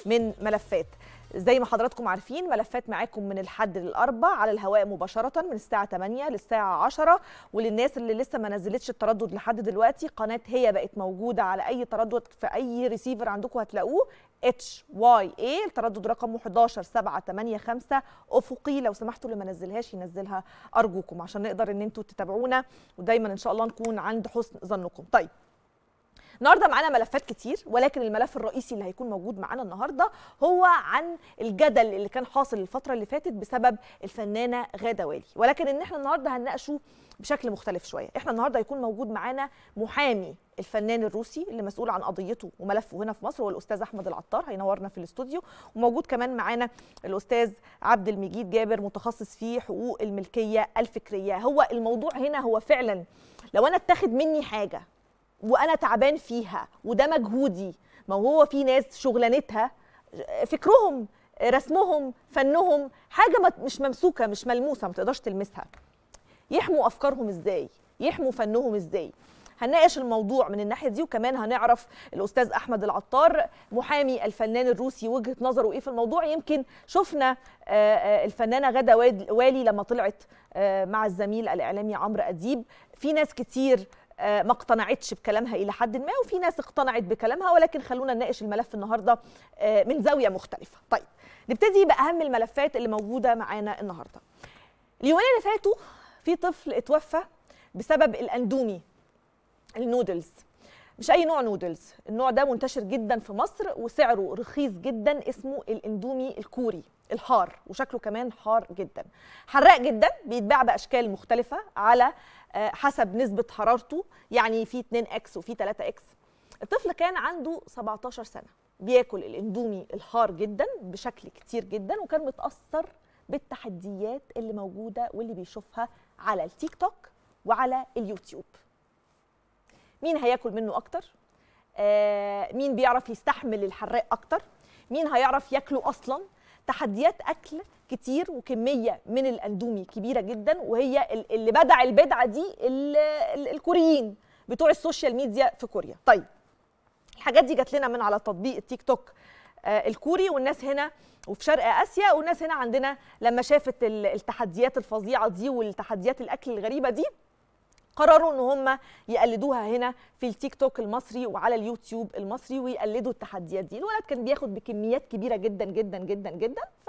من ملفات زي ما حضراتكم عارفين ملفات معاكم من الحد للاربع على الهواء مباشره من الساعه 8 للساعه 10 وللناس اللي لسه ما نزلتش التردد لحد دلوقتي قناه هي بقت موجوده على اي تردد في اي ريسيفر عندكم هتلاقوه اتش واي اي التردد رقمه 11 7 8 5 افقي لو سمحتوا اللي ما نزلهاش ينزلها ارجوكم عشان نقدر ان انتوا تتابعونا ودايما ان شاء الله نكون عند حسن ظنكم طيب النهارده معانا ملفات كتير ولكن الملف الرئيسي اللي هيكون موجود معانا النهارده هو عن الجدل اللي كان حاصل الفتره اللي فاتت بسبب الفنانه غاده والي ولكن ان احنا النهارده هنناقشه بشكل مختلف شويه احنا النهارده هيكون موجود معانا محامي الفنان الروسي اللي مسؤول عن قضيته وملفه هنا في مصر هو الاستاذ احمد العطار هينورنا في الاستوديو وموجود كمان معانا الاستاذ عبد المجيد جابر متخصص في حقوق الملكيه الفكريه هو الموضوع هنا هو فعلا لو انا اتاخد مني حاجه وانا تعبان فيها وده مجهودي ما هو في ناس شغلانتها فكرهم رسمهم فنهم حاجه مش ممسوكه مش ملموسه ما تقدرش تلمسها يحموا افكارهم ازاي يحموا فنهم ازاي هنناقش الموضوع من الناحيه دي وكمان هنعرف الاستاذ احمد العطار محامي الفنان الروسي وجهه نظره ايه في الموضوع يمكن شفنا الفنانه غاده والي لما طلعت مع الزميل الاعلامي عمرو اديب في ناس كتير ما اقتنعتش بكلامها الى حد ما وفي ناس اقتنعت بكلامها ولكن خلونا نناقش الملف النهارده من زاويه مختلفه طيب نبتدي باهم الملفات اللي موجوده معانا النهارده اليومين اللي فاتوا في طفل اتوفى بسبب الاندومي النودلز مش اي نوع نودلز النوع ده منتشر جدا في مصر وسعره رخيص جدا اسمه الاندومي الكوري الحار وشكله كمان حار جدا حراق جدا بيتباع باشكال مختلفه على حسب نسبه حرارته يعني في 2 اكس وفي 3 اكس الطفل كان عنده 17 سنه بياكل الاندومي الحار جدا بشكل كتير جدا وكان متاثر بالتحديات اللي موجوده واللي بيشوفها على التيك توك وعلى اليوتيوب مين هياكل منه اكتر آه مين بيعرف يستحمل الحراق اكتر مين هيعرف ياكله اصلا تحديات اكل كتير وكميه من الاندومي كبيره جدا وهي اللي بدع البدعه دي الكوريين بتوع السوشيال ميديا في كوريا طيب الحاجات دي جات لنا من على تطبيق التيك توك آه الكوري والناس هنا وفي شرق اسيا والناس هنا عندنا لما شافت التحديات الفظيعه دي والتحديات الاكل الغريبه دي قرروا ان هم يقلدوها هنا في التيك توك المصري وعلى اليوتيوب المصري ويقلدوا التحديات دي الولد كان بياخد بكميات كبيره جدا جدا جدا جدا ف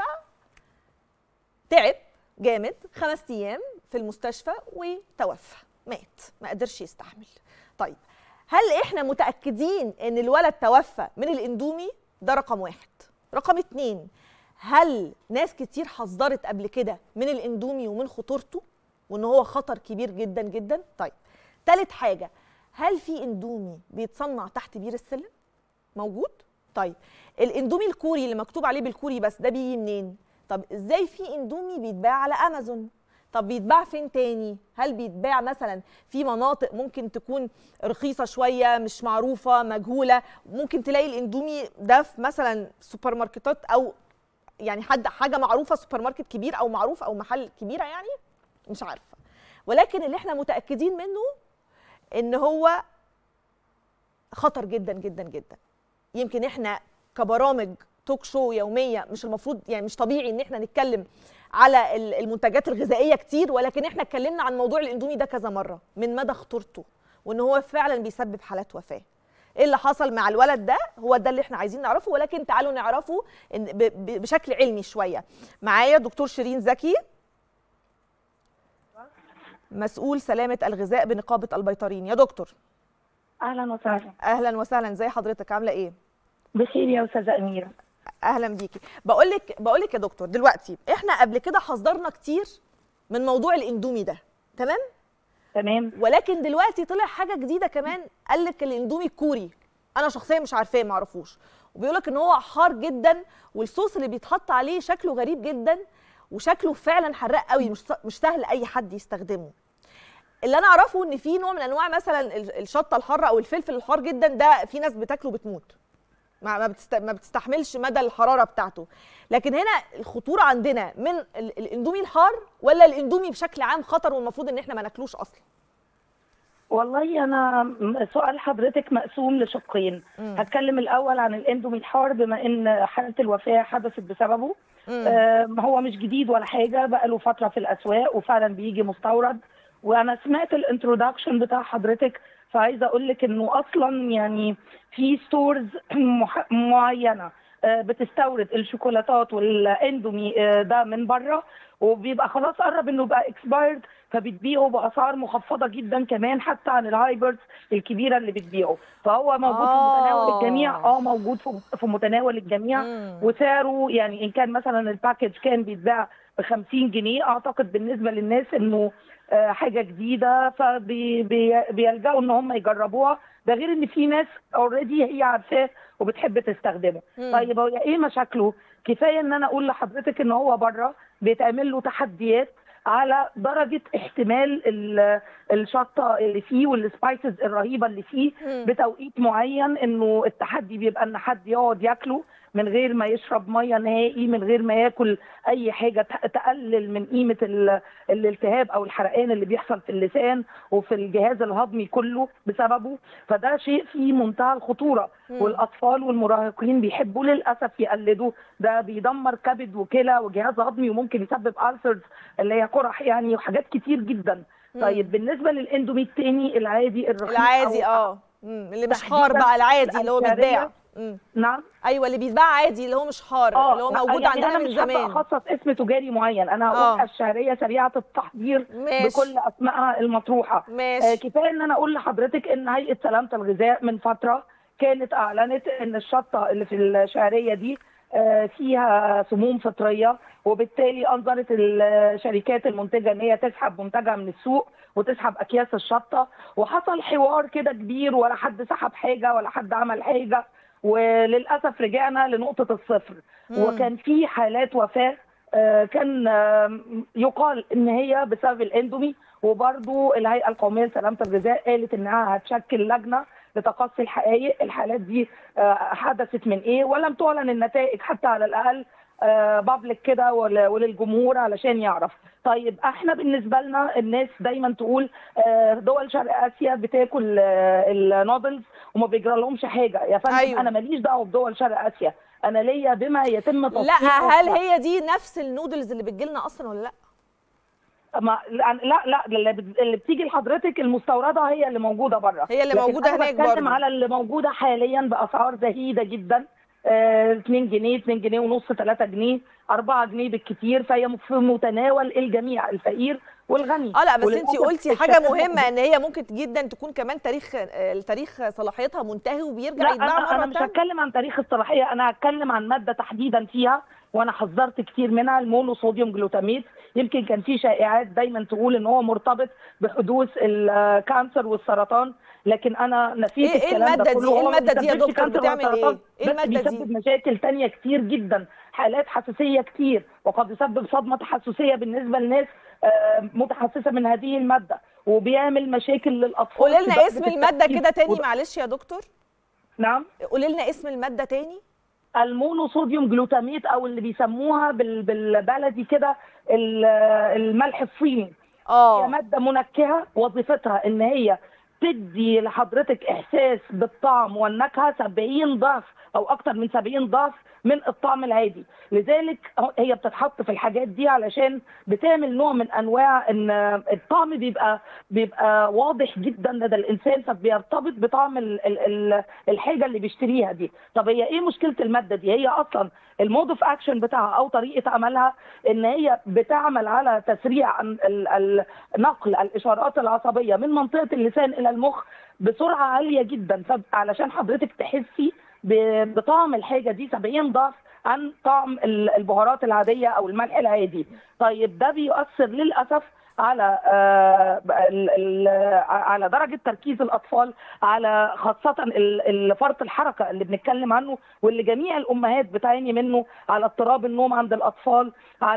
تعب جامد خمس ايام في المستشفى وتوفى مات ما قدرش يستحمل طيب هل احنا متاكدين ان الولد توفى من الاندومي ده رقم واحد رقم اتنين هل ناس كتير حذرت قبل كده من الاندومي ومن خطورته وان هو خطر كبير جدا جدا طيب تالت حاجه هل في اندومي بيتصنع تحت بير السلم موجود طيب الاندومي الكوري اللي مكتوب عليه بالكوري بس ده بيجي منين طب ازاي في اندومي بيتباع على امازون طب بيتباع فين تاني هل بيتباع مثلا في مناطق ممكن تكون رخيصه شويه مش معروفه مجهوله ممكن تلاقي الاندومي ده في مثلا سوبر ماركتات او يعني حد حاجه معروفه سوبر ماركت كبير او معروف او محل كبيره يعني مش عارفه ولكن اللي احنا متاكدين منه ان هو خطر جدا جدا جدا يمكن احنا كبرامج توك شو يوميه مش المفروض يعني مش طبيعي ان احنا نتكلم على المنتجات الغذائيه كتير ولكن احنا اتكلمنا عن موضوع الاندومي ده كذا مره من مدى خطورته وان هو فعلا بيسبب حالات وفاه ايه اللي حصل مع الولد ده هو ده اللي احنا عايزين نعرفه ولكن تعالوا نعرفه بشكل علمي شويه معايا دكتور شيرين زكي مسؤول سلامه الغذاء بنقابه البيطريين يا دكتور اهلا وسهلا اهلا وسهلا ازي حضرتك عامله ايه بخير يا استاذه اميره اهلا بيكي بقول لك بقول لك يا دكتور دلوقتي احنا قبل كده حذرنا كتير من موضوع الاندومي ده تمام تمام ولكن دلوقتي طلع حاجه جديده كمان قال لك الاندومي الكوري انا شخصيا مش عارفاه ما اعرفوش وبيقول لك ان هو حار جدا والصوص اللي بيتحط عليه شكله غريب جدا وشكله فعلا حراق قوي مش مش سهل اي حد يستخدمه اللي انا اعرفه ان في نوع من انواع مثلا الشطه الحاره او الفلفل الحار جدا ده في ناس بتاكله بتموت ما بتست... ما بتستحملش مدى الحراره بتاعته لكن هنا الخطوره عندنا من الاندومي الحار ولا الاندومي بشكل عام خطر والمفروض ان احنا ما ناكلوش اصلا والله انا م- سؤال حضرتك مقسوم لشقين مم. هتكلم الاول عن الاندوميتحار بما ان حاله الوفاه حدثت بسببه مم. آم، هو مش جديد ولا حاجه بقى له فتره في الاسواق وفعلا بيجي مستورد وانا سمعت الانترودكشن بتاع حضرتك فعايزه اقول لك انه اصلا يعني في ستورز معينه آه، بتستورد الشوكولاتات والاندومي آه، ده من بره وبيبقى خلاص قرب انه يبقى اكسبايرد فبتبيعه باسعار مخفضه جدا كمان حتى عن الهايبرز الكبيره اللي بتبيعه فهو موجود آه. في متناول الجميع اه موجود في- في متناول الجميع مم. وسعره يعني ان كان مثلا الباكج كان بيتباع ب 50 جنيه اعتقد بالنسبه للناس انه آه، حاجه جديده فبيلجأوا ان هم يجربوها ده غير ان في ناس اوريدي هي عارفاه وبتحب تستخدمه مم. طيب هو ايه مشاكله كفايه ان انا اقول لحضرتك ان هو بره بيتعمل له تحديات على درجه احتمال ال- الشطه اللي فيه والسبايسز الرهيبه اللي فيه مم. بتوقيت معين انه التحدي بيبقى ان حد يقعد ياكله من غير ما يشرب ميه نهائي من غير ما ياكل اي حاجه ت- تقلل من قيمه ال- الالتهاب او الحرقان اللي بيحصل في اللسان وفي الجهاز الهضمي كله بسببه فده شيء في منتهى الخطوره مم. والاطفال والمراهقين بيحبوا للاسف يقلدوا ده بيدمر كبد وكلى وجهاز هضمي وممكن يسبب ألسرز اللي هي قرح يعني وحاجات كتير جدا مم. طيب بالنسبه للاندومي التاني العادي الرخيص العادي أو- اه مم. اللي مش تحديداً حار بقى العادي اللي هو الأنسارية. بيتباع مم. نعم ايوه اللي بيتباع عادي اللي هو مش حار اللي هو موجود يعني عندنا أنا من مش حابة زمان اخصص اسم تجاري معين انا آه. هقول الشعريه سريعه التحضير ماشي. بكل اسمائها المطروحه آه ماشي كفايه ان انا اقول لحضرتك ان هيئه سلامه الغذاء من فتره كانت اعلنت ان الشطه اللي في الشعريه دي آه، فيها سموم فطريه وبالتالي انظرت الشركات المنتجه ان هي تسحب منتجها من السوق وتسحب اكياس الشطه وحصل حوار كده كبير ولا حد سحب حاجه ولا حد عمل حاجه وللاسف رجعنا لنقطه الصفر مم. وكان في حالات وفاه آه، كان آه، يقال ان هي بسبب الاندومي وبرضو الهيئه القوميه لسلامه الغذاء قالت انها هتشكل لجنه لتقصي الحقائق الحالات دي آه، حدثت من ايه ولم تعلن النتائج حتى على الاقل بابليك كده ول- وللجمهور علشان يعرف طيب احنا بالنسبه لنا الناس دايما تقول آه، دول شرق اسيا بتاكل آه، النودلز وما بيجرى لهمش حاجه يا فندم أيوة. أيوة. انا ماليش دعوه بدول شرق اسيا انا ليا بما يتم لا تصنيعه هل هي دي نفس النودلز اللي بتجيلنا اصلا ولا لا ما لا لا, لا اللي بت- اللي بتيجي لحضرتك المستورده هي اللي موجوده بره هي اللي لكن موجودة أنا هناك بتكلم برضه. على اللي موجوده حاليا باسعار زهيده جدا آه، 2 جنيه 2 جنيه ونص 3 جنيه 4 جنيه بالكتير فهي في متناول الجميع الفقير والغني اه لا بس انت وللأسف قلتي حاجه الشركات مهمه ان هي ممكن جدا تكون كمان تاريخ آه، التاريخ صلاحيتها منتهي وبيرجع لا يتباع انا, أنا مره مش تانية هتكلم عن تاريخ الصلاحيه انا هتكلم عن ماده تحديدا فيها وانا حذرت كتير منها المونوصوديوم جلوتاميت يمكن كان في شائعات دايما تقول ان هو مرتبط بحدوث الكانسر والسرطان لكن انا نسيت إيه- إيه الكلام المادة ده دي؟ كله إيه هو ما المادة دي يا بيسببش دكتور؟ كانسر بتعمل ولا سرطان، إيه؟ إيه بس المادة دي؟ بيسبب مشاكل تانية كتير جدا حالات حساسيه كتير وقد يسبب صدمه تحسسيه بالنسبه للناس آه، متحسسه من هذه الماده وبيعمل مشاكل للاطفال قولي في لنا درجة اسم الماده التركيز. كده تاني وده- معلش يا دكتور نعم قولي لنا اسم الماده تاني المونوصوديوم جلوتاميت او اللي بيسموها بال- بالبلدي كده ال- الملح الصيني هي اه ماده منكهه وظيفتها ان هي تدي لحضرتك احساس بالطعم والنكهه 70 ضعف او اكتر من 70 ضعف من الطعم العادي لذلك هي بتتحط في الحاجات دي علشان بتعمل نوع من انواع ان الطعم بيبقى بيبقى واضح جدا لدى الانسان فبيرتبط بطعم ال- ال- ال- الحاجه اللي بيشتريها دي طب هي ايه مشكله الماده دي هي اصلا المود اوف اكشن بتاعها او طريقه عملها ان هي بتعمل على تسريع ال- ال- نقل الاشارات العصبيه من منطقه اللسان الى المخ بسرعه عاليه جدا فعلشان حضرتك تحسي ب- بطعم الحاجه دي 70 ضعف عن طعم ال- البهارات العاديه او الملح العادي طيب ده بيؤثر للاسف على آه، ال- ال- على درجه تركيز الاطفال على خاصه ال- ال- فرط الحركه اللي بنتكلم عنه واللي جميع الامهات بتعاني منه على اضطراب النوم عند الاطفال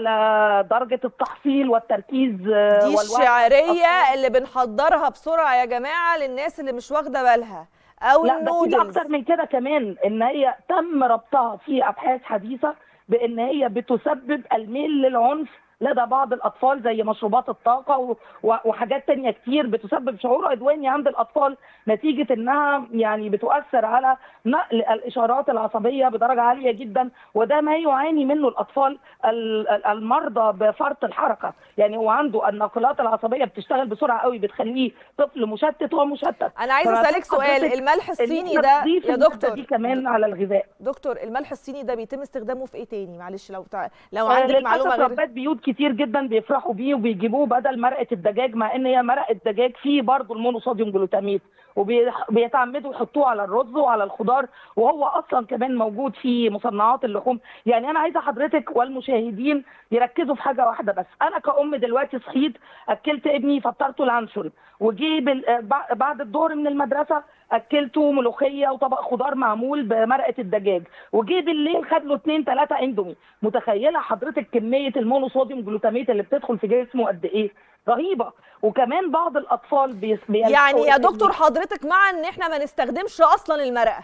على درجه التحصيل والتركيز آه، دي والوعي الشعريه اللي بنحضرها بسرعه يا جماعه للناس اللي مش واخده بالها او لا ده في النودلز اكتر من كده كمان ان هي تم ربطها في ابحاث حديثه بان هي بتسبب الميل للعنف لدى بعض الاطفال زي مشروبات الطاقه و- و- وحاجات تانية كتير بتسبب شعور عدواني عند الاطفال نتيجه انها يعني بتؤثر على نقل الاشارات العصبيه بدرجه عاليه جدا وده ما يعاني منه الاطفال ال- ال- المرضى بفرط الحركه يعني هو عنده الناقلات العصبيه بتشتغل بسرعه قوي بتخليه طفل مشتت ومشتت انا عايزه فأنا اسالك سؤال حضرتك الملح إن الصيني إحنا ده نضيف يا المادة دكتور دي كمان على الغذاء دكتور الملح الصيني ده بيتم استخدامه في ايه تاني معلش لو تع... لو آه، عندك للأسف معلومه غير ربات بيوت كتير جدا بيفرحوا بيه وبيجيبوه بدل مرقه الدجاج مع ان هي مرقه دجاج فيه برضه المونوصوديوم جلوتاميت وبيتعمدوا يحطوه على الرز وعلى الخضار وهو اصلا كمان موجود في مصنعات اللحوم يعني انا عايزه حضرتك والمشاهدين يركزوا في حاجه واحده بس انا كأم دلوقتي صحيت اكلت ابني فطرته لانشون وجي بال- آه، بع- بعد الظهر من المدرسه اكلته ملوخيه وطبق خضار معمول بمرقه الدجاج وجي بالليل خد له اثنين ثلاثه اندومي متخيله حضرتك كميه المونوصوديوم جلوتاميت اللي بتدخل في جسمه قد ايه رهيبه وكمان بعض الاطفال بيس بيلجأوا يعني يا إن- دكتور حضرتك مع ان احنا ما نستخدمش اصلا المرقه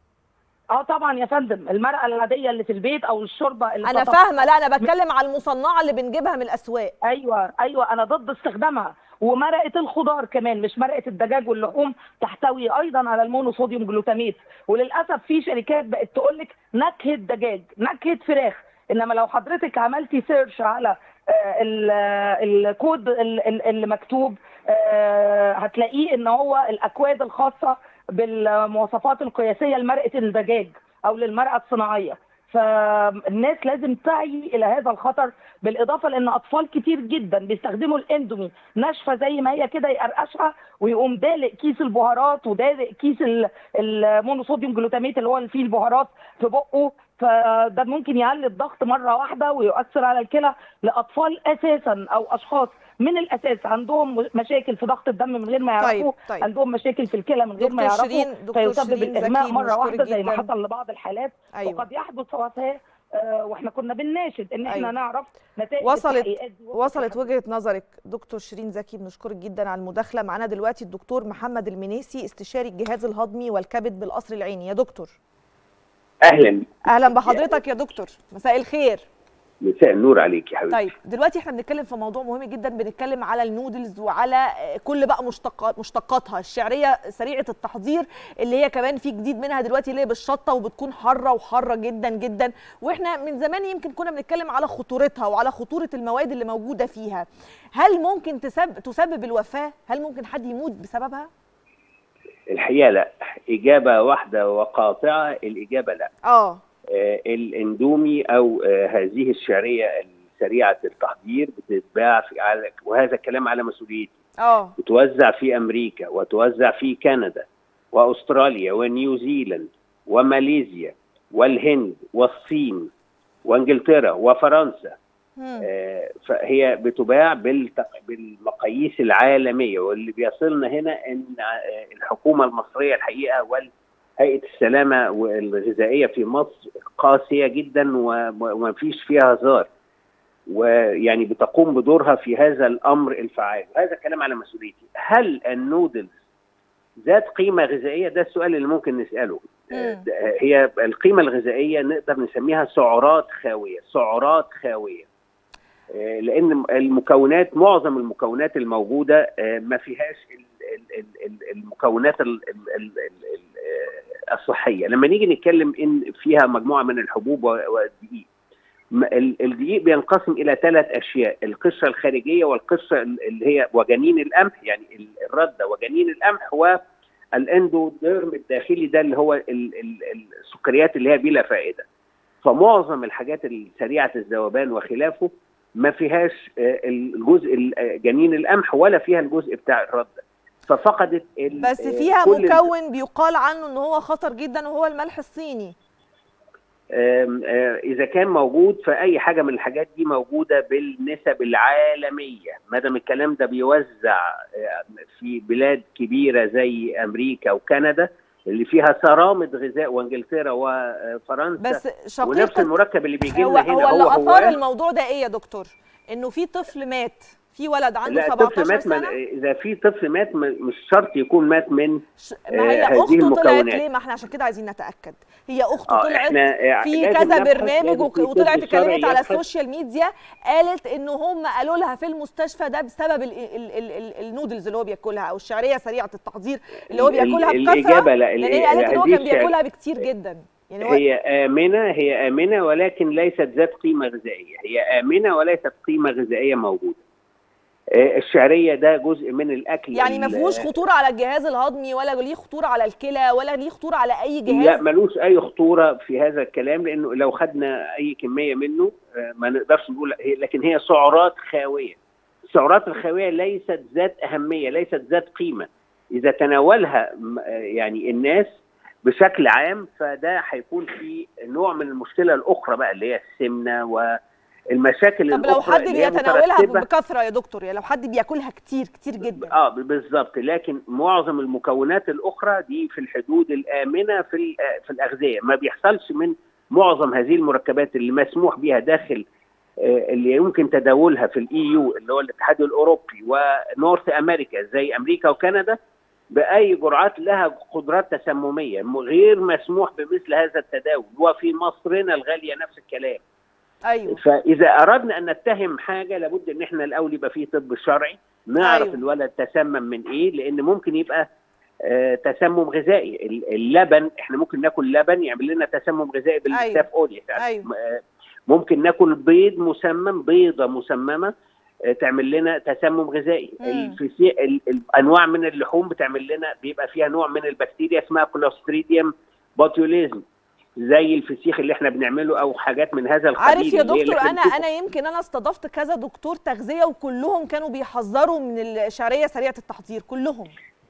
اه طبعا يا فندم المرقه العاديه اللي في البيت او الشوربه اللي انا تطفى- فاهمه لا انا بتكلم على المصنعه اللي بنجيبها من الاسواق ايوه ايوه انا ضد استخدامها ومرقه الخضار كمان مش مرقه الدجاج واللحوم تحتوي ايضا على المونوصوديوم جلوتاميت وللاسف في شركات بقت تقول لك نكهه دجاج نكهه فراخ انما لو حضرتك عملتي سيرش على آه، ال- آه، الكود ال- ال- اللي مكتوب آه، هتلاقيه ان هو الاكواد الخاصه بالمواصفات القياسيه لمرقه الدجاج او للمرقه الصناعيه فالناس لازم تعي الى هذا الخطر بالاضافه لان اطفال كتير جدا بيستخدموا الاندومي ناشفه زي ما هي كده يقرقشها ويقوم دالق كيس البهارات ودالق كيس ال- المونوصوديوم جلوتاميت اللي هو اللي فيه البهارات في بقه فده ممكن يعلي الضغط مره واحده ويؤثر على الكلى لاطفال اساسا او اشخاص من الاساس عندهم مشاكل في ضغط الدم من غير ما طيب، يعرفوا طيب. عندهم مشاكل في الكلى من غير ما دكتور يعرفوا شيرين- دكتور فيسبب شيرين الاغماء زكي، مره بنشكرك واحده زي ما جداً. حصل لبعض الحالات أيوة. وقد يحدث وفاه آه، واحنا كنا بنناشد ان احنا أيوة. نعرف نتائج وصلت التحقيقات دي وصلت وجهه نظرك دكتور شيرين زكي بنشكرك جدا على المداخله معانا دلوقتي الدكتور محمد المنيسي استشاري الجهاز الهضمي والكبد بالقصر العيني يا دكتور اهلا اهلا بحضرتك يا دكتور مساء الخير مساء النور عليك يا حبيبتي طيب دلوقتي احنا بنتكلم في موضوع مهم جدا بنتكلم على النودلز وعلى كل بقى مشتقات مشتقاتها الشعريه سريعه التحضير اللي هي كمان في جديد منها دلوقتي اللي هي بالشطه وبتكون حاره وحاره جدا جدا واحنا من زمان يمكن كنا بنتكلم على خطورتها وعلى خطوره المواد اللي موجوده فيها هل ممكن تسبب تسبب الوفاه هل ممكن حد يموت بسببها الحقيقه لا اجابه واحده وقاطعه الاجابه لا اه آه الاندومي او آه هذه الشعريه السريعه التحضير بتتباع في على وهذا الكلام على مسؤوليتي اه بتوزع في امريكا وتوزع في كندا واستراليا ونيوزيلاند وماليزيا والهند والصين وانجلترا وفرنسا مم. آه، فهي بتباع بالت- بالمقاييس العالميه واللي بيصلنا هنا ان آه، الحكومه المصريه الحقيقه وهيئه السلامه والغذائيه في مصر قاسيه جدا و- وما فيش فيها هزار ويعني بتقوم بدورها في هذا الامر الفعال هذا كلام على مسؤوليتي هل النودلز ذات قيمه غذائيه ده السؤال اللي ممكن نساله آه، مم. ده- هي القيمه الغذائيه نقدر نسميها سعرات خاويه سعرات خاويه آه، لان المكونات معظم المكونات الموجوده آه، ما فيهاش ال- ال- ال- ال- المكونات ال- ال- ال- ال- ال- آه، الصحيه لما نيجي نتكلم ان فيها مجموعه من الحبوب و- والدقيق م- ال- الدقيق بينقسم الى ثلاث اشياء القشره الخارجيه والقشره ال- اللي هي وجنين القمح يعني ال- الرده وجنين القمح والاندوديرم الداخلي ده اللي هو ال- ال- السكريات اللي هي بلا فائده فمعظم الحاجات السريعه الذوبان وخلافه ما فيهاش آه، الجزء ال- آه، جنين القمح ولا فيها الجزء بتاع الرده ففقدت ال- بس آه، فيها كل ال- مكون بيقال عنه ان هو خطر جدا وهو الملح الصيني آم، آه، اذا كان موجود فاي حاجه من الحاجات دي موجوده بالنسب العالميه ما دام الكلام ده بيوزع آه، في بلاد كبيره زي امريكا وكندا اللي فيها صرامه غذاء وانجلترا وفرنسا بس ونفس شقيقة المركب اللي بيجي هو لنا هنا هو اللي هو اثار هو الموضوع ده ايه يا دكتور انه في طفل مات في ولد عنده لا طفل 17 مات من سنه اذا في طفل مات من- مش شرط يكون مات من ش- ما هي آه، هذه اخته طلعت المكونات. ليه ما احنا عشان كده عايزين نتاكد هي اخته اه طلعت احنا آه، في لازم كذا نبحث، برنامج لازم وك- في وطلعت طب شرعي اتكلمت على يبحث. السوشيال ميديا قالت ان هم قالوا لها في المستشفى ده بسبب ال ال ال ال النودلز اللي هو بياكلها او الشعريه سريعه التحضير اللي هو ال- بياكلها ال- بكثره الإجابة لا، لان هي ال- قالت ان هو هذه كان الشع- بياكلها بكتير جدا يعني هو هي آمنة هي آمنة ولكن ليست ذات قيمة غذائية هي آمنة وليست قيمة غذائية موجودة آه، الشعرية ده جزء من الأكل يعني ما ال- فيهوش خطوره على الجهاز الهضمي ولا ليه خطوره على الكلى ولا ليه خطوره على اي جهاز لا ملوش أي خطورة في هذا الكلام لأنه لو خدنا أي كمية منه آه، ما نقدرش نقول هي- لكن هي سعرات خاوية السعرات الخاوية ليست ذات أهمية ليست ذات قيمة إذا تناولها م- آه، يعني الناس بشكل عام فده هيكون في نوع من المشكلة الأخرى بقى اللي هي السمنة والمشاكل طب لو الأخرى حد اللي هي بيتناولها مترتبة- بكثره يا دكتور يعني لو حد بياكلها كتير كتير جدا اه بالظبط لكن معظم المكونات الاخرى دي في الحدود الامنه في ال- آه، في الاغذيه ما بيحصلش من معظم هذه المركبات اللي مسموح بها داخل آه، اللي يمكن تداولها في الاي يو اللي هو الاتحاد الاوروبي ونورث امريكا زي امريكا وكندا باي جرعات لها قدرات تسمميه م- غير مسموح بمثل هذا التداول وفي مصرنا الغاليه نفس الكلام ايوه فاذا اردنا ان نتهم حاجه لابد ان احنا الاول يبقى فيه طب شرعي نعرف أيوة. أيوه. الولد تسمم من ايه لان ممكن يبقى آه تسمم غذائي ال- اللبن احنا ممكن ناكل لبن يعمل لنا تسمم غذائي بالستاف اوليا أيوة. آه، ممكن ناكل بيض مسمم بيضه مسممه آه، تعمل لنا تسمم غذائي مم. الفسي... ال... الانواع من اللحوم بتعمل لنا بيبقى فيها نوع من البكتيريا اسمها كلوستريديوم بوتيوليزم زي الفسيخ اللي احنا بنعمله او حاجات من هذا القبيل عارف يا اللي هي اللي دكتور إحنا انا بنشوفها. انا يمكن انا استضفت كذا دكتور تغذيه وكلهم كانوا بيحذروا من الشعريه سريعه التحضير كلهم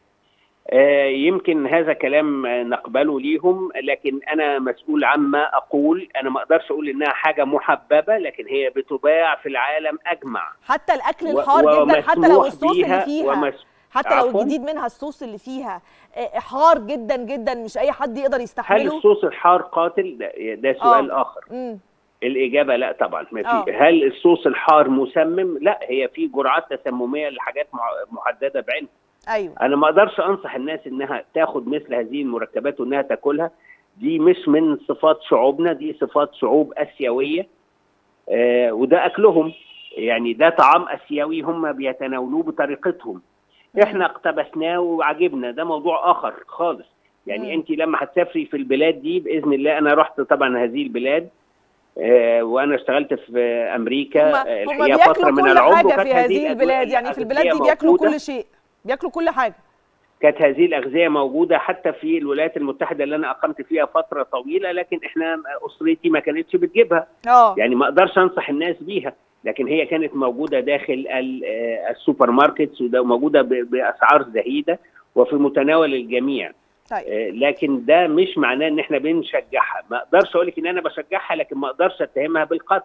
آه، يمكن هذا كلام آه، نقبله ليهم لكن انا مسؤول عما اقول انا ما اقدرش اقول انها حاجه محببه لكن هي بتباع في العالم اجمع حتى الاكل و- الحار جدا حتى لو ومسموح الصوص اللي بيها فيها ومس... حتى لو عفواً؟ الجديد منها الصوص اللي فيها آه، حار جدا جدا مش اي حد يقدر هل يستحمله الصوص الحار قاتل ده, ده سؤال آه. اخر امم الاجابه لا طبعا ما آه. في هل الصوص الحار مسمم لا هي في جرعات تسمميه لحاجات مع- محدده بعينها ايوه انا ما اقدرش انصح الناس انها تاخد مثل هذه المركبات وانها تاكلها دي مش من صفات شعوبنا دي صفات شعوب اسيويه آه وده اكلهم يعني ده طعام اسيوي هم بيتناولوه بطريقتهم احنا اقتبسناه وعجبنا ده موضوع اخر خالص يعني مم. انت لما هتسافري في البلاد دي باذن الله انا رحت طبعا هذه البلاد آه وانا اشتغلت في امريكا هم آه، هم الحقيقه فتره بياكلوا من كل العمر حاجه وكانت في هذه الأدوية البلاد يعني في البلاد دي الأغذية بياكلوا موجودة. كل شيء بياكلوا كل حاجه كانت هذه الأغذية موجودة حتى في الولايات المتحدة اللي أنا أقمت فيها فترة طويلة لكن إحنا أسرتي ما كانتش بتجيبها اه يعني ما أقدرش أنصح الناس بيها لكن هي كانت موجودة داخل ال- آه، السوبر ماركتس وموجودة ب- بأسعار زهيدة وفي متناول الجميع طيب آه، لكن ده مش معناه ان احنا بنشجعها ما اقدرش اقول لك ان انا بشجعها لكن ما اقدرش اتهمها بالقتل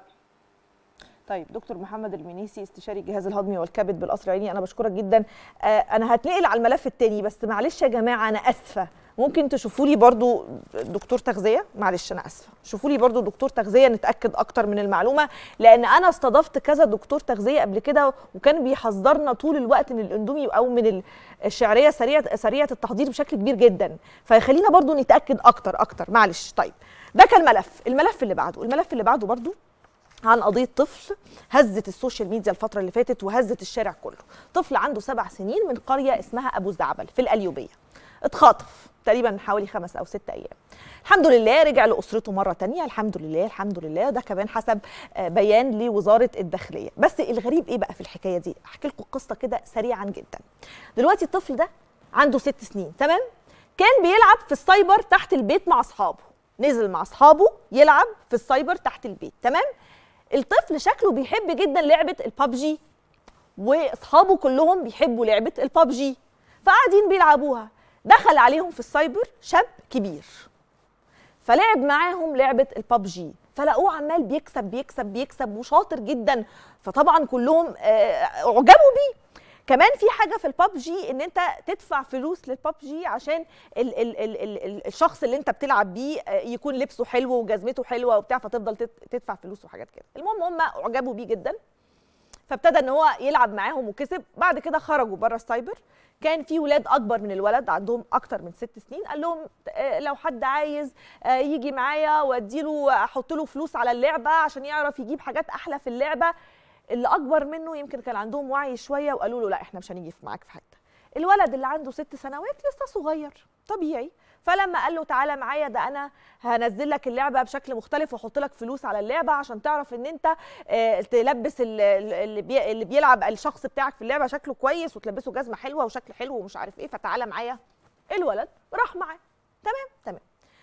طيب دكتور محمد المنيسي استشاري الجهاز الهضمي والكبد بالقصر العيني انا بشكرك جدا آه انا هتنقل على الملف التاني بس معلش يا جماعه انا اسفه ممكن تشوفوا لي برضو دكتور تغذيه معلش انا اسفه شوفوا لي برضو دكتور تغذيه نتاكد اكتر من المعلومه لان انا استضفت كذا دكتور تغذيه قبل كده وكان بيحذرنا طول الوقت من الاندومي او من ال- الشعريه سريعه سريعه التحضير بشكل كبير جدا فخلينا برضو نتاكد اكتر اكتر معلش طيب ده كان ملف الملف اللي بعده الملف اللي بعده برضو عن قضية طفل هزت السوشيال ميديا الفترة اللي فاتت وهزت الشارع كله طفل عنده سبع سنين من قرية اسمها أبو زعبل في القليوبية اتخاطف تقريبا حوالي خمس أو ست أيام الحمد لله رجع لأسرته مرة تانية الحمد لله الحمد لله ده كمان حسب آه، بيان لوزارة الداخلية بس الغريب إيه بقى في الحكاية دي أحكي لكم قصة كده سريعا جدا دلوقتي الطفل ده عنده ست سنين تمام كان بيلعب في السايبر تحت البيت مع أصحابه نزل مع أصحابه يلعب في السايبر تحت البيت تمام الطفل شكله بيحب جدا لعبه البابجي واصحابه كلهم بيحبوا لعبه البابجي فقاعدين بيلعبوها دخل عليهم في السايبر شاب كبير فلعب معاهم لعبه البابجي فلقوه عمال بيكسب بيكسب بيكسب وشاطر جدا فطبعا كلهم آه، اعجبوا بيه كمان في حاجه في البابجي ان انت تدفع فلوس للبابجي عشان ال ال ال ال ال الشخص اللي انت بتلعب بيه آه، يكون لبسه حلو وجزمته حلوه وبتاع فتفضل تت- تدفع فلوس وحاجات كده المهم هم اعجبوا بيه جدا فابتدى ان هو يلعب معاهم وكسب بعد كده خرجوا بره السايبر كان في ولاد اكبر من الولد عندهم اكتر من ست سنين قال لهم آه، لو حد عايز آه، يجي معايا واديله احط له فلوس على اللعبه عشان يعرف يجيب حاجات احلى في اللعبه اللي اكبر منه يمكن كان عندهم وعي شويه وقالوا له لا احنا مش هنيجي معاك في حته الولد اللي عنده ست سنوات لسه صغير طبيعي فلما قال له تعالى معايا ده انا هنزل لك اللعبه بشكل مختلف واحط لك فلوس على اللعبه عشان تعرف ان انت آه، تلبس ال- ال- اللي, بي اللي بيلعب الشخص بتاعك في اللعبه شكله كويس وتلبسه جزمه حلوه وشكل حلو ومش عارف ايه فتعالى معايا الولد راح معاه تمام تمام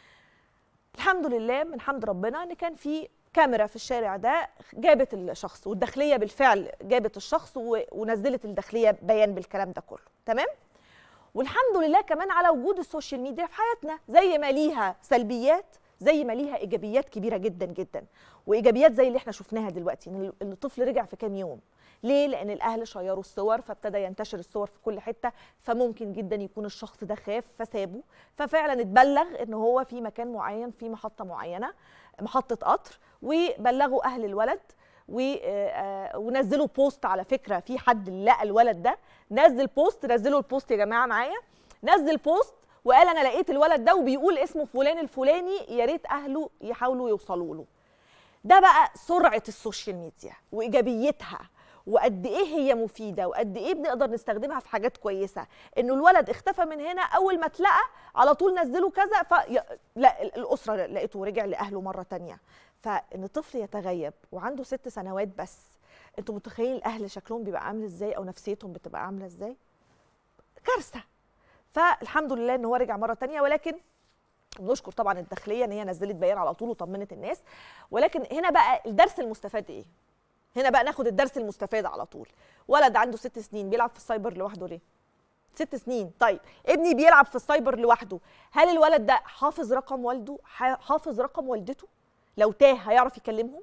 الحمد لله من حمد ربنا ان كان في كاميرا في الشارع ده جابت الشخص والداخليه بالفعل جابت الشخص و- ونزلت الداخليه بيان بالكلام ده كله تمام والحمد لله كمان على وجود السوشيال ميديا في حياتنا زي ما ليها سلبيات زي ما ليها ايجابيات كبيره جدا جدا وايجابيات زي اللي احنا شفناها دلوقتي ان ال- الطفل رجع في كام يوم ليه لان الاهل شيروا الصور فابتدى ينتشر الصور في كل حته فممكن جدا يكون الشخص ده خاف فسابه ففعلا اتبلغ ان هو في مكان معين في محطه معينه محطه قطر وبلغوا اهل الولد و- آه، آه، ونزلوا بوست على فكره في حد لقى الولد ده نزل بوست نزلوا البوست يا جماعه معايا نزل بوست وقال انا لقيت الولد ده وبيقول اسمه فلان الفلاني يا ريت اهله يحاولوا يوصلوا له ده بقى سرعه السوشيال ميديا وايجابيتها وقد ايه هي مفيده وقد ايه بنقدر نستخدمها في حاجات كويسه انه الولد اختفى من هنا اول ما اتلقى على طول نزلوا كذا ف لا الاسره لقيته ورجع لاهله مره تانية فان طفل يتغيب وعنده ست سنوات بس انتوا متخيلين الاهل شكلهم بيبقى عامل ازاي او نفسيتهم بتبقى عامله ازاي كارثه فالحمد لله ان هو رجع مره تانية ولكن بنشكر طبعا الداخليه ان هي نزلت بيان على طول وطمنت الناس ولكن هنا بقى الدرس المستفاد ايه هنا بقى ناخد الدرس المستفاد على طول ولد عنده ست سنين بيلعب في السايبر لوحده ليه ست سنين طيب ابني بيلعب في السايبر لوحده هل الولد ده حافظ رقم والده ح- حافظ رقم والدته لو تاه هيعرف يكلمهم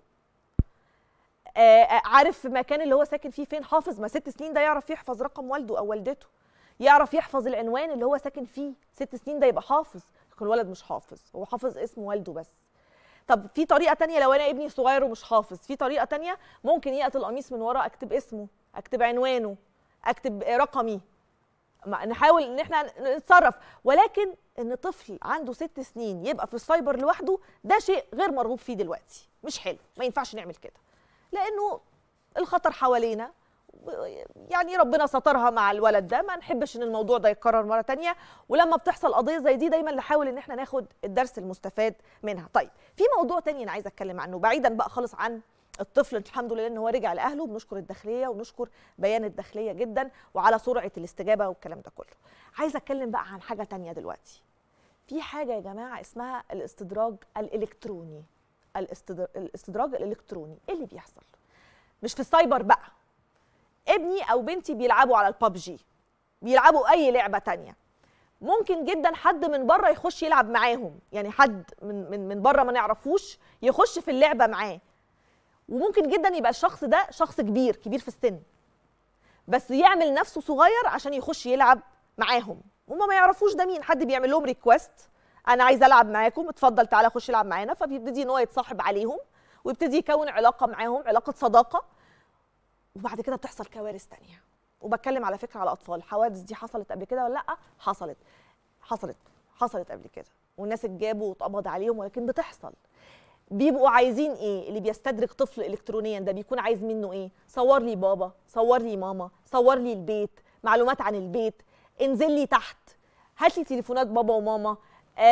آه آه، عارف المكان اللي هو ساكن فيه فين حافظ ما ست سنين ده يعرف يحفظ رقم والده او والدته يعرف يحفظ العنوان اللي هو ساكن فيه ست سنين ده يبقى حافظ لكن الولد مش حافظ هو حافظ اسم والده بس طب في طريقه تانية لو انا ابني صغير ومش حافظ في طريقه تانية ممكن يقط القميص من ورا اكتب اسمه اكتب عنوانه اكتب رقمي ما- نحاول ان احنا نتصرف ولكن ان طفل عنده ست سنين يبقى في السايبر لوحده ده شيء غير مرغوب فيه دلوقتي مش حلو ما ينفعش نعمل كده لانه الخطر حوالينا يعني ربنا سترها مع الولد ده ما نحبش ان الموضوع ده يتكرر مره تانية ولما بتحصل قضيه زي دي دايما نحاول ان احنا ناخد الدرس المستفاد منها طيب في موضوع تاني انا عايزه اتكلم عنه بعيدا بقى خالص عن الطفل الحمد لله ان هو رجع لاهله بنشكر الداخليه ونشكر بيان الداخليه جدا وعلى سرعه الاستجابه والكلام ده كله عايزه اتكلم بقى عن حاجه تانية دلوقتي في حاجه يا جماعه اسمها الاستدراج الالكتروني الاستدر... الاستدراج الالكتروني ايه اللي بيحصل مش في السايبر بقى ابني او بنتي بيلعبوا على البابجي بيلعبوا اي لعبه تانية ممكن جدا حد من بره يخش يلعب معاهم يعني حد من من من بره ما نعرفوش يخش في اللعبه معاه وممكن جدا يبقى الشخص ده شخص كبير كبير في السن بس يعمل نفسه صغير عشان يخش يلعب معاهم هما ما يعرفوش ده مين حد بيعمل لهم ريكوست انا عايز العب معاكم اتفضل تعالى خش العب معانا فبيبتدي ان هو يتصاحب عليهم ويبتدي يكون علاقه معاهم علاقه صداقه وبعد كده بتحصل كوارث تانية وبتكلم على فكره على اطفال الحوادث دي حصلت قبل كده ولا لا حصلت حصلت حصلت قبل كده والناس اتجابوا واتقبض عليهم ولكن بتحصل بيبقوا عايزين ايه اللي بيستدرج طفل الكترونيا ده بيكون عايز منه ايه صور لي بابا صور لي ماما صور لي البيت معلومات عن البيت انزل لي تحت هات لي تليفونات بابا وماما آه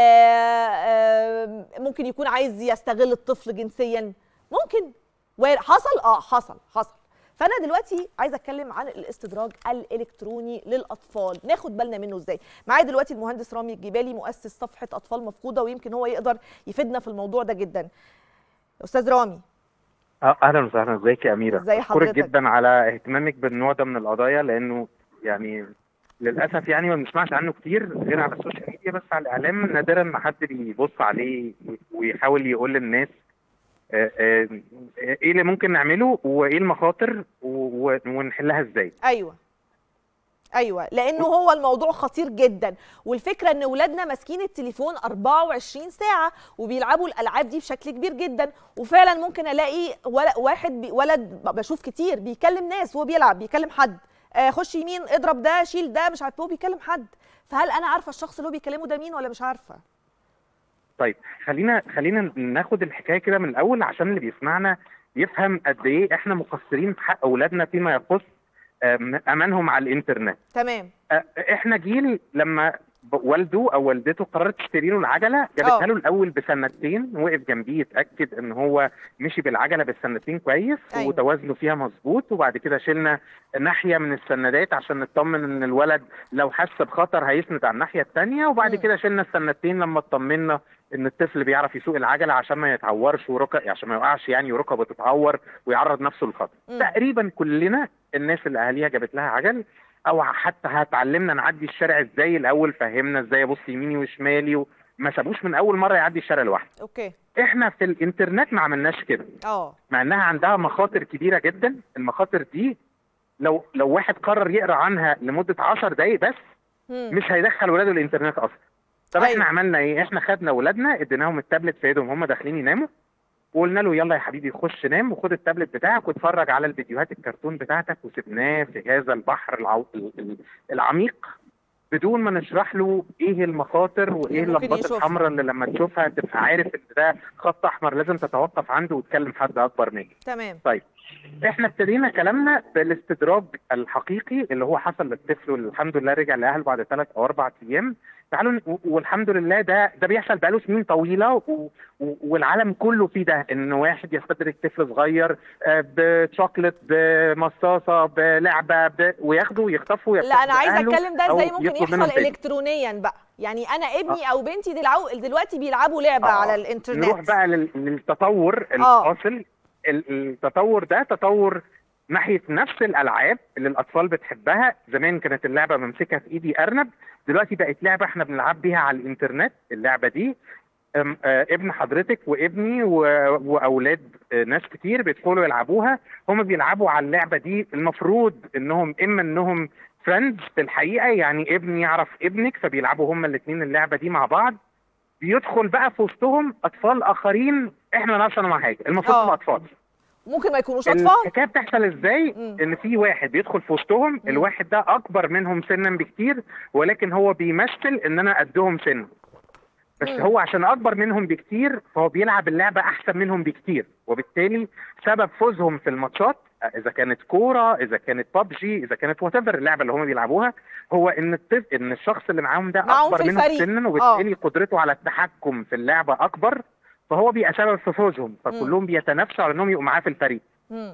آه ممكن يكون عايز يستغل الطفل جنسيا ممكن وارد- حصل اه حصل حصل فانا دلوقتي عايزه اتكلم عن الاستدراج الالكتروني للاطفال ناخد بالنا منه ازاي معايا دلوقتي المهندس رامي الجبالي مؤسس صفحه اطفال مفقوده ويمكن هو يقدر يفيدنا في الموضوع ده جدا استاذ رامي آه، اهلا وسهلا ازيك يا اميره ازي بشكرك حضرتك؟ جدا على اهتمامك بالنوع ده من القضايا لانه يعني للاسف يعني ما بنسمعش عنه كتير غير على السوشيال ميديا بس على الاعلام نادرا ما حد بيبص عليه ويحاول يقول للناس آه، آه، ايه اللي ممكن نعمله وايه المخاطر و- و- ونحلها ازاي ايوه ايوه لانه هو الموضوع خطير جدا والفكره ان اولادنا ماسكين التليفون 24 ساعه وبيلعبوا الالعاب دي بشكل كبير جدا وفعلا ممكن الاقي ول- واحد بي ولد ب- بشوف كتير بيكلم ناس وهو بيلعب بيكلم حد آه خش يمين اضرب ده شيل ده مش عارف هو بيكلم حد فهل انا عارفه الشخص اللي هو بيكلمه ده مين ولا مش عارفه طيب خلينا خلينا ناخد الحكايه كده من الاول عشان اللي بيسمعنا يفهم قد ايه احنا مقصرين في حق اولادنا فيما يخص آم، امانهم على الانترنت تمام آه، احنا جيل لما ب- والده او والدته قررت تشتري له العجله آه. جابتها له الاول بسنتين وقف جنبيه يتاكد ان هو مشي بالعجله بالسنتين كويس أيوة. وتوازنه فيها مظبوط وبعد كده شلنا ناحيه من السندات عشان نطمن ان الولد لو حس بخطر هيسند على الناحيه الثانيه وبعد مم. كده شلنا السنتين لما اطمنا ان الطفل بيعرف يسوق العجله عشان ما يتعورش وركب عشان ما يوقعش يعني وركبه تتعور ويعرض نفسه للخطر مم. تقريبا كلنا الناس اللي اهاليها جابت لها عجل او حتى هتعلمنا نعدي الشارع ازاي الاول فهمنا ازاي ابص يميني وشمالي وما سابوش من اول مره يعدي الشارع لوحده اوكي احنا في الانترنت ما عملناش كده اه مع انها عندها مخاطر كبيره جدا المخاطر دي لو لو واحد قرر يقرا عنها لمده 10 دقائق بس مم. مش هيدخل ولاده الانترنت اصلا طب أيوة. احنا عملنا ايه احنا خدنا ولادنا اديناهم التابلت في ايدهم هم داخلين يناموا وقلنا له يلا يا حبيبي خش نام وخد التابلت بتاعك واتفرج على الفيديوهات الكرتون بتاعتك وسبناه في هذا البحر العو... ال- ال- العميق بدون ما نشرح له ايه المخاطر وايه اللي ممكن اللمبات يشوفها. الحمراء اللي لما تشوفها تبقى عارف ان ده خط احمر لازم تتوقف عنده وتكلم حد اكبر منك تمام احنا ابتدينا كلامنا بالاستدراج الحقيقي اللي هو حصل للطفل والحمد لله رجع لاهله بعد ثلاث او اربع ايام تعالوا ن- و- والحمد لله ده ده بيحصل بقاله سنين طويله و و والعالم كله فيه ده ان واحد يستدرج طفل صغير آه، بشوكلت بمصاصه بلعبه ب... وياخده ويخطفه لا انا عايزه أهله اتكلم ده أو ازاي ممكن يطلب يحصل منهم تاني. الكترونيا بقى يعني انا ابني او بنتي دلعو- دلوقتي بيلعبوا لعبه آه. على الانترنت نروح بقى لل- للتطور آه. الحاصل ال- التطور ده تطور ناحيه نفس الالعاب اللي الاطفال بتحبها زمان كانت اللعبه ممسكها في ايدي ارنب دلوقتي بقت لعبه احنا بنلعب بيها على الانترنت اللعبه دي أم، آه، ابن حضرتك وابني و- واولاد آه، ناس كتير بيدخلوا يلعبوها هم بيلعبوا على اللعبه دي المفروض انهم اما انهم فريندز في الحقيقه يعني ابني يعرف ابنك فبيلعبوا هما الاثنين اللعبه دي مع بعض بيدخل بقى في وسطهم اطفال اخرين احنا لا نعرفش عنهم حاجه المفروض آه. هم اطفال ممكن ما يكونوش اطفال الحكايه بتحصل ازاي مم. ان في واحد بيدخل في وسطهم الواحد ده اكبر منهم سنا بكتير ولكن هو بيمثل ان انا قدهم سن بس مم. هو عشان اكبر منهم بكتير فهو بيلعب اللعبه احسن منهم بكتير وبالتالي سبب فوزهم في الماتشات اذا كانت كوره اذا كانت بابجي اذا كانت وات اللعبه اللي هم بيلعبوها هو ان الطفل ان الشخص اللي معاهم ده معاهم اكبر في منهم الفريق. سنا وبالتالي قدرته على التحكم في اللعبه اكبر فهو بيبقى سبب في فوزهم فكلهم بيتنافسوا على انهم يبقوا معاه في الفريق مم.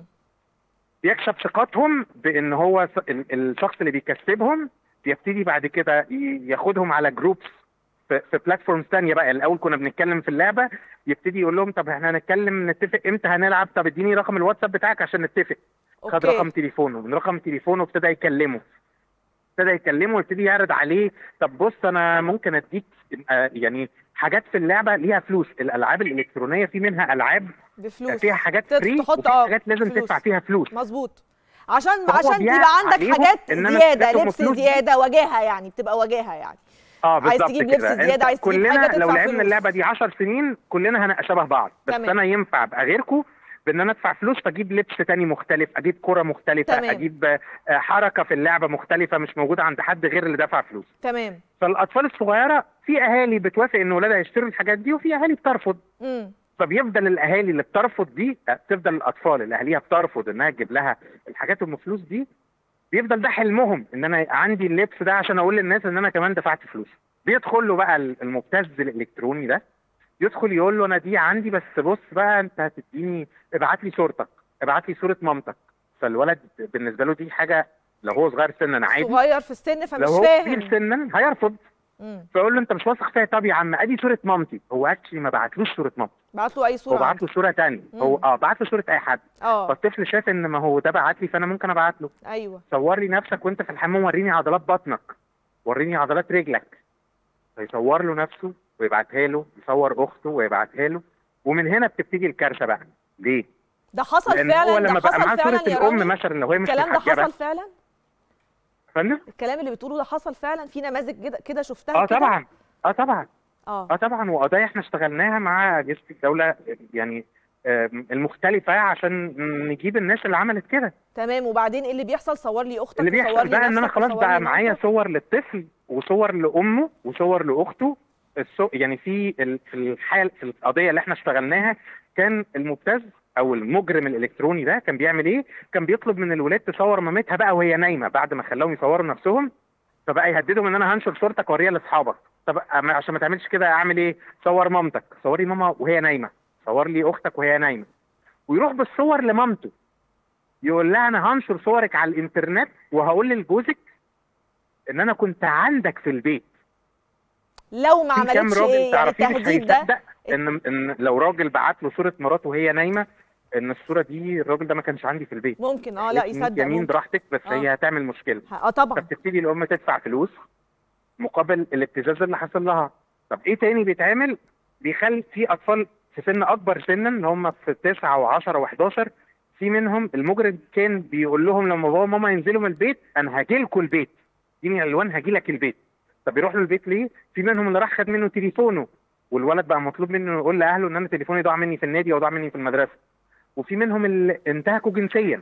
بيكسب ثقتهم بان هو س- ال- الشخص اللي بيكسبهم بيبتدي بعد كده ي- ياخدهم على جروبس في, في بلاتفورمز ثانيه بقى الاول كنا بنتكلم في اللعبه يبتدي يقول لهم طب احنا هنتكلم نتفق امتى هنلعب طب اديني رقم الواتساب بتاعك عشان نتفق خد اوكي رقم تليفونه من رقم تليفونه ابتدى يكلمه ابتدى يكلمه ويبتدي يعرض عليه طب بص انا ممكن اديك آه، يعني حاجات في اللعبه ليها فلوس الالعاب الالكترونيه في منها العاب بفلوس فيها حاجات تت- فري تحط وفي اه حاجات لازم فلوس. تدفع فيها فلوس مظبوط عشان فهو عشان بيعرض تبقى عندك عليهم حاجات إن أنا زياده اديتهم لبس فلوس. زياده وجاهه يعني بتبقى وجاهه يعني اه عايز بالظبط تجيب كده. لبس زيادة، أنت عايز تجيب كلنا حاجة لو تدفع لعبنا فلوس. اللعبه دي 10 سنين كلنا هنبقى شبه بعض بس تمام. انا ينفع ابقى غيركم بان انا ادفع فلوس فاجيب لبس تاني مختلف اجيب كره مختلفه تمام. اجيب آه، حركه في اللعبه مختلفه مش موجوده عند حد غير اللي دفع فلوس تمام فالاطفال الصغيره في اهالي بتوافق ان ولادها يشتروا الحاجات دي وفي اهالي بترفض امم فبيفضل الاهالي اللي بترفض دي آه، تفضل الاطفال اللي اهاليها بترفض انها تجيب لها الحاجات ام فلوس دي بيفضل ده حلمهم ان انا عندي اللبس ده عشان اقول للناس ان انا كمان دفعت فلوس بيدخل له بقى المبتز الالكتروني ده يدخل يقول له انا دي عندي بس بص بقى انت هتديني ابعت لي صورتك ابعت لي صوره مامتك فالولد بالنسبه له دي حاجه لو هو صغير سنا عادي صغير في السن لو فمش هو فاهم كبير سنا هيرفض امم فيقول له انت مش واثق فيا طب يا عم ادي صوره مامتي هو اكشلي ما بعتلوش صوره مامتي بعت له اي هو صوره بعت عنده. له صوره ثانيه هو مم. اه بعت له صوره اي حد اه فالطفل شاف ان ما هو ده بعت لي فانا ممكن ابعت له ايوه صور لي نفسك وانت في الحمام وريني عضلات بطنك وريني عضلات رجلك فيصور له نفسه ويبعتها له يصور اخته ويبعتها له ومن هنا بتبتدي الكارثه بقى ليه؟ ده حصل لان هو فعلا لما ده بقى معاه حصل صوره فعلا يا الام رامي مثلا لو هي مش الكلام ده محجبه حصل فعلا فندم الكلام اللي بتقوله ده حصل فعلا في نماذج كده كده شفتها اه كده؟ طبعا اه طبعا اه اه طبعا وقضايا احنا اشتغلناها مع اجهزه الدوله يعني آم، المختلفه عشان نجيب الناس اللي عملت كده تمام وبعدين ايه اللي بيحصل صور لي اختك اللي وصور بيحصل لي بقى ان انا نفسك خلاص وصور بقى لي معايا مامتك. صور للطفل وصور لامه وصور لاخته الصو... يعني في ال- في الحال في القضيه اللي احنا اشتغلناها كان المبتز او المجرم الالكتروني ده كان بيعمل ايه؟ كان بيطلب من الولاد تصور مامتها بقى وهي نايمه بعد ما خلاهم يصوروا نفسهم فبقى يهددهم ان انا هنشر صورتك واوريها لاصحابك طب أما عشان ما تعملش كده اعمل ايه؟ صور مامتك صوري ماما وهي نايمه صور لي اختك وهي نايمه ويروح بالصور لمامته يقول لها انا هنشر صورك على الانترنت وهقول لجوزك ان انا كنت عندك في البيت لو ما في كام عملتش راجل ايه يعني تعرفيه مش التهديد ده هيصدق ان ان لو راجل بعت له صوره مراته وهي نايمه ان الصوره دي الراجل ده ما كانش عندي في البيت ممكن اه لا قالت لي يصدق يمين ممكن. براحتك بس آه. هي هتعمل مشكله اه طبعا فبتبتدي الام تدفع فلوس مقابل الابتزاز اللي حصل لها طب ايه تاني بيتعمل بيخلي في اطفال في سن اكبر سنا اللي هم في 9 و10 و11 في منهم المجرم كان بيقول لهم لما بابا وماما ينزلوا من البيت انا هاجي لكم البيت اديني الوان هاجي لك البيت طب يروح له البيت ليه؟ في منهم اللي راح خد منه تليفونه والولد بقى مطلوب منه يقول لاهله ان انا تليفوني ضاع مني في النادي او ضاع مني في المدرسه وفي منهم اللي انتهكوا جنسيا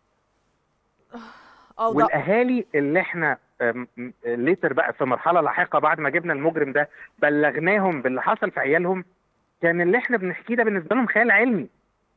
اه ده والاهالي اللي احنا ليتر بقى في مرحله لاحقه بعد ما جبنا المجرم ده بلغناهم باللي حصل في عيالهم كان اللي احنا بنحكيه ده بالنسبه لهم خيال علمي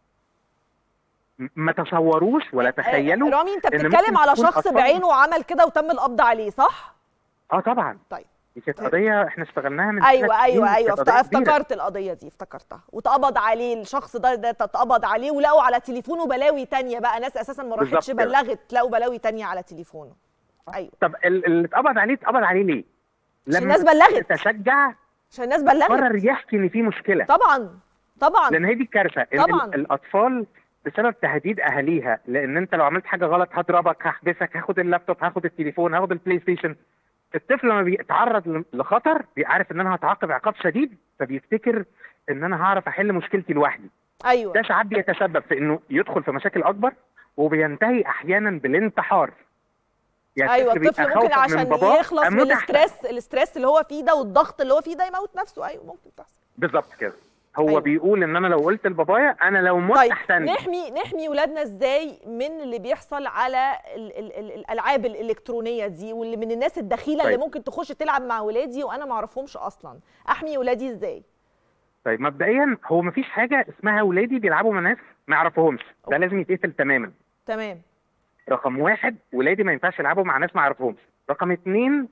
م- ما تصوروش ولا تخيلوا آه، رامي انت إن بتتكلم ممكن على تكون شخص أطفال- بعينه وعمل كده وتم القبض عليه صح؟ اه طبعا طيب. دي كانت قضيه احنا اشتغلناها من ايوه ثلاث ايوه سنين، ايوه كانت قضية افت- كبيرة. افتكرت القضيه دي افتكرتها واتقبض عليه الشخص ده ده اتقبض عليه ولقوا على تليفونه بلاوي تانية بقى ناس اساسا ما بالظبط راحتش كده. بلغت لقوا بلاوي تانية على تليفونه ايوه طب ال- اللي اتقبض عليه اتقبض عليه ليه؟ عشان الناس بلغت تشجع عشان الناس بلغت قرر يحكي ان في مشكله طبعا طبعا لان هي دي الكارثه إن طبعاً. ال- الاطفال بسبب تهديد اهاليها لان انت لو عملت حاجه غلط هضربك هحبسك هاخد اللابتوب هاخد التليفون هاخد البلاي ستيشن الطفل لما بيتعرض ل- لخطر بيعرف ان انا هتعاقب عقاب شديد فبيفتكر ان انا هعرف احل مشكلتي لوحدي ايوه ده ساعات بيتسبب في انه يدخل في مشاكل اكبر وبينتهي احيانا بالانتحار يعني ايوه بيبقى الطفل ممكن خوفا من عشان باباه يخلص من أموت أحسن. الاسترس الاسترس اللي هو فيه ده والضغط اللي هو فيه ده يموت نفسه ايوه ممكن تحصل بالظبط كده هو أيوة. بيقول ان انا لو قلت لبابايا انا لو مت طيب احسن لي. نحمي نحمي ولادنا ازاي من اللي بيحصل على ال ال ال الالعاب الالكترونيه دي واللي من الناس الدخيله اللي طيب. ممكن تخش تلعب مع ولادي وانا ما اعرفهمش اصلا احمي ولادي ازاي طيب مبدئيا هو مفيش حاجه اسمها ولادي بيلعبوا مع ناس ما يعرفوهمش ده أوكي. لازم يتقفل تماما تمام رقم واحد ولادي ما ينفعش يلعبوا مع ناس ما يعرفوهمش رقم اتنين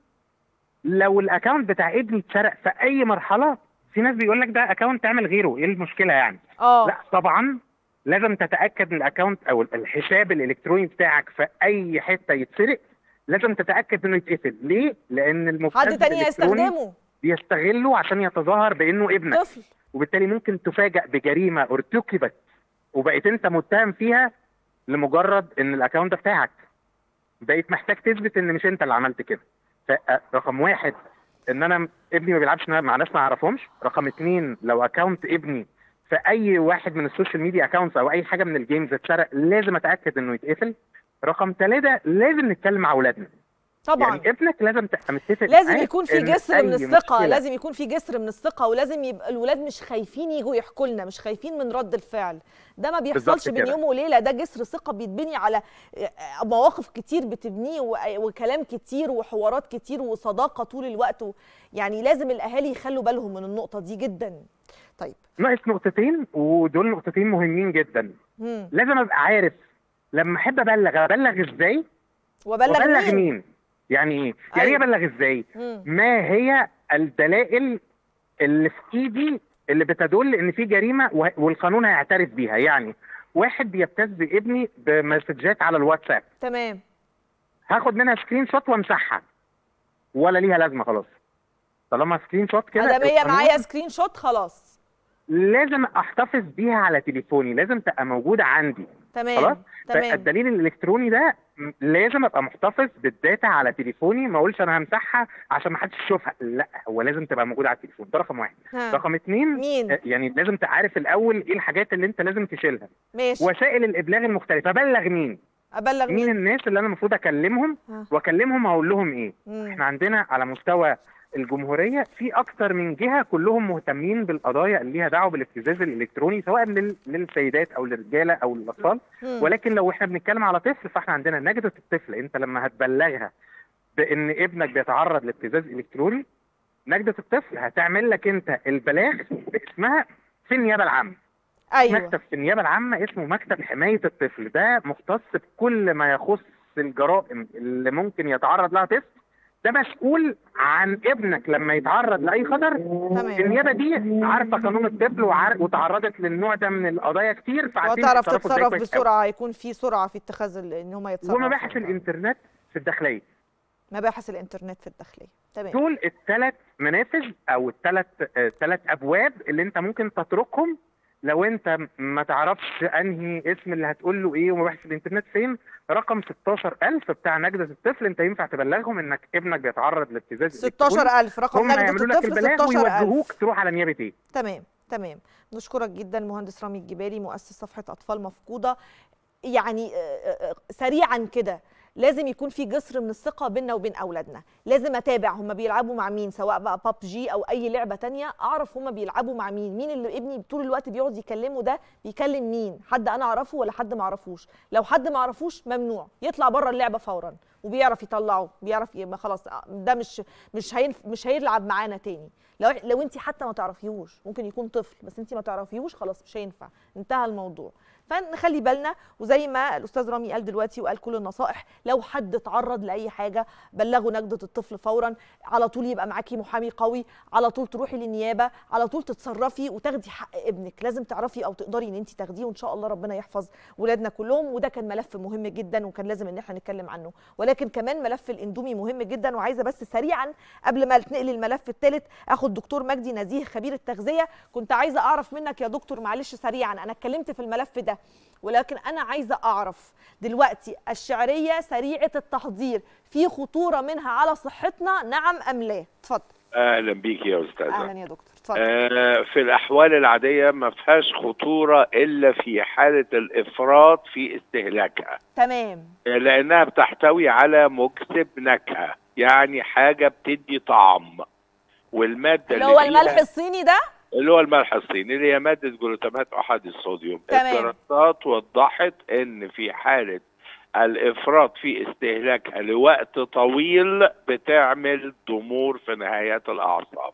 لو الاكونت بتاع ابني اتسرق في اي مرحله في ناس بيقول لك ده اكونت تعمل غيره ايه المشكله يعني اه لا طبعا لازم تتاكد ان الاكونت او الحساب الالكتروني بتاعك في اي حته يتسرق لازم تتاكد انه يتقفل ليه لان المبتز حد تاني الإلكتروني هيستخدمه بيستغله عشان يتظاهر بانه ابنك طفل وبالتالي ممكن تفاجأ بجريمة ارتكبت وبقيت انت متهم فيها لمجرد ان الاكونت ده بتاعك بقيت محتاج تثبت ان مش انت اللي عملت كده فرقم واحد ان انا ابني ما بيلعبش مع ناس ما اعرفهمش رقم اتنين لو اكونت ابني في اي واحد من السوشيال ميديا اكونتس او اي حاجه من الجيمز اتسرق لازم اتاكد انه يتقفل رقم ثلاثة لازم نتكلم مع اولادنا طبعا يعني ابنك لازم تبقى متفق لازم معاه يكون في إن جسر أي من الثقه مشكلة لازم يكون في جسر من الثقه ولازم يبقى الولاد مش خايفين يجوا يحكوا لنا مش خايفين من رد الفعل ده ما بيحصلش بالظبط بين كده. يوم وليله ده جسر ثقه بيتبني على مواقف كتير بتبنيه و- وكلام كتير وحوارات كتير وصداقه طول الوقت و- يعني لازم الاهالي يخلوا بالهم من النقطه دي جدا طيب ناقص نقطتين ودول نقطتين مهمين جدا مم. لازم ابقى عارف لما احب ابلغ ابلغ ازاي وبلغ وابلغ مين, مين يعني ايه يعني ايه أيوة. ابلغ ازاي مم. ما هي الدلائل اللي في ايدي اللي بتدل ان في جريمه و- والقانون هيعترف بيها يعني واحد بيبتز ابني بمسجات على الواتساب تمام هاخد منها سكرين شوت وامسحها ولا ليها لازمه خلاص طالما سكرين شوت كده ادم هي القانون معايا سكرين شوت خلاص لازم احتفظ بيها على تليفوني لازم تبقى موجوده عندي تمام خلاص تمام فالدليل الالكتروني ده م- لازم ابقى محتفظ بالداتا على تليفوني ما اقولش انا همسحها عشان ما حدش يشوفها لا هو لازم تبقى موجوده على التليفون ده رقم واحد ها. رقم اتنين مين؟ آه، يعني لازم تعرف الاول ايه الحاجات اللي انت لازم تشيلها ماشي وسائل الابلاغ المختلفه ابلغ مين ابلغ مين مين الناس اللي انا المفروض اكلمهم آه. واكلمهم اقول لهم ايه مم. احنا عندنا على مستوى الجمهوريه في اكتر من جهه كلهم مهتمين بالقضايا اللي ليها دعوه بالابتزاز الالكتروني سواء لل- للسيدات او للرجاله او للاطفال مم. ولكن لو احنا بنتكلم على طفل فاحنا عندنا نجدة الطفل انت لما هتبلغها بان ابنك بيتعرض لابتزاز الكتروني نجدة الطفل هتعمل لك انت البلاغ اسمها في النيابه العامه ايوه مكتب في النيابه العامه اسمه مكتب حمايه الطفل ده مختص بكل ما يخص الجرائم اللي ممكن يتعرض لها طفل ده مسؤول عن ابنك لما يتعرض لاي خطر تمام النيابه دي عارفه قانون الطفل وعار... وتعرضت للنوع ده من القضايا كتير فعارفين وتعرف يتصرفوا إزاي تتصرف كويس أوي. بسرعه يكون في سرعه في اتخاذ ال- ان هم يتصرفوا ومباحث الانترنت في الداخليه مباحث الانترنت في الداخليه تمام دول الثلاث منافذ او الثلاث الثلاث ابواب اللي انت ممكن تتركهم لو انت ما تعرفش انهي اسم اللي هتقول له ايه ومباحث الانترنت فين رقم 16000 بتاع نجدة الطفل انت ينفع تبلغهم انك ابنك بيتعرض لابتزاز إلكتروني. 16000 رقم هم نجدة يعملوا لك الطفل البلاغ 16000 ويوجهوك تروح على نيابه ايه تمام تمام نشكرك جدا المهندس رامي الجبالي مؤسس صفحه اطفال مفقوده يعني آه، آه، سريعا كده لازم يكون في جسر من الثقه بيننا وبين اولادنا لازم اتابع هم بيلعبوا مع مين سواء بقى باب جي او اي لعبه تانية اعرف هم بيلعبوا مع مين مين اللي ابني طول الوقت بيقعد يكلمه ده بيكلم مين حد انا اعرفه ولا حد ما اعرفوش لو حد ما اعرفوش ممنوع يطلع بره اللعبه فورا وبيعرف يطلعه بيعرف يبقى خلاص آه، ده مش مش هينف مش هيلعب معانا تاني لو لو انت حتى ما تعرفيهوش ممكن يكون طفل بس انت ما تعرفيهوش خلاص مش هينفع انتهى الموضوع فنخلي بالنا وزي ما الاستاذ رامي قال دلوقتي وقال كل النصائح لو حد اتعرض لاي حاجه بلغوا نجده الطفل فورا على طول يبقى معاكي محامي قوي على طول تروحي للنيابه على طول تتصرفي وتاخدي حق ابنك لازم تعرفي او تقدري ان انت تاخديه وان شاء الله ربنا يحفظ ولادنا كلهم وده كان ملف مهم جدا وكان لازم ان احنا نتكلم عنه ولكن كمان ملف الاندومي مهم جدا وعايزه بس سريعا قبل ما نتنقل الملف الثالث اخد دكتور مجدي نزيه خبير التغذيه كنت عايزه اعرف منك يا دكتور معلش سريعا انا اتكلمت في الملف ده ولكن انا عايزه اعرف دلوقتي الشعريه سريعه التحضير في خطوره منها على صحتنا نعم ام لا اتفضل اهلا بيك يا استاذه اهلا يا دكتور اتفضل آه في الاحوال العاديه ما فيهاش خطوره الا في حاله الافراط في استهلاكها تمام لانها بتحتوي على مكسب نكهه يعني حاجه بتدي طعم والماده اللي اللي هو فيها- الملح الصيني ده اللي هو الملح الصيني اللي هي ماده جلوتامات احاد الصوديوم تمام. الدراسات وضحت ان في حاله الافراط في استهلاكها لوقت طويل بتعمل ضمور في نهايات الاعصاب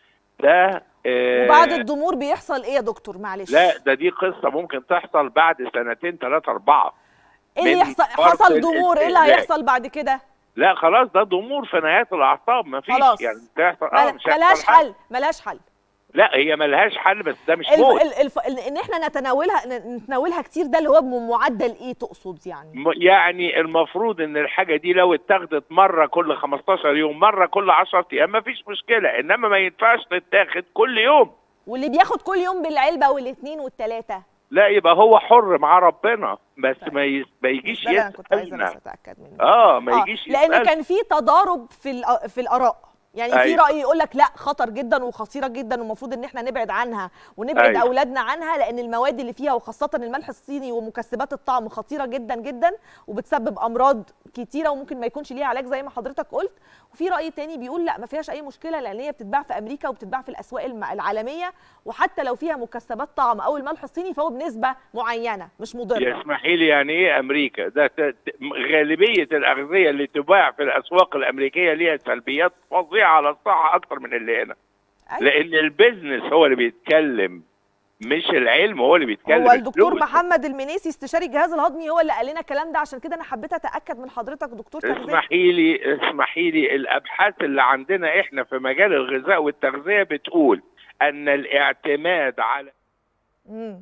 ده آه، وبعد الضمور بيحصل ايه يا دكتور معلش لا ده دي قصه ممكن تحصل بعد سنتين ثلاثه اربعه ايه اللي من يحصل فرط حصل ضمور ايه اللي الاستهلاك. هيحصل بعد كده لا خلاص ده ضمور في نهايات الاعصاب ما فيش خلاص. يعني تحصل اه مل- مش هيحصل ملهاش حاجة. حل ملهاش حل لا هي ملهاش حل بس ده مش الف... موت ال... الف... ال- ان احنا نتناولها ن- نتناولها كتير ده اللي هو بمعدل ايه تقصد يعني م- يعني المفروض ان الحاجه دي لو اتاخدت مره كل 15 يوم مره كل 10 ايام ما فيش مشكله انما ما ينفعش تتاخد كل يوم واللي بياخد كل يوم بالعلبه والاثنين والثلاثه لا يبقى هو حر مع ربنا بس ما ي- ما يجيش ده اللي انا كنت عايزه بس يسالنا اتاكد منه اه ما آه، يجيش لان يسألنا. كان في تضارب في الأ- في الاراء يعني في أيوة. راي يقول لك لا خطر جدا وخطيره جدا والمفروض ان احنا نبعد عنها ونبعد أيوة. اولادنا عنها لان المواد اللي فيها وخاصه الملح الصيني ومكسبات الطعم خطيره جدا جدا وبتسبب امراض كتيره وممكن ما يكونش ليها علاج زي ما حضرتك قلت وفي راي تاني بيقول لا ما فيهاش اي مشكله لان هي بتتباع في امريكا وبتتباع في الاسواق الم- العالميه وحتى لو فيها مكسبات طعم او الملح الصيني فهو بنسبه معينه مش مضره اسمحي لي يعني ايه امريكا ده ت- ت- غالبيه الاغذيه اللي تباع في الاسواق الامريكيه ليها سلبيات فظيعه على الصحه اكتر من اللي هنا أيوة. لان البيزنس هو اللي بيتكلم مش العلم هو اللي بيتكلم هو الدكتور الفلوس. محمد المنيسي استشاري الجهاز الهضمي هو اللي قال لنا الكلام ده عشان كده انا حبيت اتاكد من حضرتك دكتور تغذيه اسمحي لي اسمحي لي الابحاث اللي عندنا احنا في مجال الغذاء والتغذيه بتقول ان الاعتماد على مم.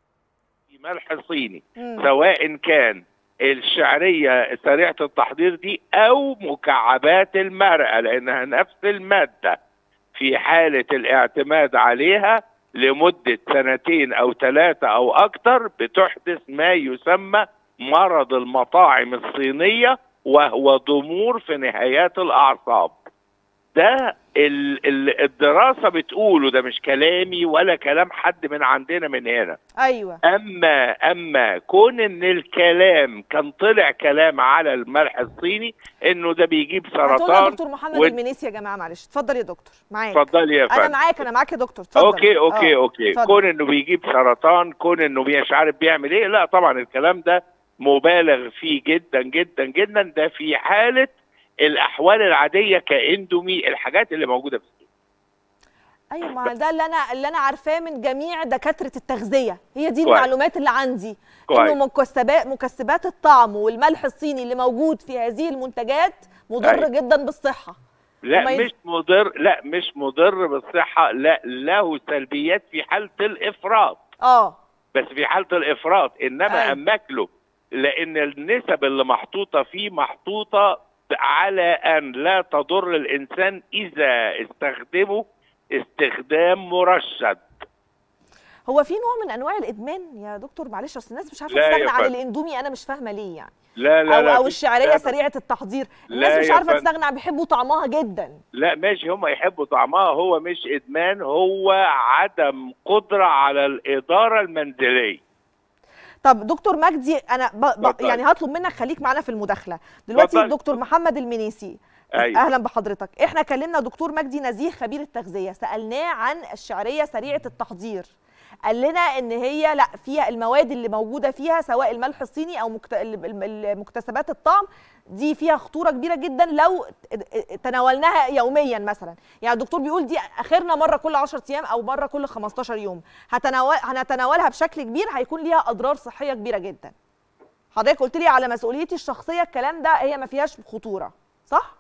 ملح صيني مم. سواء كان الشعريه سريعه التحضير دي او مكعبات المرقه لانها نفس الماده في حاله الاعتماد عليها لمده سنتين او ثلاثه او اكثر بتحدث ما يسمى مرض المطاعم الصينيه وهو ضمور في نهايات الاعصاب ده ال- ال- الدراسه بتقوله ده مش كلامي ولا كلام حد من عندنا من هنا ايوه اما اما كون ان الكلام كان طلع كلام على الملح الصيني انه ده بيجيب هتقول يا سرطان دكتور محمد و- المنيسي يا جماعه معلش اتفضل يا دكتور معاك اتفضلي يا انا فندم معاك انا معاك يا دكتور اتفضل اوكي اوكي آه، اوكي اتفضل. كون انه بيجيب سرطان كون انه مش عارف بيعمل ايه لا طبعا الكلام ده مبالغ فيه جدا جدا جدا ده في حاله الاحوال العاديه كاندومي الحاجات اللي موجوده في السوق ايوه ما ده اللي انا اللي انا عارفاه من جميع دكاتره التغذيه هي دي كويس. المعلومات اللي عندي كويس. انه مكسبات مكسبات الطعم والملح الصيني اللي موجود في هذه المنتجات مضر أيوة. جدا بالصحه لا وما يز- مش مضر لا مش مضر بالصحه لا له سلبيات في حاله الافراط اه بس في حاله الافراط انما أيوة. اما اكله لان النسب اللي محطوطه فيه محطوطه على ان لا تضر الانسان اذا استخدمه استخدام مرشد هو في نوع من انواع الادمان يا دكتور معلش اصل الناس مش عارفه لا يا تستغنى عن فندم. الاندومي انا مش فاهمه ليه يعني لا لا او لا او في الشعريه استخدام- سريعه التحضير لا الناس مش يا عارفه فندم. تستغنى بيحبوا طعمها جدا لا ماشي هم يحبوا طعمها هو مش ادمان هو عدم قدره على الاداره المنزليه طب دكتور مجدي انا ب... ب... اتفضل. يعني هطلب منك خليك معانا في المداخله دلوقتي اتفضل. دكتور محمد المنيسي أيوة. اهلا بحضرتك احنا كلمنا دكتور مجدي نزيه خبير التغذيه سالناه عن الشعريه سريعه التحضير قال لنا ان هي لا فيها المواد اللي موجوده فيها سواء الملح الصيني او مكت... ال- ال- مكتسبات الطعم دي فيها خطوره كبيره جدا لو تناولناها يوميا مثلا يعني الدكتور بيقول دي اخرنا مره كل 10 ايام او مره كل 15 يوم هتناول هنتناولها بشكل كبير هيكون ليها اضرار صحيه كبيره جدا حضرتك قلت لي على مسؤوليتي الشخصيه الكلام ده هي ما فيهاش خطوره صح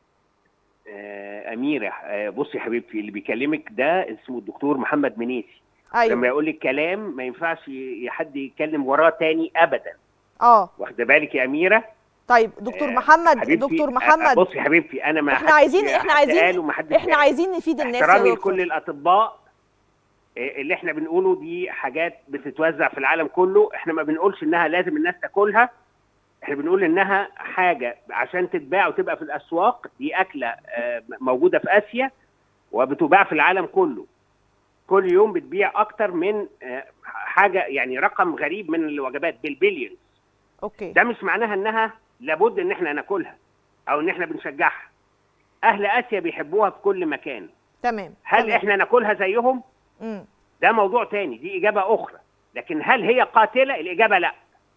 آه، أميرة آه، بصي يا حبيبتي اللي بيكلمك ده اسمه الدكتور محمد منيسي لما ايوه يقول لك كلام ما ينفعش ي- حد يتكلم وراه تاني أبدا اه واخده بالك يا أميرة طيب دكتور آه، محمد حبيبتي، دكتور آه، محمد بصي يا حبيبتي أنا ما احنا حدش- عايزين احنا حد عايزين قال وما حدش احنا قال. عايزين نفيد الناس يا احترامي دكتور لكل الأطباء آه، اللي احنا بنقوله دي حاجات بتتوزع في العالم كله احنا ما بنقولش انها لازم الناس تاكلها احنا بنقول انها حاجه عشان تتباع وتبقى في الاسواق دي اكله آه، موجوده في اسيا وبتباع في العالم كله كل يوم بتبيع اكتر من آه، حاجه يعني رقم غريب من الوجبات بالبليونز اوكي ده مش معناها انها لابد ان احنا ناكلها او ان احنا بنشجعها اهل اسيا بيحبوها في كل مكان تمام هل تمام. احنا ناكلها زيهم مم. ده موضوع تاني دي اجابه اخرى لكن هل هي قاتله الاجابه لا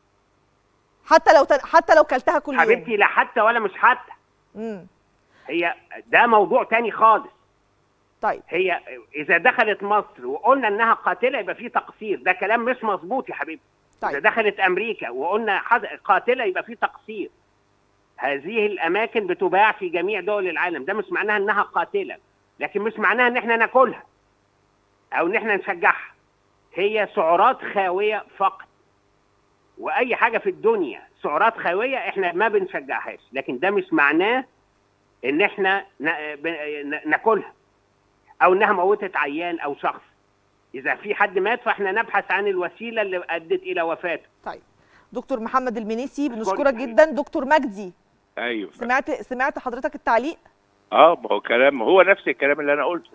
حتى لو تن... حتى لو كلتها كل يوم حبيبتي لا حتى ولا مش حتى مم. هي ده موضوع تاني خالص طيب هي اذا دخلت مصر وقلنا انها قاتله يبقى في تقصير ده كلام مش مظبوط يا حبيبي اذا طيب دخلت امريكا وقلنا حد- قاتله يبقى في تقصير هذه الاماكن بتباع في جميع دول العالم ده مش معناها انها قاتله لكن مش معناها ان احنا ناكلها او ان احنا نشجعها هي سعرات خاويه فقط واي حاجه في الدنيا سعرات خاويه احنا ما بنشجعهاش لكن ده مش معناه ان احنا نا- ب- ن- ناكلها او انها موتت عيان او شخص اذا في حد مات فاحنا نبحث عن الوسيله اللي ادت الى وفاته طيب دكتور محمد المنيسي بنشكرك أشكرك. جدا دكتور مجدي ايوه سمعت سمعت حضرتك التعليق اه ما هو كلام هو نفس الكلام اللي انا قلته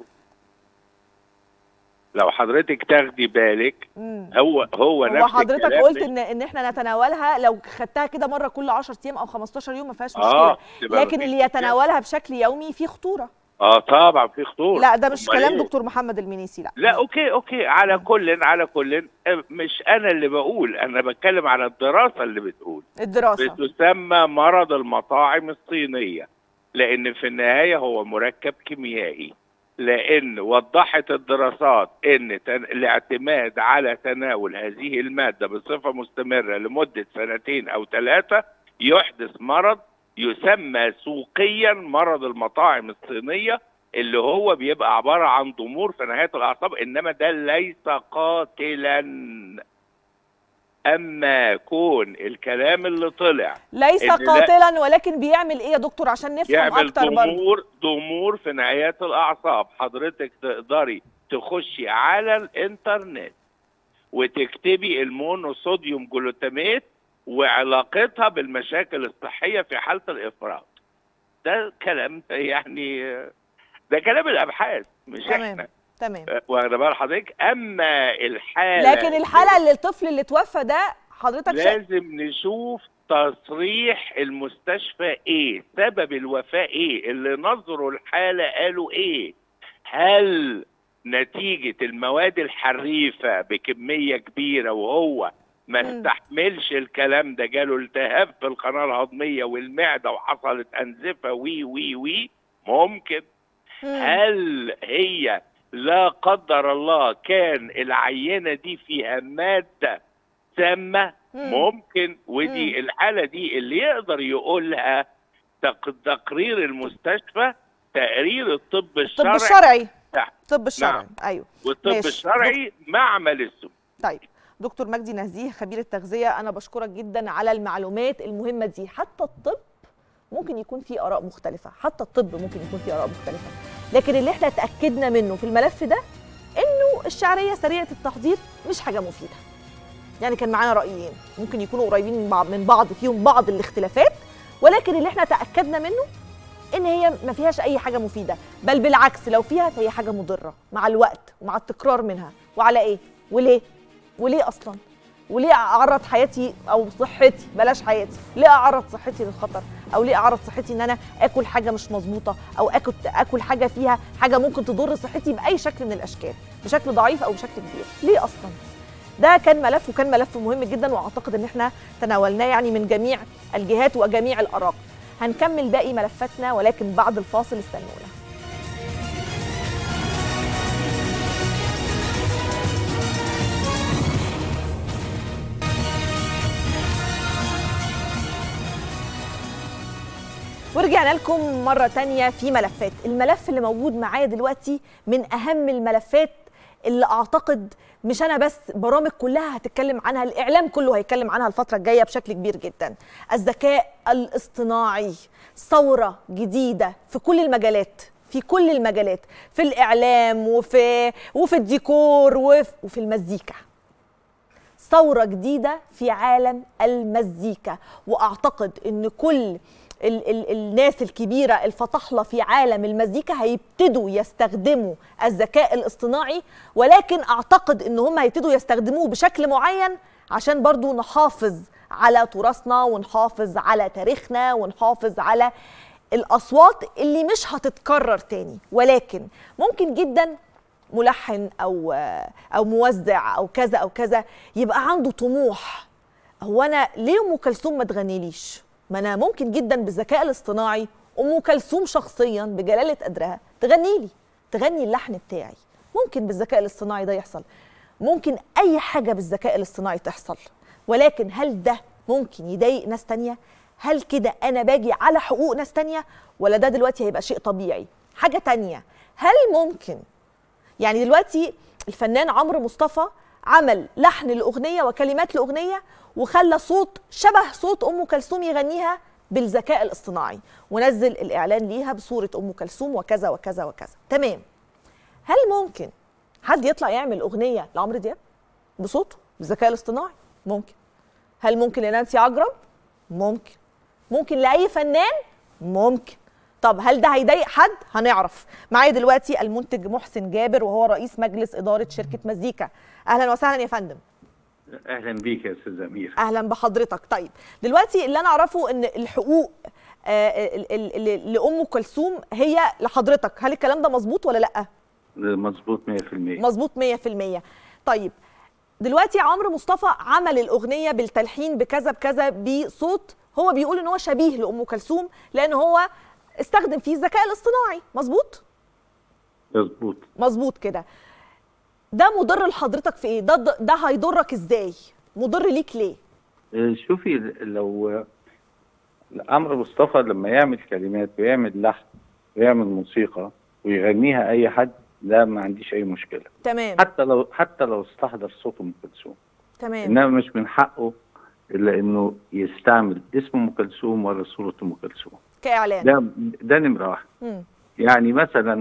لو حضرتك تاخدي بالك مم. هو هو نفس هو حضرتك الكلام قلت مش- ان ان احنا نتناولها لو خدتها كده مره كل 10 ايام او 15 يوم ما فيهاش مشكله اه تبقى لكن مفيش اللي مشكلة. يتناولها بشكل يومي فيه خطوره اه طبعا في خطوره لا ده مش أمال كلام إيه؟ دكتور محمد المنيسي لا لا اوكي اوكي على كل على كل آه، مش انا اللي بقول انا بتكلم على الدراسه اللي بتقول الدراسه بتسمى مرض المطاعم الصينيه لان في النهايه هو مركب كيميائي لان وضحت الدراسات ان تن... الاعتماد على تناول هذه الماده بصفه مستمره لمده سنتين او ثلاثه يحدث مرض يسمى سوقيا مرض المطاعم الصينيه اللي هو بيبقى عباره عن ضمور في نهايه الاعصاب انما ده ليس قاتلا اما كون الكلام اللي طلع ليس إن لا- قاتلا ولكن بيعمل ايه يا دكتور عشان نفهم يعمل اكتر برضه ضمور ضمور في نهايات الاعصاب حضرتك تقدري تخشي على الانترنت وتكتبي المونوصوديوم جلوتاميت وعلاقتها بالمشاكل الصحيه في حاله الافراط ده كلام يعني ده كلام الابحاث مش تمام احنا تمام واخده بال حضرتك اما الحاله لكن الحاله اللي الطفل اللي توفى ده حضرتك شا... لازم نشوف تصريح المستشفى ايه سبب الوفاه ايه اللي نظروا الحاله قالوا ايه هل نتيجه المواد الحريفه بكميه كبيره وهو ما مم. استحملش الكلام ده جاله التهاب في القناه الهضميه والمعده وحصلت انزفه وي وي وي ممكن مم. هل هي لا قدر الله كان العينه دي فيها ماده سامه مم. ممكن ودي الحاله دي اللي يقدر يقولها تق- تقرير المستشفى تقرير الطب الطب الشرعي الشرعي نعم. الطب الشرعي نعم. ايوه والطب ماشي. الشرعي معمل السم طيب دكتور مجدي نزيه خبير التغذيه انا بشكرك جدا على المعلومات المهمه دي حتى الطب ممكن يكون فيه اراء مختلفه حتى الطب ممكن يكون فيه اراء مختلفه لكن اللي احنا اتاكدنا منه في الملف ده انه الشعريه سريعه التحضير مش حاجه مفيده يعني كان معانا رايين ممكن يكونوا قريبين من بعض من بعض فيهم بعض الاختلافات ولكن اللي احنا تاكدنا منه ان هي ما فيهاش اي حاجه مفيده بل بالعكس لو فيها فهي حاجه مضره مع الوقت ومع التكرار منها وعلى ايه وليه وليه اصلا وليه اعرض حياتي او صحتي بلاش حياتي ليه اعرض صحتي للخطر او ليه اعرض صحتي ان انا اكل حاجه مش مظبوطه او اكل اكل حاجه فيها حاجه ممكن تضر صحتي باي شكل من الاشكال بشكل ضعيف او بشكل كبير ليه اصلا ده كان ملف وكان ملف مهم جدا واعتقد ان احنا تناولناه يعني من جميع الجهات وجميع الاراء هنكمل باقي ملفاتنا ولكن بعد الفاصل استنونا ورجعنا لكم مرة تانية في ملفات الملف اللي موجود معايا دلوقتي من أهم الملفات اللي أعتقد مش أنا بس برامج كلها هتتكلم عنها الإعلام كله هيتكلم عنها الفترة الجاية بشكل كبير جدا الذكاء الاصطناعي ثورة جديدة في كل المجالات في كل المجالات في الإعلام وفي وفي الديكور وفي, وفي المزيكا ثورة جديدة في عالم المزيكا وأعتقد أن كل ال ال الناس الكبيرة الفطحلة في عالم المزيكا هيبتدوا يستخدموا الذكاء الاصطناعي ولكن أعتقد أن هم هيبتدوا يستخدموه بشكل معين عشان برضو نحافظ على تراثنا ونحافظ على تاريخنا ونحافظ على الأصوات اللي مش هتتكرر تاني ولكن ممكن جدا ملحن او او موزع او كذا او كذا يبقى عنده طموح هو انا ليه ام كلثوم ما تغنيليش ما انا ممكن جدا بالذكاء الاصطناعي ام كلثوم شخصيا بجلاله قدرها تغني لي تغني اللحن بتاعي ممكن بالذكاء الاصطناعي ده يحصل ممكن اي حاجه بالذكاء الاصطناعي تحصل ولكن هل ده ممكن يضايق ناس تانية هل كده انا باجي على حقوق ناس تانية ولا ده دلوقتي هيبقى شيء طبيعي حاجه تانية هل ممكن يعني دلوقتي الفنان عمرو مصطفى عمل لحن الاغنيه وكلمات الاغنيه وخلى صوت شبه صوت ام كلثوم يغنيها بالذكاء الاصطناعي ونزل الاعلان ليها بصوره ام كلثوم وكذا وكذا وكذا تمام هل ممكن حد يطلع يعمل اغنيه لعمرو دياب بصوته بالذكاء الاصطناعي ممكن هل ممكن لنانسي عجرم ممكن ممكن لاي فنان ممكن طب هل ده هيضايق حد؟ هنعرف. معايا دلوقتي المنتج محسن جابر وهو رئيس مجلس إدارة شركة مزيكا. أهلا وسهلا يا فندم. اهلا بيك يا استاذ امير أهلا بحضرتك. طيب دلوقتي اللي أنا أعرفه إن الحقوق آه ال- ال- ال- لأم كلثوم هي لحضرتك، هل الكلام ده مظبوط ولا لأ؟ مظبوط 100% مظبوط 100%. طيب دلوقتي عمرو مصطفى عمل الأغنية بالتلحين بكذا بكذا بصوت هو بيقول إن هو شبيه لأم كلثوم لأن هو استخدم فيه الذكاء الاصطناعي مظبوط مظبوط مظبوط كده ده مضر لحضرتك في ايه ده ده هيضرك ازاي مضر ليك ليه آه، شوفي لو عمرو مصطفى لما يعمل كلمات ويعمل لحن ويعمل موسيقى ويغنيها اي حد لا ما عنديش اي مشكله تمام حتى لو حتى لو استحضر صوت ام كلثوم تمام انما مش من حقه الا انه يستعمل اسم ام كلثوم ولا صوره ام كلثوم كاعلان ده ده نمره واحد مم. يعني مثلا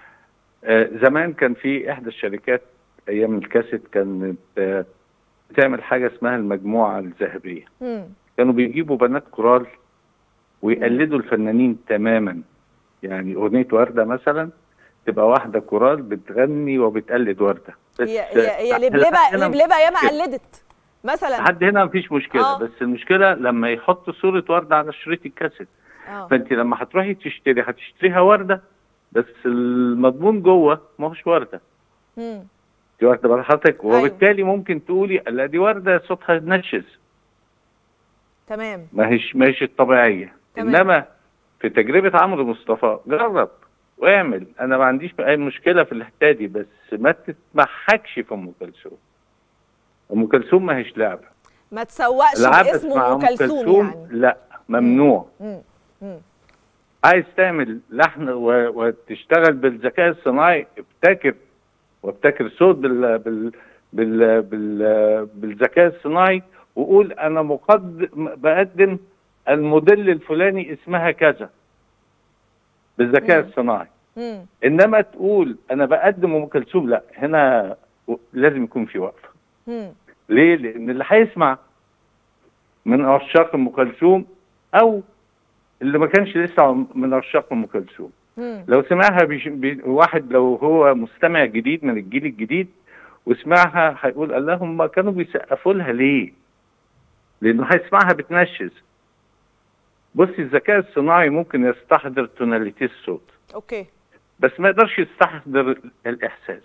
آه، زمان كان في احدى الشركات ايام الكاسيت كانت آه، بتعمل حاجه اسمها المجموعه الذهبيه مم. كانوا بيجيبوا بنات كورال ويقلدوا الفنانين تماما يعني اغنيه ورده مثلا تبقى واحده كورال بتغني وبتقلد ورده بس هي هي هي لحد لبلبه هنا لبلبه ياما مشكلة. قلدت مثلا لحد هنا مفيش مشكله آه. بس المشكله لما يحط صوره ورده على شريط الكاسيت اه فانت لما هتروحي تشتري هتشتريها ورده بس المضمون جوه ما هوش ورده مم. دي ورده بقى حضرتك أيوة. وبالتالي ممكن تقولي لا دي ورده صوتها نشز تمام ما هيش ما هيش الطبيعيه تمام. انما في تجربه عمرو مصطفى جرب واعمل انا ما عنديش اي مشكله في الحته دي بس ما تتمحكش في ام كلثوم ام كلثوم ما هيش لعبه ما تسوقش العبث باسم مع ام كلثوم يعني لا ممنوع مم. مم. عايز تعمل لحن و... وتشتغل بالذكاء الصناعي ابتكر وابتكر صوت بال... بال... بال... بال... بالذكاء الصناعي وقول انا مقد... بقدم الموديل الفلاني اسمها كذا بالذكاء مم. الصناعي مم. انما تقول انا بقدم ام كلثوم لا هنا لازم يكون في وقفه مم. ليه؟ لأن اللي هيسمع من عشاق أم كلثوم أو اللي ما كانش لسه من عشاق أم كلثوم مم. لو سمعها بيش... بي... واحد لو هو مستمع جديد من الجيل الجديد وسمعها هيقول اللهم كانوا بيسقفوا لها ليه؟ لأنه هيسمعها بتنشز بصي الذكاء الصناعي ممكن يستحضر توناليتي الصوت اوكي بس ما يقدرش يستحضر الإحساس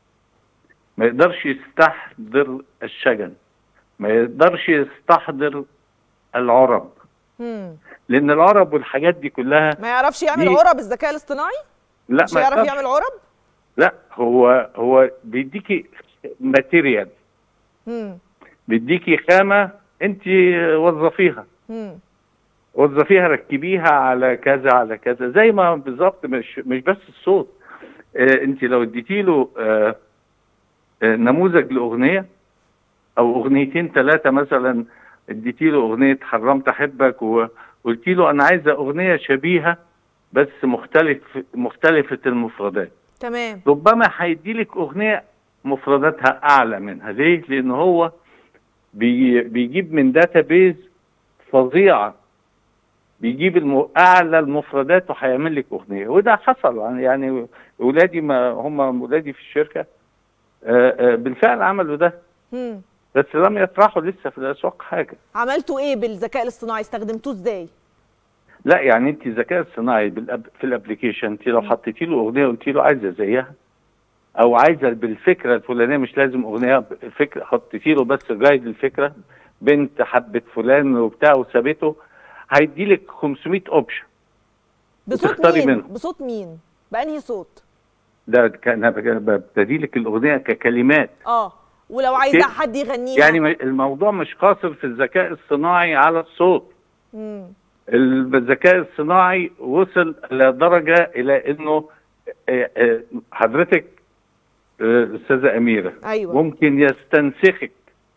ما يقدرش يستحضر الشجن ما يقدرش يستحضر العرب مم. لأن العرب والحاجات دي كلها ما يعرفش يعمل دي- عرب بالذكاء الاصطناعي لا مش ما هيعرف يقدرش. يعمل عرب لا هو هو بيديكي ماتيريال مم. بيديكي خامة أنت وظفيها مم. وظفيها ركبيها على كذا على كذا زي ما بالظبط مش مش بس الصوت آه انت لو اديتي له آه آه نموذج لاغنيه او اغنيتين ثلاثه مثلا اديتي له اغنيه حرمت احبك وقلت له انا عايزه اغنيه شبيهه بس مختلف مختلفه المفردات تمام ربما هيدي لك اغنيه مفرداتها اعلى منها ليه لان هو بي بيجيب من داتا بيز فظيعه بيجيب الم... اعلى المفردات وهيعمل لك اغنيه وده حصل يعني اولادي ما هم اولادي في الشركه آه، آه، بالفعل عملوا ده مم. بس لم يطرحوا لسه في الاسواق حاجه عملتوا ايه بالذكاء الاصطناعي استخدمتوه ازاي لا يعني انت الذكاء الصناعي بالأب... في الابلكيشن انت لو حطيتي له اغنيه قلت له عايزه زيها او عايزه بالفكره الفلانيه مش لازم اغنيه فكره حطيتي له بس جايد الفكره بنت حبت فلان وبتاع وسابته هيدي لك 500 اوبشن بصوت وتختاري مين منهم. بصوت مين بانهي صوت ده كان أنا ببتدي لك الاغنيه ككلمات اه ولو عايزه كده. حد يغنيها يعني ما- الموضوع مش قاصر في الذكاء الصناعي على الصوت مم. الذكاء الصناعي وصل لدرجه الى انه آه، آه، حضرتك آه، استاذه اميره ايوه ممكن يستنسخك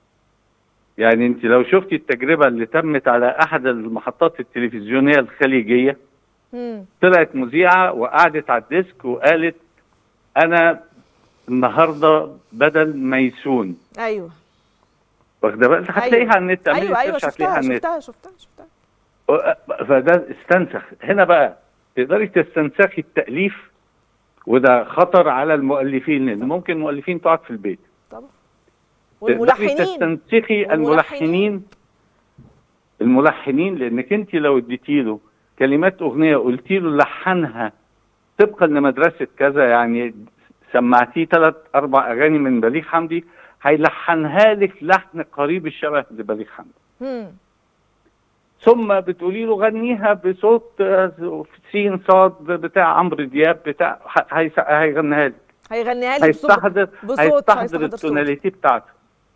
يعني انت لو شفتي التجربه اللي تمت على احد المحطات التلفزيونيه الخليجيه مم. طلعت مذيعه وقعدت على الديسك وقالت انا النهارده بدل ميسون ايوه واخده بالك هتلاقيها على النت اعملي ايوه ايوه سيرش هتلاقيها شفتها على النت شفتها شفتها شفتها فده استنسخ هنا بقى تقدري تستنسخي التأليف وده خطر على المؤلفين لان ممكن المؤلفين تقعد في البيت طبعا تقدري والملحنين تستنسخي والملحنين. الملحنين الملحنين لانك انت لو اديتي له كلمات اغنيه قلتي له لحنها طبقا لمدرسه كذا يعني سمعتيه ثلاث اربع اغاني من بليغ حمدي هيلحنها لك لحن قريب الشبه لبليغ حمدي مم. ثم بتقولي له غنيها بصوت آه، سين صاد بتاع عمرو دياب بتاع ه- هيس- هيغنيها لك هيغنيها لي بصوت هيستحضر بصوت هيستحضر هيستحضر صوت. التوناليتي بتاعته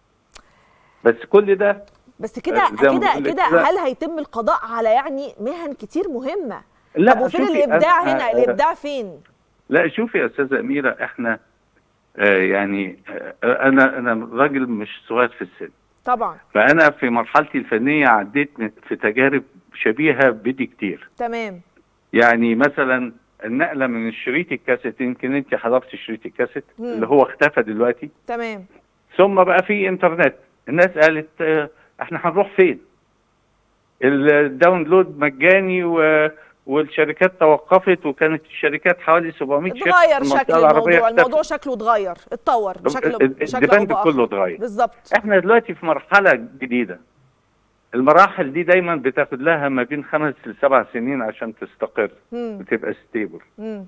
بس كل ده بس كده زي ما كده بقول لك كده لا. هل هيتم القضاء على يعني مهن كتير مهمه لا طب وفين شوفي، الابداع أنا- هنا آه، الابداع فين لا شوفي يا استاذه اميره احنا آه يعني آه انا انا راجل مش صغير في السن طبعا فانا في مرحلتي الفنيه عديت من- في تجارب شبيهه بدي كتير تمام يعني مثلا النقله من الشريط الكاسيت يمكن انت حضرتي شريط الكاسيت مم. اللي هو اختفى دلوقتي تمام ثم بقى في انترنت الناس قالت آه، احنا هنروح فين الداونلود مجاني و... والشركات توقفت وكانت الشركات حوالي 700 شركه اتغير في المنطقة شكل العربية الموضوع اختفت. الموضوع شكله اتغير اتطور بشكل ال- بشكل او الديبند باخر كله اتغير بالظبط احنا دلوقتي في مرحله جديده المراحل دي دايما بتاخد لها ما بين خمس لسبع سنين عشان تستقر مم. وتبقى ستيبل مم.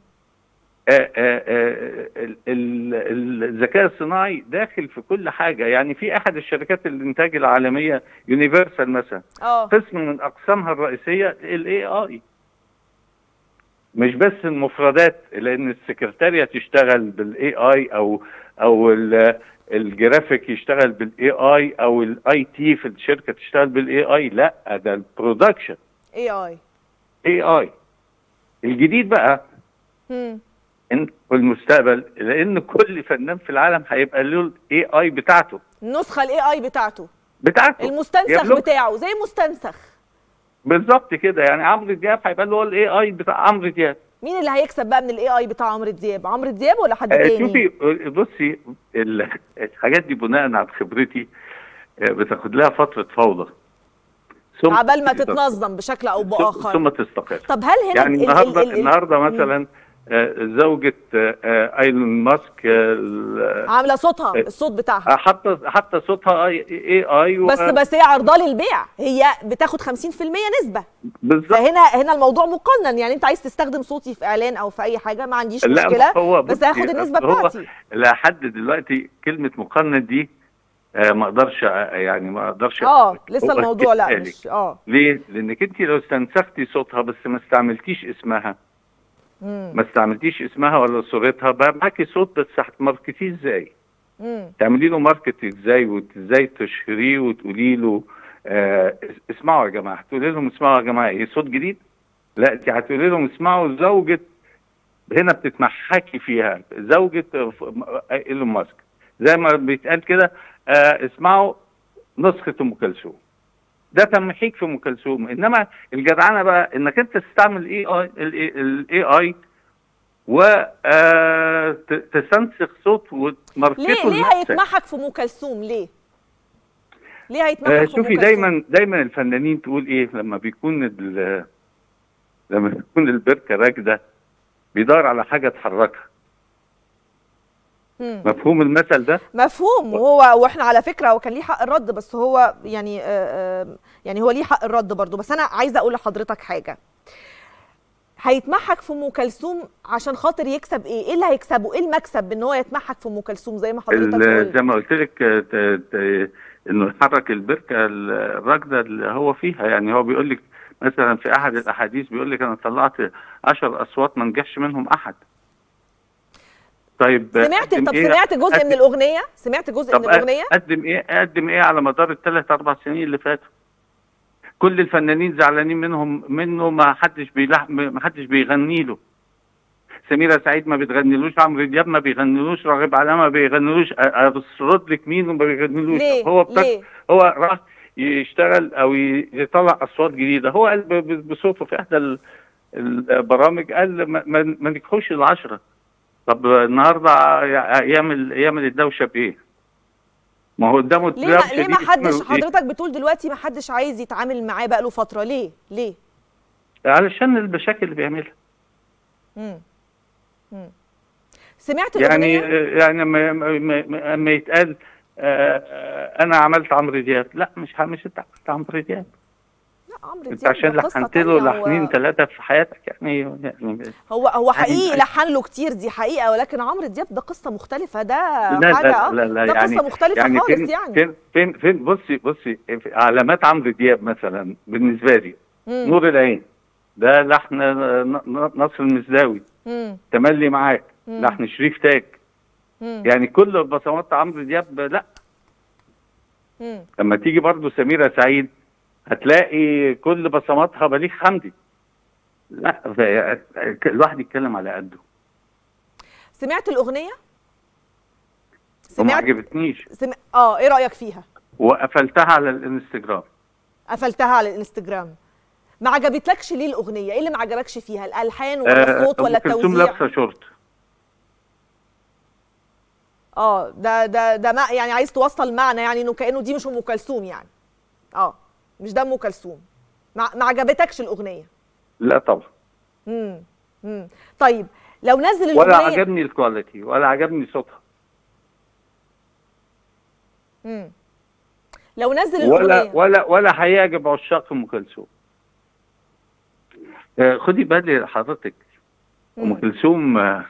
الذكاء الصناعي داخل في كل حاجه يعني في احد الشركات الانتاج العالميه يونيفرسال مثلا اه قسم من اقسامها الرئيسيه الاي اي مش بس المفردات لان السكرتاريه تشتغل بالاي اي او او ال- الجرافيك يشتغل بالاي اي او الاي تي في الشركه تشتغل بالاي اي لا ده البرودكشن اي اي اي اي الجديد بقى مم. ان في المستقبل لان كل فنان في العالم هيبقى له الاي اي بتاعته النسخه الاي اي بتاعته بتاعته المستنسخ يملك- بتاعه زي مستنسخ بالظبط كده يعني عمرو دياب هيبقى له الاي اي بتاع عمرو دياب مين اللي هيكسب بقى من الاي اي بتاع عمرو دياب عمرو دياب ولا حد آه، تاني شوفي آه، بصي ال- الحاجات دي بناء على خبرتي آه، بتاخد لها فتره فوضى ثم عبال ما تستقر. تتنظم بشكل او ثم- باخر ثم تستقر طب هل هنا يعني ال- ال- النهارده ال- ال- النهارده مثلا آه، زوجة آه، آه، ايلون ماسك آه، ال- عامله صوتها الصوت بتاعها آه، حاطه حاطه صوتها اي اي اي بس بس هي عرضه للبيع هي بتاخد 50% نسبه بالظبط فهنا هنا الموضوع مقنن يعني انت عايز تستخدم صوتي في اعلان او في اي حاجه ما عنديش لا مشكله هو بس بصي، هاخد النسبه هو بتاعتي لحد دلوقتي كلمه مقنن دي آه، ما اقدرش آه، يعني ما اقدرش اه لسه هو الموضوع لا كالتالي. مش اه ليه؟ لانك انت لو استنسختي صوتها بس ما استعملتيش اسمها مم. ما استعملتيش اسمها ولا صورتها بقى معاكي صوت بس هتماركتيه ازاي؟ مم. تعملي له ماركت ازاي وازاي تشهريه وتقولي له آه اس- اسمعوا يا جماعه هتقولي لهم اسمعوا يا جماعه ايه صوت جديد؟ لا انت هتقولي لهم اسمعوا زوجة هنا بتتمحكي فيها زوجة آه، ف- م- ايلون ماسك زي ما بيتقال كده آه اسمعوا نسخة ام كلثوم ده تمحيك في ام كلثوم انما الجدعنه بقى انك انت تستعمل الاي اي الاي اي وتستنسخ صوت وتماركته ليه ليه لنفسك. هيتمحك في ام كلثوم ليه ليه هيتمحك آه، في ام شوفي كلثوم دايما دايما الفنانين تقول ايه لما بيكون ال- لما بيكون البركه راكده بيدور على حاجه تحركها مم. مفهوم المثل ده مفهوم وهو واحنا على فكره هو كان ليه حق الرد بس هو يعني آه، آه، يعني هو ليه حق الرد برضه بس انا عايزه اقول لحضرتك حاجه هيتمحك في ام كلثوم عشان خاطر يكسب ايه؟ ايه اللي هيكسبه؟ ايه المكسب بان هو يتمحك في ام كلثوم زي ما حضرتك ال- قلت؟ زي ما قلت لك آه، ت- ت- انه يحرك البركه ال- الراكده اللي هو فيها يعني هو بيقول لك مثلا في احد الاحاديث بيقول لك انا طلعت 10 اصوات ما نجحش منهم احد طيب سمعت أقدم طب إيه؟ سمعت جزء من أقدم- الاغنيه؟ سمعت جزء من طب الاغنيه؟ اقدم ايه اقدم ايه على مدار الثلاث اربع سنين اللي فاتوا كل الفنانين زعلانين منهم منه ما حدش بيلح ما حدش بيغني له سميرة سعيد ما بتغنيلوش عمرو دياب ما بيغنيلوش راغب علامة ما بيغنيلوش أ- ارصد لك مين وما بيغنيلوش ليه؟ هو بتك... ليه؟ هو راح يشتغل او ي- يطلع اصوات جديده هو قال ب- ب- بصوته في احدى ال- البرامج قال ما, ما, ما نجحوش العشره طب النهارده ي- يعمل يعمل الدوشه بايه؟ ما هو قدامه ليه ما الدوشة ليه دي ما حدش بتعمل إيه؟ حضرتك بتقول دلوقتي ما حدش عايز يتعامل معاه بقاله فتره ليه؟ ليه؟ علشان المشاكل اللي بيعملها مم. مم. سمعت يعني الاغنيه؟ يعني لما لما- لما يتقال آه، آه، انا عملت عمرو دياب لا مش ه- مش انت عملت عمرو دياب لا عمرو انت دياب عشان ده قصة لحنت له تانية، هو- لحنين ثلاثه في حياتك يعني يعني هو هو حقيقي يعني- لحن له كتير دي حقيقه ولكن عمرو دياب ده قصه مختلفه ده لا حاجه لا آه، لا, لا ده يعني قصه مختلفه يعني خالص فين يعني فين فين فين بصي بصي في علامات عمرو دياب مثلا بالنسبه لي مم. نور العين ده لحن ن- ن- نصر المزداوي مم. تملي معاك مم. لحن شريف تاج مم. يعني كل بصمات عمرو دياب لا مم. لما تيجي برضو سميرة سعيد هتلاقي كل بصماتها بليغ حمدي لا ف- الواحد يتكلم على قده سمعت الاغنيه؟ وما سمعت عجبتنيش سمع... اه ايه رايك فيها؟ وقفلتها على الانستجرام قفلتها على الانستجرام ما عجبتلكش ليه الاغنيه؟ ايه اللي ما عجبكش فيها؟ الالحان ولا آه، الصوت ولا أم كلثوم التوزيع؟ لابسه شورت اه ده ده ده ما يعني عايز توصل معنى يعني انه كانه دي مش ام كلثوم يعني اه مش ده ام كلثوم ما, ما عجبتكش الاغنيه لا طبعا مم. مم. طيب لو نزل ولا الاغنيه عجبني الكواليتي ولا عجبني صوتها مم. لو نزل ولا الاغنيه ولا ولا هيعجب عشاق ام كلثوم آه، خدي بالي حضرتك ام مم. كلثوم آه،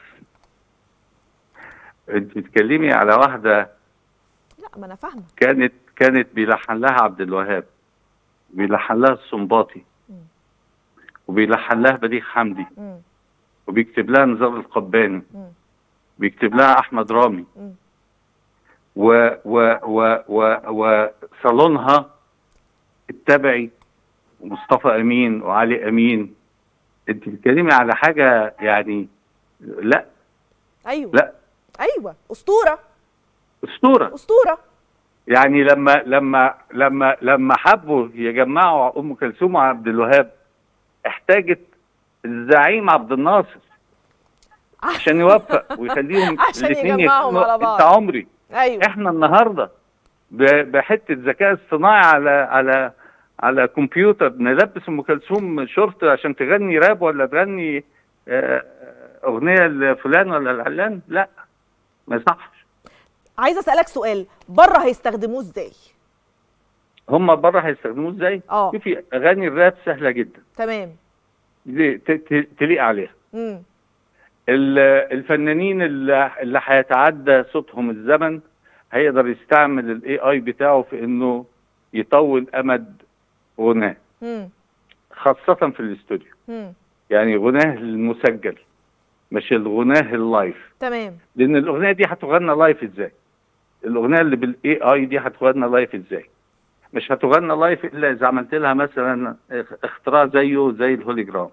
انت بتتكلمي على واحده لا ما انا فاهمه كانت كانت بيلحن لها عبد الوهاب بيلحن لها السنباطي مم. وبيلحن لها بليغ حمدي مم. وبيكتب لها نزار القباني مم. بيكتب لها احمد رامي مم. و و و و وصالونها التبعي ومصطفى امين وعلي امين انت بتتكلمي على حاجه يعني لا ايوه لا ايوه اسطوره اسطوره اسطوره يعني لما لما لما لما حبوا يجمعوا ام كلثوم وعبد الوهاب احتاجت الزعيم عبد الناصر عشان يوفق ويخليهم عشان الاثنين يجمعهم يكونوا على بعض. انت عمري ايوه احنا النهارده ب- بحته ذكاء اصطناعي على على على كمبيوتر نلبس ام كلثوم شورت عشان تغني راب ولا تغني آه، اغنيه لفلان ولا العلان لا ما يصحش عايزه اسالك سؤال بره هيستخدموه ازاي هم بره هيستخدموه ازاي؟ اه شوفي اغاني الراب سهله جدا تمام دي ت- ت- تليق عليها امم ال- الفنانين اللي اللي هيتعدى صوتهم الزمن هيقدر يستعمل الاي اي بتاعه في انه يطول امد غناه امم خاصه في الاستوديو امم يعني غناه المسجل مش الغناه اللايف تمام لان الاغنيه دي هتغنى لايف ازاي الاغنيه اللي بالاي اي دي هتغنى لايف ازاي مش هتغنى لايف الا اذا عملت لها مثلا اخ- اختراع زيه زي الهوليجرام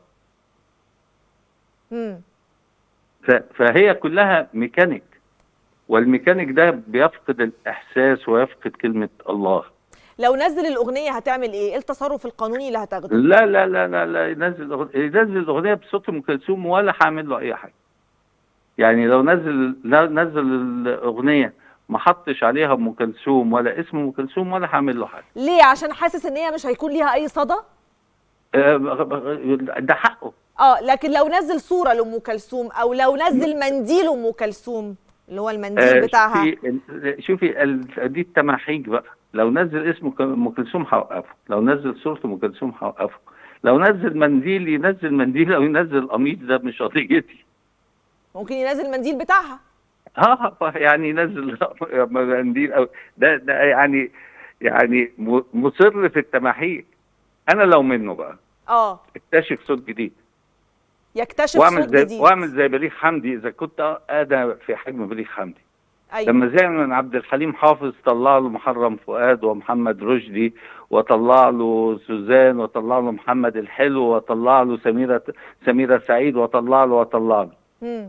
امم ف- فهي كلها ميكانيك والميكانيك ده بيفقد الاحساس ويفقد كلمه الله لو نزل الاغنيه هتعمل ايه ايه التصرف القانوني اللي هتاخده لا لا لا لا لا ينزل أغ- ينزل الاغنيه بصوت ام كلثوم ولا هعمل له اي حاجه يعني لو نزل لا نزل الاغنيه ما حطش عليها ام كلثوم ولا اسم ام كلثوم ولا هعمل له حاجه ليه عشان حاسس ان هي مش هيكون ليها اي صدى آه، ده حقه اه لكن لو نزل صوره لام كلثوم او لو نزل منديل ام كلثوم اللي هو المنديل آه، بتاعها شوفي ال- شوفي ال- دي التماحيج بقى لو نزل اسم ك- ام كلثوم هوقفه لو نزل صوره ام كلثوم هوقفه لو نزل منديل ينزل منديل او ينزل قميص ده مش قضيتي ممكن ينزل المنديل بتاعها اه يعني ينزل منديل او ده ده يعني يعني م- مصر في التماحيج انا لو منه بقى اه اكتشف صوت جديد يكتشف واعمل صوت زي جديد واعمل زي بليغ حمدي اذا كنت انا في حجم بليغ حمدي ايوه لما زي من عبد الحليم حافظ طلع له محرم فؤاد ومحمد رشدي وطلع له سوزان وطلع له محمد الحلو وطلع له سميرة سميرة سعيد وطلع له وطلع له مم.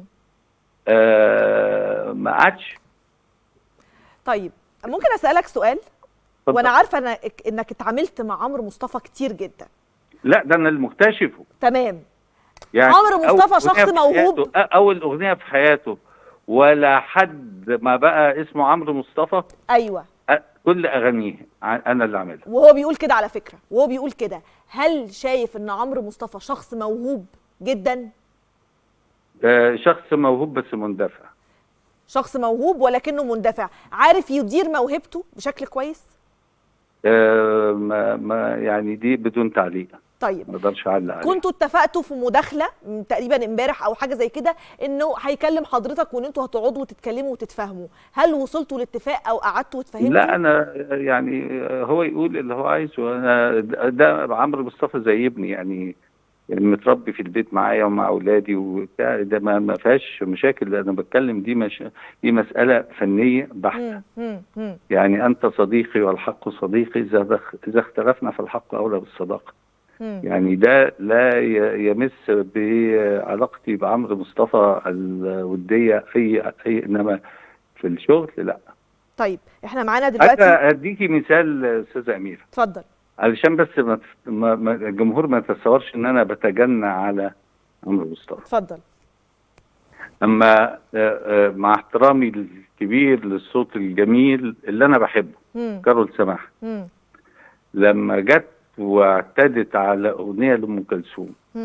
آه ما عادش طيب ممكن اسالك سؤال اتفضل. وانا عارفه انك انك اتعاملت مع عمرو مصطفى كتير جدا لا ده انا المكتشفه تمام يعني عمرو أول مصطفى أغنية شخص في موهوب. حياته- أ- اول اغنيه في حياته ولا حد ما بقى اسمه عمرو مصطفى ايوه أ- كل اغانيه ع- انا اللي عاملها وهو بيقول كده على فكره وهو بيقول كده هل شايف ان عمرو مصطفى شخص موهوب جدا آه شخص موهوب بس مندفع شخص موهوب ولكنه مندفع عارف يدير موهبته بشكل كويس آه ما ما يعني دي بدون تعليق طيب ما اقدرش اعلق عليها كنتوا اتفقتوا في مداخله م، تقريبا امبارح او حاجه زي كده انه هيكلم حضرتك وان انتوا هتقعدوا وتتكلموا وتتفاهموا هل وصلتوا لاتفاق او قعدتوا واتفاهمتوا لا انا يعني هو يقول اللي هو عايزه انا ده عمرو مصطفى زي ابني يعني يعني متربي في البيت معايا ومع اولادي وبتاع ده ما ما فيهاش مشاكل انا بتكلم دي مش دي مساله فنيه بحته مم، مم، مم. يعني انت صديقي والحق صديقي اذا دخ- اذا اختلفنا فالحق اولى بالصداقه مم. يعني ده لا ي- يمس بعلاقتي بعمرو مصطفى الوديه اي اي انما في الشغل لا طيب احنا معانا دلوقتي انا اديكي مثال استاذه اميره اتفضل علشان بس ما تف- ما ما- الجمهور ما يتصورش ان انا بتجنى على عمرو مصطفى اتفضل اما آه، آه، مع احترامي الكبير للصوت الجميل اللي انا بحبه مم. كارول سماح مم. لما جت واعتدت على اغنيه لام كلثوم مم.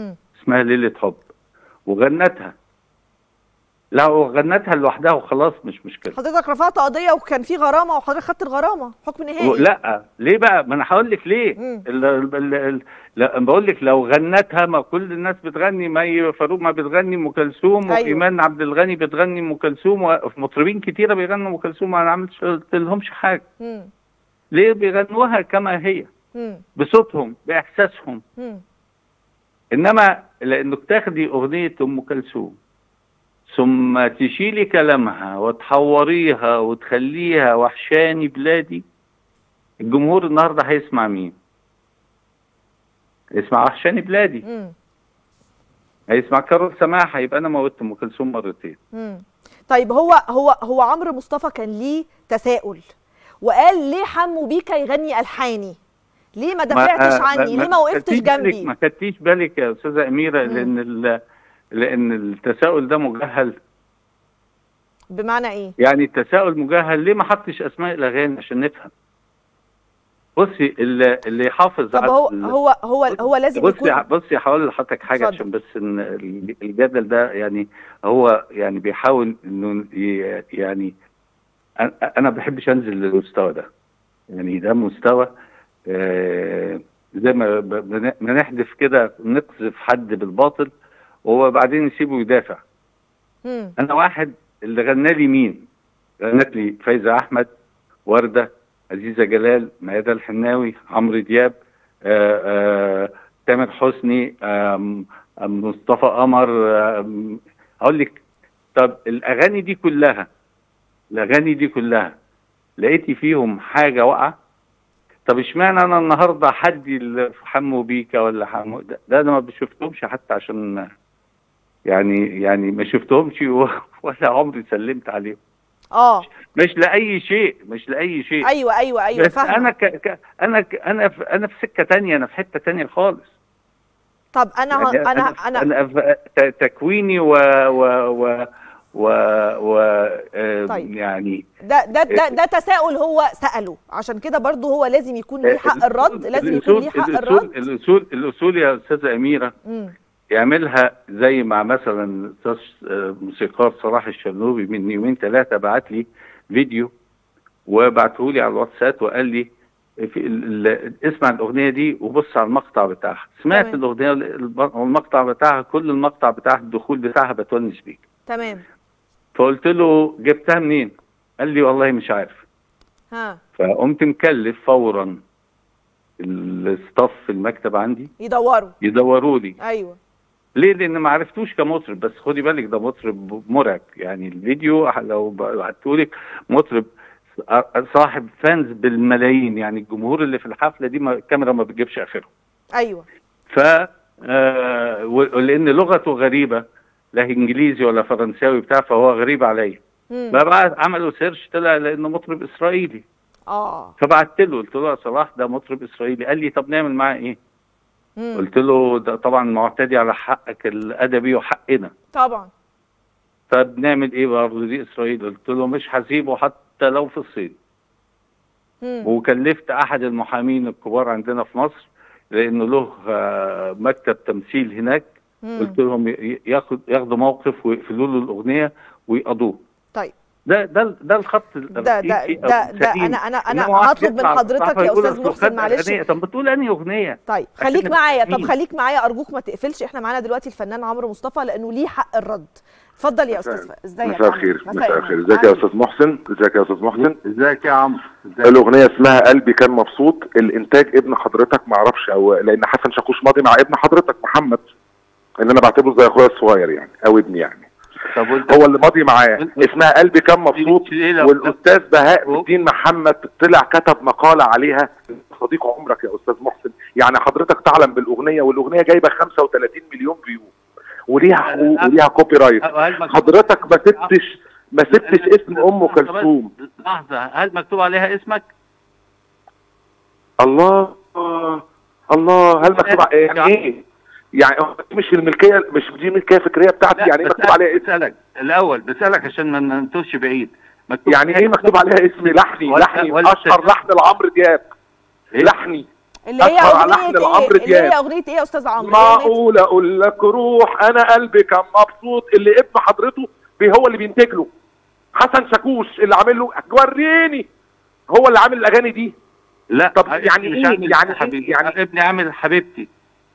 اسمها ليله حب وغنتها لو غنتها لوحدها وخلاص مش مشكله حضرتك رفعت قضيه وكان في غرامه وحضرتك خدت الغرامه حكم نهائي لا ليه بقى ما انا هقول لك ليه مم. ال- ال- ال- لا بقول لك لو غنتها ما كل الناس بتغني مي فاروق ما بتغني ام كلثوم أيوة. وايمان عبد الغني بتغني ام كلثوم وفي مطربين كتيره بيغنوا ام كلثوم ما انا عملتش قلت لهمش حاجه مم. ليه بيغنوها كما هي مم. بصوتهم باحساسهم مم. انما لانك تاخدي اغنيه ام كلثوم ثم تشيلي كلامها وتحوريها وتخليها وحشاني بلادي الجمهور النهارده هيسمع مين؟ هيسمع وحشاني بلادي مم. هيسمع كارول سماحه يبقى انا موتت ام كلثوم مرتين مم. طيب هو هو هو عمرو مصطفى كان ليه تساؤل وقال ليه حمو بيكا يغني الحاني ليه ما دافعتش ما- عني ليه ما وقفتش خدتيش بالك- جنبي ما خدتيش بالك يا استاذه اميره مم. لان ال- لان التساؤل ده مجهل بمعنى ايه يعني التساؤل مجهل ليه ما حطش اسماء الاغاني عشان نفهم بصي اللي اللي يحافظ طب على هو ال- هو هو هو لازم بصي يكون بصي هقول لحضرتك حاجه اتفضل. عشان بس ان ال- الجدل ده يعني هو يعني بيحاول انه ي- يعني أنا- انا ما بحبش انزل للمستوى ده يعني ده مستوى آه، زي ما ب- بن- ما نحدف كده نقذف حد بالباطل وبعدين نسيبه يدافع مم. انا واحد اللي غنى لي مين غنت لي فايزه احمد ورده عزيزه جلال ميادة الحناوي عمرو دياب آه، آه، تامر حسني آم، آم، مصطفى قمر آم، هقول لك طب الاغاني دي كلها الاغاني دي كلها لقيتي فيهم حاجه واقعه طب اشمعنى انا النهارده حدي ال- حمو بيكا ولا حمو ده, ده انا ما بشوفتهمش حتى عشان يعني يعني ما شفتهمش و- ولا عمري سلمت عليهم اه مش لاي شيء مش لاي شيء ايوه ايوه ايوه بس فاهمه انا ك... ك... انا ك... انا في... انا في سكه تانية انا في حته تانية خالص طب انا ه- يعني انا انا, انا أنا في ت- تكويني و و و و, و... آه طيب. يعني ده ده ده ده تساؤل هو سأله عشان كده برضو هو لازم يكون ليه حق الرد لازم يكون ليه حق الأصول الرد الأصول الأصول يا أستاذة أميرة مم. يعملها زي مع مثلا أستاذ آه، موسيقار صلاح الشرنوبي من يومين ثلاثة بعت لي فيديو وبعته لي على الواتساب وقال لي في ال- ال- اسمع الأغنية دي وبص على المقطع بتاعها سمعت تمام. الأغنية الب- والمقطع بتاعها كل المقطع بتاعها الدخول بتاعها بتونس بيك تمام فقلت له جبتها منين؟ قال لي والله مش عارف ها فقمت مكلف فورا الستاف في المكتب عندي يدوروا يدوروا لي ايوه ليه؟ لان ما عرفتوش كمطرب بس خدي بالك ده مطرب مرعب يعني الفيديو لو بعتهولك مطرب صاحب فانز بالملايين يعني الجمهور اللي في الحفله دي ما الكاميرا ما بتجيبش اخره ايوه ف آه، ولان لغته غريبه لا انجليزي ولا فرنساوي بتاع فهو غريب عليا مم. فبعد عملوا سيرش طلع لانه مطرب اسرائيلي اه فبعت له قلت له يا صلاح ده مطرب اسرائيلي قال لي طب نعمل معاه ايه؟ مم. قلت له ده طبعا معتدي على حقك الادبي وحقنا طبعا طب نعمل ايه برضه دي اسرائيل قلت له مش هسيبه حتى لو في الصين مم. وكلفت احد المحامين الكبار عندنا في مصر لانه له آه، مكتب تمثيل هناك مم. قلت لهم ي- ياخد ياخدوا موقف ويقفلوا له الاغنيه ويقضوه طيب ده ده ده الخط ده ده الرئيسي أو ده, ده السليم. انا انا انا إنما واحد هطلب من يطلع حضرتك الصحفي يا يقول استاذ أصل محسن خد معلش أغنية. طب بتقول انهي اغنيه طيب عشان خليك نبقى معايا طب فاهمين. خليك معايا ارجوك ما تقفلش احنا معانا دلوقتي الفنان عمرو مصطفى لانه ليه حق الرد اتفضل يا مساء- استاذ ف- ازيك مساء يا الخير عمرو؟ مساء الخير. الخير ازيك يا أهلاً. استاذ محسن ازيك يا استاذ محسن ازيك يا عمرو ازيك الاغنيه اسمها قلبي كان مبسوط الانتاج ابن حضرتك ما اعرفش او لان حسن شاكوش ماضي مع ابن حضرتك محمد ان انا بعتبره زي اخويا الصغير يعني او ابني يعني طب وانت هو اللي ماضي معاه أنت- اسمها قلبي كان مبسوط ليه لو- والاستاذ بهاء الدين محمد طلع كتب مقاله عليها صديق عمرك يا استاذ محسن يعني حضرتك تعلم بالاغنيه والاغنيه جايبه 35 مليون فيو وليها حقوق وليها كوبي رايت هل مكتوب- حضرتك ما سبتش ما سبتش اسم ام كلثوم لحظه هل مكتوب عليها اسمك؟ الله الله هل مكتوب ع- يعني ايه؟ يعني هو مش الملكيه مش دي ملكيه فكريه بتاعتي لا، يعني ايه مكتوب بسألك- عليها اسم بسألك الاول بسألك عشان ما ننتوش بعيد مكتوب يعني ايه مكتوب عليها اسمي لحني ولا- لحني ولا اشهر تسجيل. لحن لعمرو دياب إيه؟ لحني اللي هي أشهر على اغنيه لحن ايه لعمرو اللي هي دياب. اغنيه ايه يا استاذ عمرو إيه أغنية- معقول اقول لك روح انا قلبي كان مبسوط اللي ابن حضرته بي- هو اللي بينتج له حسن شاكوش اللي عامل له وريني هو اللي عامل الاغاني دي لا طب ابني يعني مش إيه؟ عامل يعني إيه؟ حبيبي يعني- ابني عامل حبيبتي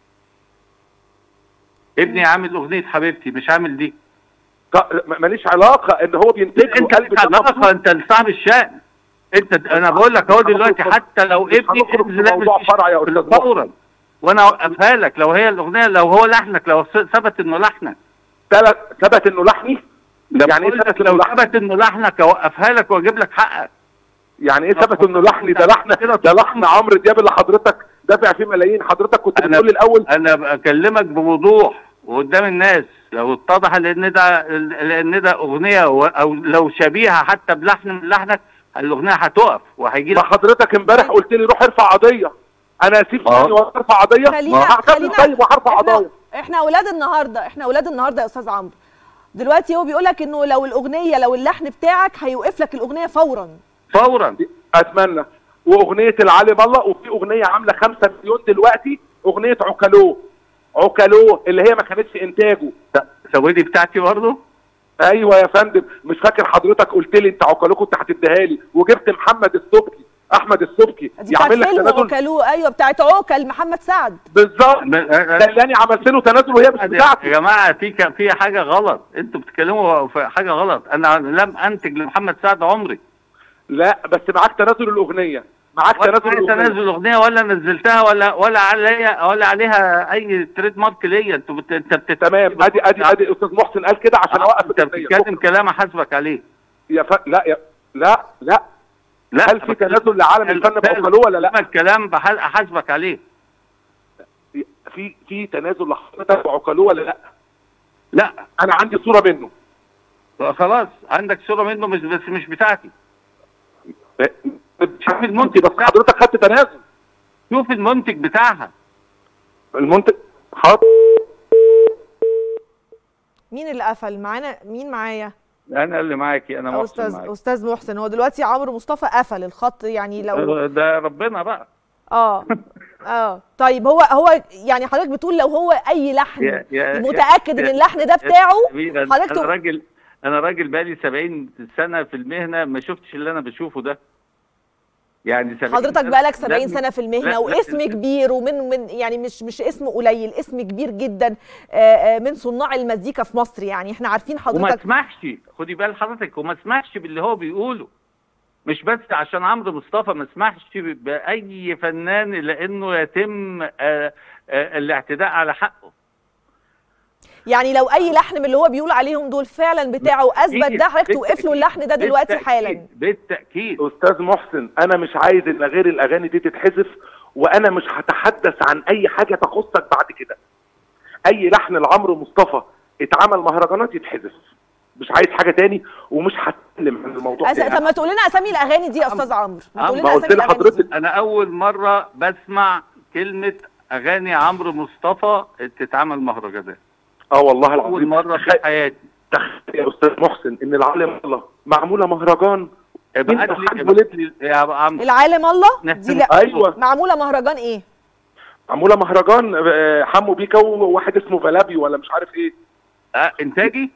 ابني عامل اغنيه حبيبتي مش عامل دي ط- م- ماليش علاقه ان هو بينتج له انت قلبي لك كان علاقه مبسوط انت صاحب الشأن انت انا بقول لك اهو دلوقتي حتى لو مش ابني هنخرج في انزل موضوع اعمل فرع يا استاذ محسن. فورا وانا اوقفها لك لو هي الاغنيه لو هو لحنك لو ثبت انه لحنك تل- ثبت انه لحني ده يعني ايه بقول لك ثبت لو انه لحن ثبت انه لحنك اوقفها لك واجيب لك حقك يعني ايه ثبت انه لحني ده لحن ده لحن عمرو دياب اللي حضرتك دافع فيه ملايين حضرتك كنت أنا- بتقول لي الاول انا بكلمك بوضوح وقدام الناس لو اتضح لان ده لان ده اغنيه و- او لو شبيهه حتى بلحن من لحنك الاغنيه هتقف وهيجي ما لك حضرتك امبارح قلت لي روح ارفع قضيه انا اسيب آه. ثاني وارفع قضيه خلينا هعتمد خلينا طيب وهرفع احنا قضايا احنا اولاد النهارده احنا اولاد النهارده يا استاذ عمرو دلوقتي هو بيقول لك انه لو الاغنيه لو اللحن بتاعك هيوقف لك الاغنيه فورا فورا اتمنى واغنيه العالم الله وفي اغنيه عامله 5 مليون دلوقتي اغنيه عكالو عكالو اللي هي ما كانتش انتاجه سويدي بتاعتي برضه ايوه يا فندم مش فاكر حضرتك قلت لي انت عكالو كنت هتديها لي وجبت محمد السبكي احمد السبكي دي بتاعت يعمل لك فيلم تنازل وكالو ايوه بتاعت عوكل محمد سعد بالظبط ب- ده اللي انا عملت له تنازل وهي مش يا بتاعتي جماعه في ك- في حاجه غلط انتوا بتتكلموا في حاجه غلط انا لم انتج لمحمد سعد عمري لا بس معاك تنازل الاغنيه معاك ولا تنازل معايا الاغنيه تنازل الاغنيه ولا نزلتها ولا ولا عليا ولا عليها اي تريد مارك ليا انتوا بت... انت بت... تمام ادي ادي ادي استاذ محسن قال كده عشان اوقف انت الأغنية. بتتكلم كلام احاسبك عليه يا ف... لا يا لا لا لا هل في تنازل لعالم الفن بعقله ولا لا؟ الكلام بح- احاسبك عليه في في تنازل لحضرتك بعقله ولا لا؟ لا انا عندي صوره منه خلاص عندك صوره منه مش بس مش بتاعتي شوف المنتج بس بتاعها حضرتك خدت تنازل شوف المنتج بتاعها المنتج حاضر مين اللي قفل معانا مين معايا انا اللي معاكي انا محسن استاذ معاكي استاذ محسن هو دلوقتي عمرو مصطفى قفل الخط يعني لو ده ربنا بقى اه اه طيب هو هو يعني حضرتك بتقول لو هو اي لحن يا- يا- متاكد ان يا- اللحن ده بتاعه حبيبي، أنا- حضرتك انا تقول- راجل انا راجل بقالي 70 سنه في المهنه ما شفتش اللي انا بشوفه ده يعني 70 حضرتك سنة بقالك 70 لازم- سنه في المهنه لا- لا- واسم كبير ومن من يعني مش مش اسم قليل اسم كبير جدا آه، آه، من صناع المزيكا في مصر يعني احنا عارفين وما حضرتك اسمحش خدي بال حضرتك وما اسمحش باللي هو بيقوله مش بس عشان عمرو مصطفى ما اسمحش باي فنان لانه يتم آه، آه، الاعتداء على حقه يعني لو اي لحن من اللي هو بيقول عليهم دول فعلا بتاعه واثبت بالتأكيد، ده حضرتك توقف له بالتأكيد، اللحن ده دلوقتي بالتأكيد، حالا بالتاكيد استاذ محسن انا مش عايز ان غير الاغاني دي تتحذف وانا مش هتحدث عن اي حاجه تخصك بعد كده اي لحن لعمرو مصطفى اتعمل مهرجانات يتحذف مش عايز حاجه تاني ومش هتكلم عن الموضوع أس... طب ما تقول لنا اسامي الاغاني دي يا استاذ عمرو ما تقول عم- لنا ما قلت اسامي الاغاني دي. لحضرتك انا اول مره بسمع كلمه اغاني عمرو مصطفى تتعمل مهرجانات اه والله اول العظيم مره في تخيل- حياتي تخيل يا استاذ محسن ان العالم الله معموله مهرجان ابعت انت لي حاج ابعت لي يا عمرو العالم الله نحن- دي لا ايوه معموله مهرجان ايه معموله مهرجان آه، حمو بيكا وواحد اسمه فلابي ولا مش عارف ايه آه انتاجي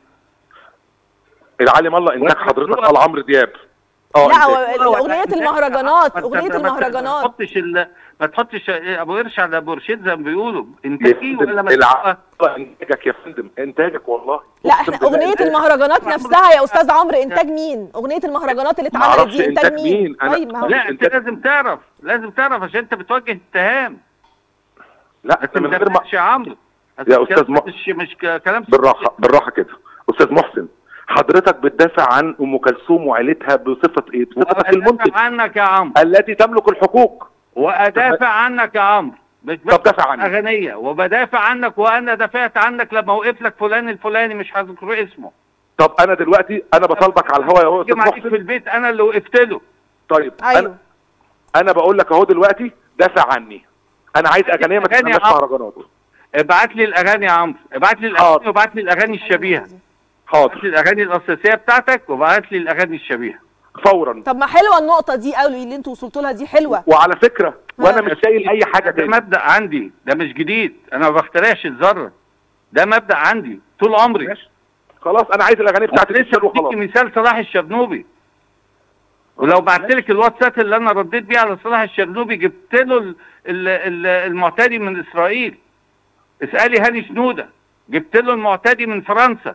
العالم الله انتاج واحد حضرتك صورة. قال عمرو دياب اه لا إنتاج. هو اغنيه إنتاج. المهرجانات ما- اغنيه ما- ما- ما المهرجانات تحطش ال... ما تحطش ابو قرش على ابو رشيد زي ما بيقولوا انتاجي ولا ما الع- انتاجك يا فندم انتاجك والله لا احنا أقسم بالله اغنيه إنتاج. المهرجانات نفسها يا استاذ عمرو انتاج مين اغنيه المهرجانات اللي اتعملت معرفش دي انتاج إنتاج مين مين. أنا- طيب ما هو لا انت إنتاج. لازم تعرف لازم تعرف عشان انت بتوجه اتهام لا بس من ما غير ما تدافعش يا عمرو يا أستاذ الكلام م- مش مش ك- كلام بالراحه بالراحه كده استاذ محسن حضرتك بتدافع عن ام كلثوم وعيلتها بصفه ايه؟ بصفتك المنتج وادافع عنك يا عمرو التي تملك الحقوق وادافع عنك يا عمرو مش طب بس دافع عني اغنيه وبدافع عنك وانا دافعت عنك لما وقف لك فلان الفلاني مش هذكر اسمه طب انا دلوقتي انا بطالبك على الهوا يا استاذ يجي عليك في محسن البيت انا اللي وقفت له طيب ايوه انا انا بقول لك اهو دلوقتي دافع عني انا عايز اغنيه ما أغاني يا تسمعش عمرو. مهرجانات ابعت لي الاغاني يا عمرو ابعت لي حاضر. الاغاني وابعت لي الاغاني الشبيهه ابعت حاضر لي الاغاني الاساسيه بتاعتك وابعت لي الاغاني الشبيهه فورا طب ما حلوه النقطه دي قوي اللي انتوا وصلتوا لها دي حلوه وعلى فكره وانا آه. مش شايل اي حاجه ده تاني مبدا عندي ده مش جديد انا ما بخترعش الذره ده مبدا عندي طول عمري ماشي. خلاص انا عايز الاغاني بتاعتي لسه تتشال وخلاص بديكي مثال صلاح الشرنوبي ولو بعت لك الواتساب اللي انا رديت بيه على صلاح الشرنوبي جبت له ال- ال- ال- المعتدي من اسرائيل اسالي هاني شنوده جبت له المعتدي من فرنسا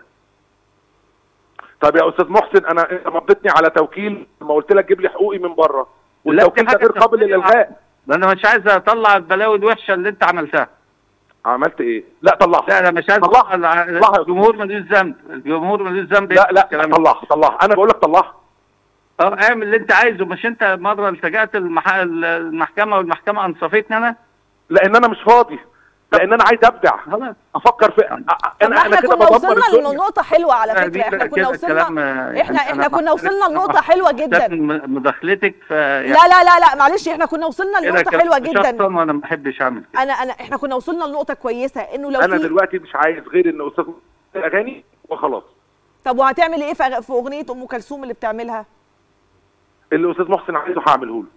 طب يا استاذ محسن انا انت مضيتني على توكيل ما قلت لك جيب لي حقوقي من بره لا، والتوكيل دي ده حاجة غير قابل شخصية. للالغاء انا مش عايز اطلع البلاوي الوحشه اللي انت عملتها عملت ايه لا طلعها لا انا مش عايز طلعها. اطلع طلعها. الجمهور ملوش ذنب الجمهور ملوش ذنب لا لا الكلام ده. طلعها طلعها انا بقول لك طلعها اه اعمل اللي انت عايزه مش انت مره التجأت المح... المحكمه والمحكمه انصفتني انا لان انا مش فاضي لان انا عايز ابدع خلاص افكر في أ- طب انا ما انا احنا كده كنا بدمر وصلنا الدنيا لنقطه حلوه على لا، فكره دي احنا كده كنا وصلنا كلام، آه، احنا يعني احنا أنا كنا وصلنا محترم- لنقطه حلوه جدا من مداخلتك ف يعني لا لا لا لا معلش احنا كنا وصلنا كده لنقطه كلام حلوه شخصاً جدا وانا ما بحبش اعمل كده انا انا احنا كنا وصلنا لنقطه كويسه انه لو انا في دلوقتي مش عايز غير ان استاذ اغاني وخلاص طب وهتعمل ايه في أغ- في اغنيه ام كلثوم اللي بتعملها اللي استاذ محسن عايزه هعمله له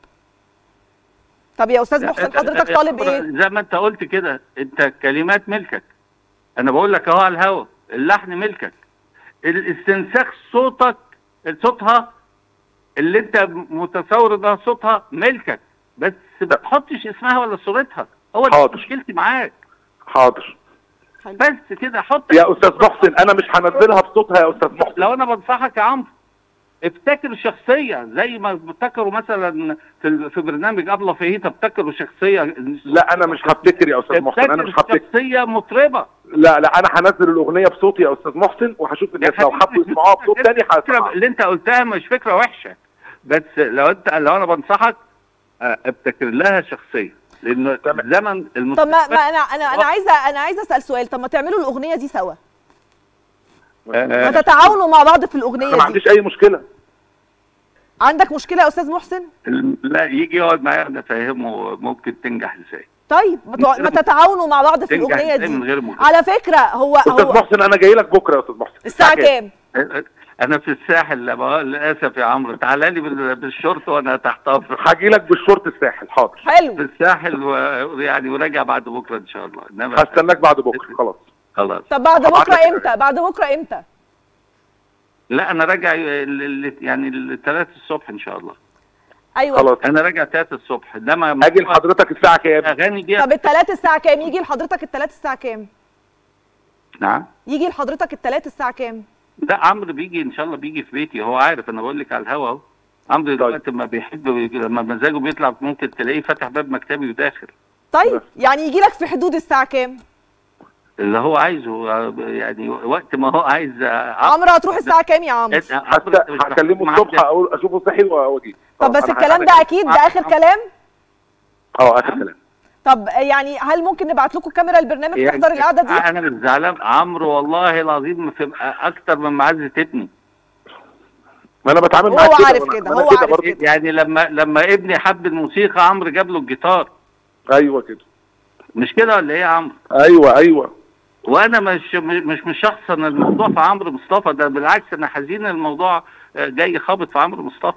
طب يا استاذ محسن حضرتك طالب ايه زي ما انت قلت كده انت كلمات ملكك انا بقول لك اهو على الهوا اللحن ملكك الاستنساخ صوتك صوتها اللي انت متصور ده صوتها ملكك بس ما تحطش اسمها ولا صورتها هو دي حاضر. مشكلتي معاك حاضر بس كده حط يا استاذ محسن انا مش هنزلها بصوتها يا استاذ محسن لو انا بنصحك يا عمرو افتكر شخصيه زي ما بتفتكروا مثلا في في برنامج ابله فهيتا ابتكروا شخصيه لا انا مش هفتكر يا استاذ محسن انا مش ابتكر هفتكر شخصيه مطربه لا لا انا هنزل الاغنيه بصوتي يا استاذ محسن وهشوف الناس لو حبوا يسمعوها بصوت تاني الفكره هسمعها اللي انت قلتها مش فكره وحشه بس لو انت لو انا بنصحك اه، ابتكر لها شخصيه لانه تمام. زمن طب المستقبل ما, ما انا انا انا عايزه انا عايزه اسال سؤال طب ما تعملوا الاغنيه دي سوا ما اه، تتعاونوا مع بعض في انا ما الاغنيه دي عنديش اي مشكله عندك مشكله يا استاذ محسن لا يجي يقعد معايا انا افهمه ممكن تنجح ازاي طيب ما تع- ما تتعاونوا مع بعض في تنجح الاغنيه ازاي من دي غير مجهود على فكره هو استاذ هو محسن انا جاي لك بكره يا استاذ محسن الساعه كام انا في الساحل لا بقى- للاسف يا عمرو تعالى لي بال- بالشورت وانا تحت امرك هاجي لك بالشورت الساحل حاضر في حلو الساحل ويعني وراجع بعد بكره ان شاء الله انما هستناك بعد بكره خلاص خلاص طب بعد هبعت بكره لك امتى بعد بكره امتى لا انا راجع ال- ال- يعني الثلاث الصبح ان شاء الله ايوه خلاص انا راجع 3 الصبح انما اجي لحضرتك الساعه كام اغاني دي طب التلات الساعه كام يجي لحضرتك التلات الساعه كام نعم يجي لحضرتك التلات الساعه كام لا عمرو بيجي ان شاء الله بيجي في بيتي هو عارف انا بقول لك على الهوا اهو عمرو دلوقتي لما بيحب لما مزاجه بيطلع ممكن تلاقيه فاتح باب مكتبي وداخل طيب يعني يجي لك في حدود الساعه كام اللي هو عايزه يعني وقت ما هو عايز عمرو هتروح الساعه كام يا عمرو هست- هكلمه الصبح اقول اشوفه صحي واجي طب بس أنا- الكلام أنا- ده اكيد ده اخر كلام اه اخر كلام طب يعني هل ممكن نبعت لكم كاميرا البرنامج تحضر القعده دي انا مش زعلان عمرو والله العظيم في اكتر من معزه ابني ما انا بتعامل هو معاك كده عارف وأنا- كده، وأنا هو كده عارف برضه. كده. يعني لما لما ابني حب الموسيقى عمرو جاب له الجيتار ايوه كده مش كده ولا ايه يا عمرو ايوه ايوه وانا مش مش مشخصن الموضوع في عمرو مصطفى ده بالعكس انا حزين الموضوع آه، جاي خابط في عمرو مصطفى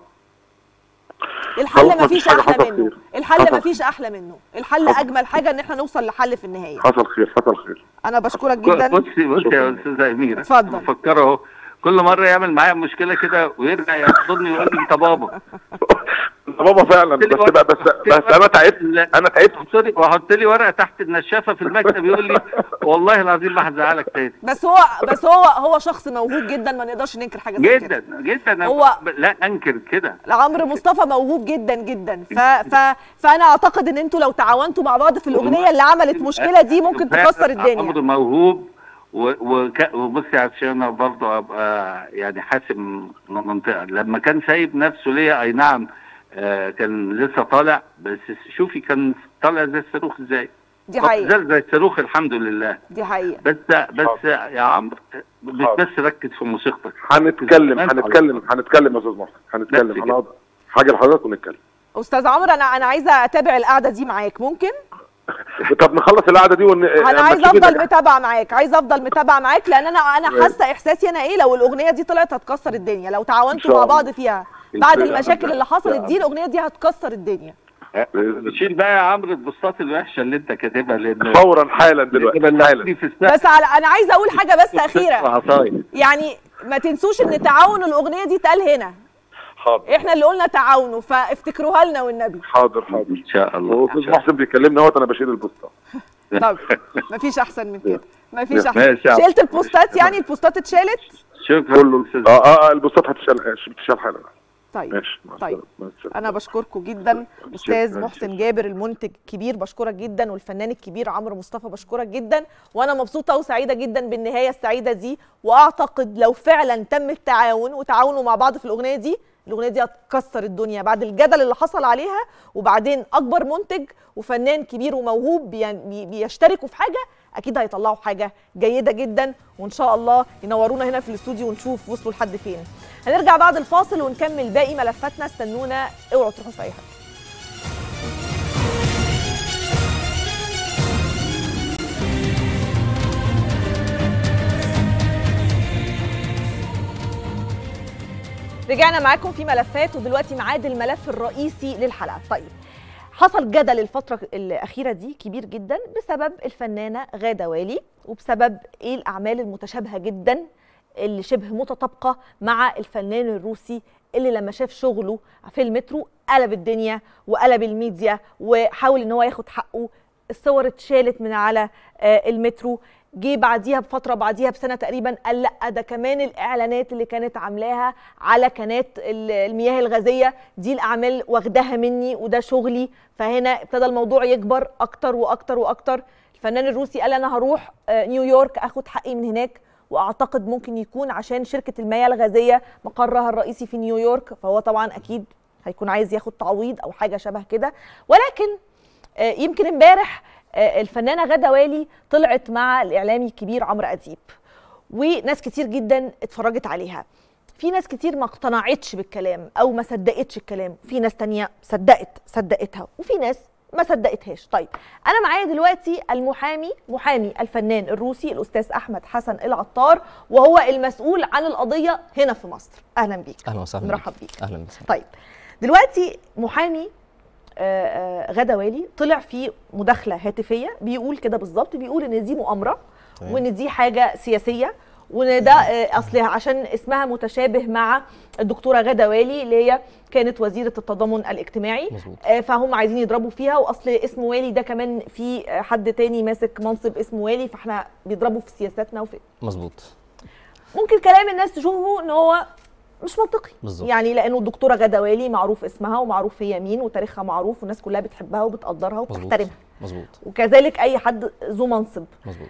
الحل خلاص ما مفيش فيش حاجة، احلى حصل منه خير. الحل حصل ما فيش احلى منه الحل حصل. اجمل حاجه ان احنا نوصل لحل في النهايه حصل خير حصل خير انا بشكرك جدا بصي بصي يا استاذه اميره اتفضل. بفكره اهو كل مره يعمل معايا مشكله كده ويرجع يحضني ويقول لي انت بابا بابا فعلا بس بقى بس بس انا تعبت انا تعبت وحط لي وحط لي ورقه تحت النشافه في المكتب يقول لي والله العظيم ما هزعلك تاني بس هو بس هو هو شخص موهوب جدا ما نقدرش ننكر حاجه زي كده جدا جدا أنا هو- ب- لا انكر كده عمرو مصطفى موهوب جدا جدا ف... ف... فانا اعتقد ان انتوا لو تعاونتوا مع بعض في الاغنيه اللي عملت مشكله دي ممكن فعلا تكسر الدنيا عمرو موهوب و- وك- وبصي عشان انا برضه ابقى يعني حاسم منطقه لما كان سايب نفسه ليا اي نعم آه كان لسه طالع بس شوفي كان طالع زي الصاروخ ازاي دي حقيقه زي زي الصاروخ الحمد لله دي حقيقه بس بس يا عمرو مش حاضر. بس ركز في موسيقتك هنتكلم أنت هنتكلم هنتكلم يا استاذ محسن بس هنتكلم كده. هنقعد حاجه لحضرتك ونتكلم استاذ عمرو انا انا عايزه اتابع القعده دي معاك ممكن طب نخلص القعده دي ون... انا لما عايزه تيجي افضل نرجع. متابعه معاك عايزه افضل متابعه معاك لان انا انا ماشي. حاسه احساسي انا ايه لو الاغنيه دي طلعت هتكسر الدنيا لو تعاونتوا شاء مع الله. بعض فيها بعد الفرقة المشاكل اللي حصلت دي آه. الاغنيه دي هتكسر الدنيا شيل بقى يا عمرو البوستات الوحشه اللي انت كاتبها لان فورا حالا دلوقتي حالا حالا في السقف بس على انا عايزه اقول حاجه بس اخيره عصاية يعني ما تنسوش ان تعاون الاغنيه دي اتقال هنا حاضر احنا اللي قلنا تعاونوا فافتكروها لنا والنبي حاضر حاضر ان شاء الله واستاذ محسن بيكلمني اهوت انا بشيل البوستات طب مفيش احسن من كده مفيش احسن ماشي يا عم. شلت البوستات يعني البوستات اتشالت شكرا كله استاذ اه اه البوستات هتشال هتشال حالا طيب ماشي مع طيب. السلامة، مع السلامة. انا بشكركم جدا استاذ شكراً. محسن جابر المنتج الكبير بشكرك جدا والفنان الكبير عمرو مصطفى بشكرك جدا وانا مبسوطه وسعيده جدا بالنهايه السعيده دي واعتقد لو فعلا تم التعاون وتعاونوا مع بعض في الاغنيه دي الاغنيه دي هتكسر الدنيا بعد الجدل اللي حصل عليها وبعدين اكبر منتج وفنان كبير وموهوب بي- بي- بيشتركوا في حاجه اكيد هيطلعوا حاجه جيده جدا وان شاء الله ينورونا هنا في الاستوديو ونشوف وصلوا لحد فين هنرجع بعد الفاصل ونكمل باقي ملفاتنا استنونا اوعوا تروحوا في اي حاجه رجعنا معاكم في ملفات ودلوقتي ميعاد الملف الرئيسي للحلقه طيب حصل جدل الفترة الأخيرة دي كبير جدا بسبب الفنانة غادة والي وبسبب إيه الأعمال المتشابهة جدا اللي شبه متطابقة مع الفنان الروسي اللي لما شاف شغله في المترو قلب الدنيا وقلب الميديا وحاول إن هو ياخد حقه الصور اتشالت من على آه، المترو جه بعديها بفتره بعديها بسنه تقريبا قال لا ده كمان الاعلانات اللي كانت عاملاها على قناه ال- المياه الغازيه دي الاعمال واخداها مني وده شغلي فهنا ابتدى الموضوع يكبر اكتر واكتر واكتر الفنان الروسي قال انا هروح آه، نيويورك اخد حقي من هناك واعتقد ممكن يكون عشان شركه المياه الغازيه مقرها الرئيسي في نيويورك فهو طبعا اكيد هيكون عايز ياخد تعويض او حاجه شبه كده ولكن آه، يمكن امبارح آه، الفنانه غاده والي طلعت مع الاعلامي الكبير عمرو اديب وناس كتير جدا اتفرجت عليها في ناس كتير ما اقتنعتش بالكلام او ما صدقتش الكلام في ناس تانية صدقت صدقتها وفي ناس ما صدقتهاش طيب انا معايا دلوقتي المحامي محامي الفنان الروسي الاستاذ احمد حسن العطار وهو المسؤول عن القضيه هنا في مصر اهلا بيك اهلا وسهلا نرحب بيك اهلا وسهلا طيب دلوقتي محامي آه، آه، غدا والي طلع في مداخله هاتفيه بيقول كده بالظبط بيقول ان دي مؤامره تمام. وان دي حاجه سياسيه وان ده آه، اصل عشان اسمها متشابه مع الدكتوره غدا والي اللي هي كانت وزيره التضامن الاجتماعي مظبوط آه، فهم عايزين يضربوا فيها واصل اسم والي ده كمان في آه، حد تاني ماسك منصب اسمه والي فاحنا بيضربوا في سياساتنا وفي مظبوط ممكن كلام الناس تشوفه ان هو مش منطقي بالظبط. يعني لانه الدكتوره غدا والي معروف اسمها ومعروف هي مين وتاريخها معروف والناس كلها بتحبها وبتقدرها مظبوط وبتحترمها مظبوط وكذلك اي حد ذو منصب مظبوط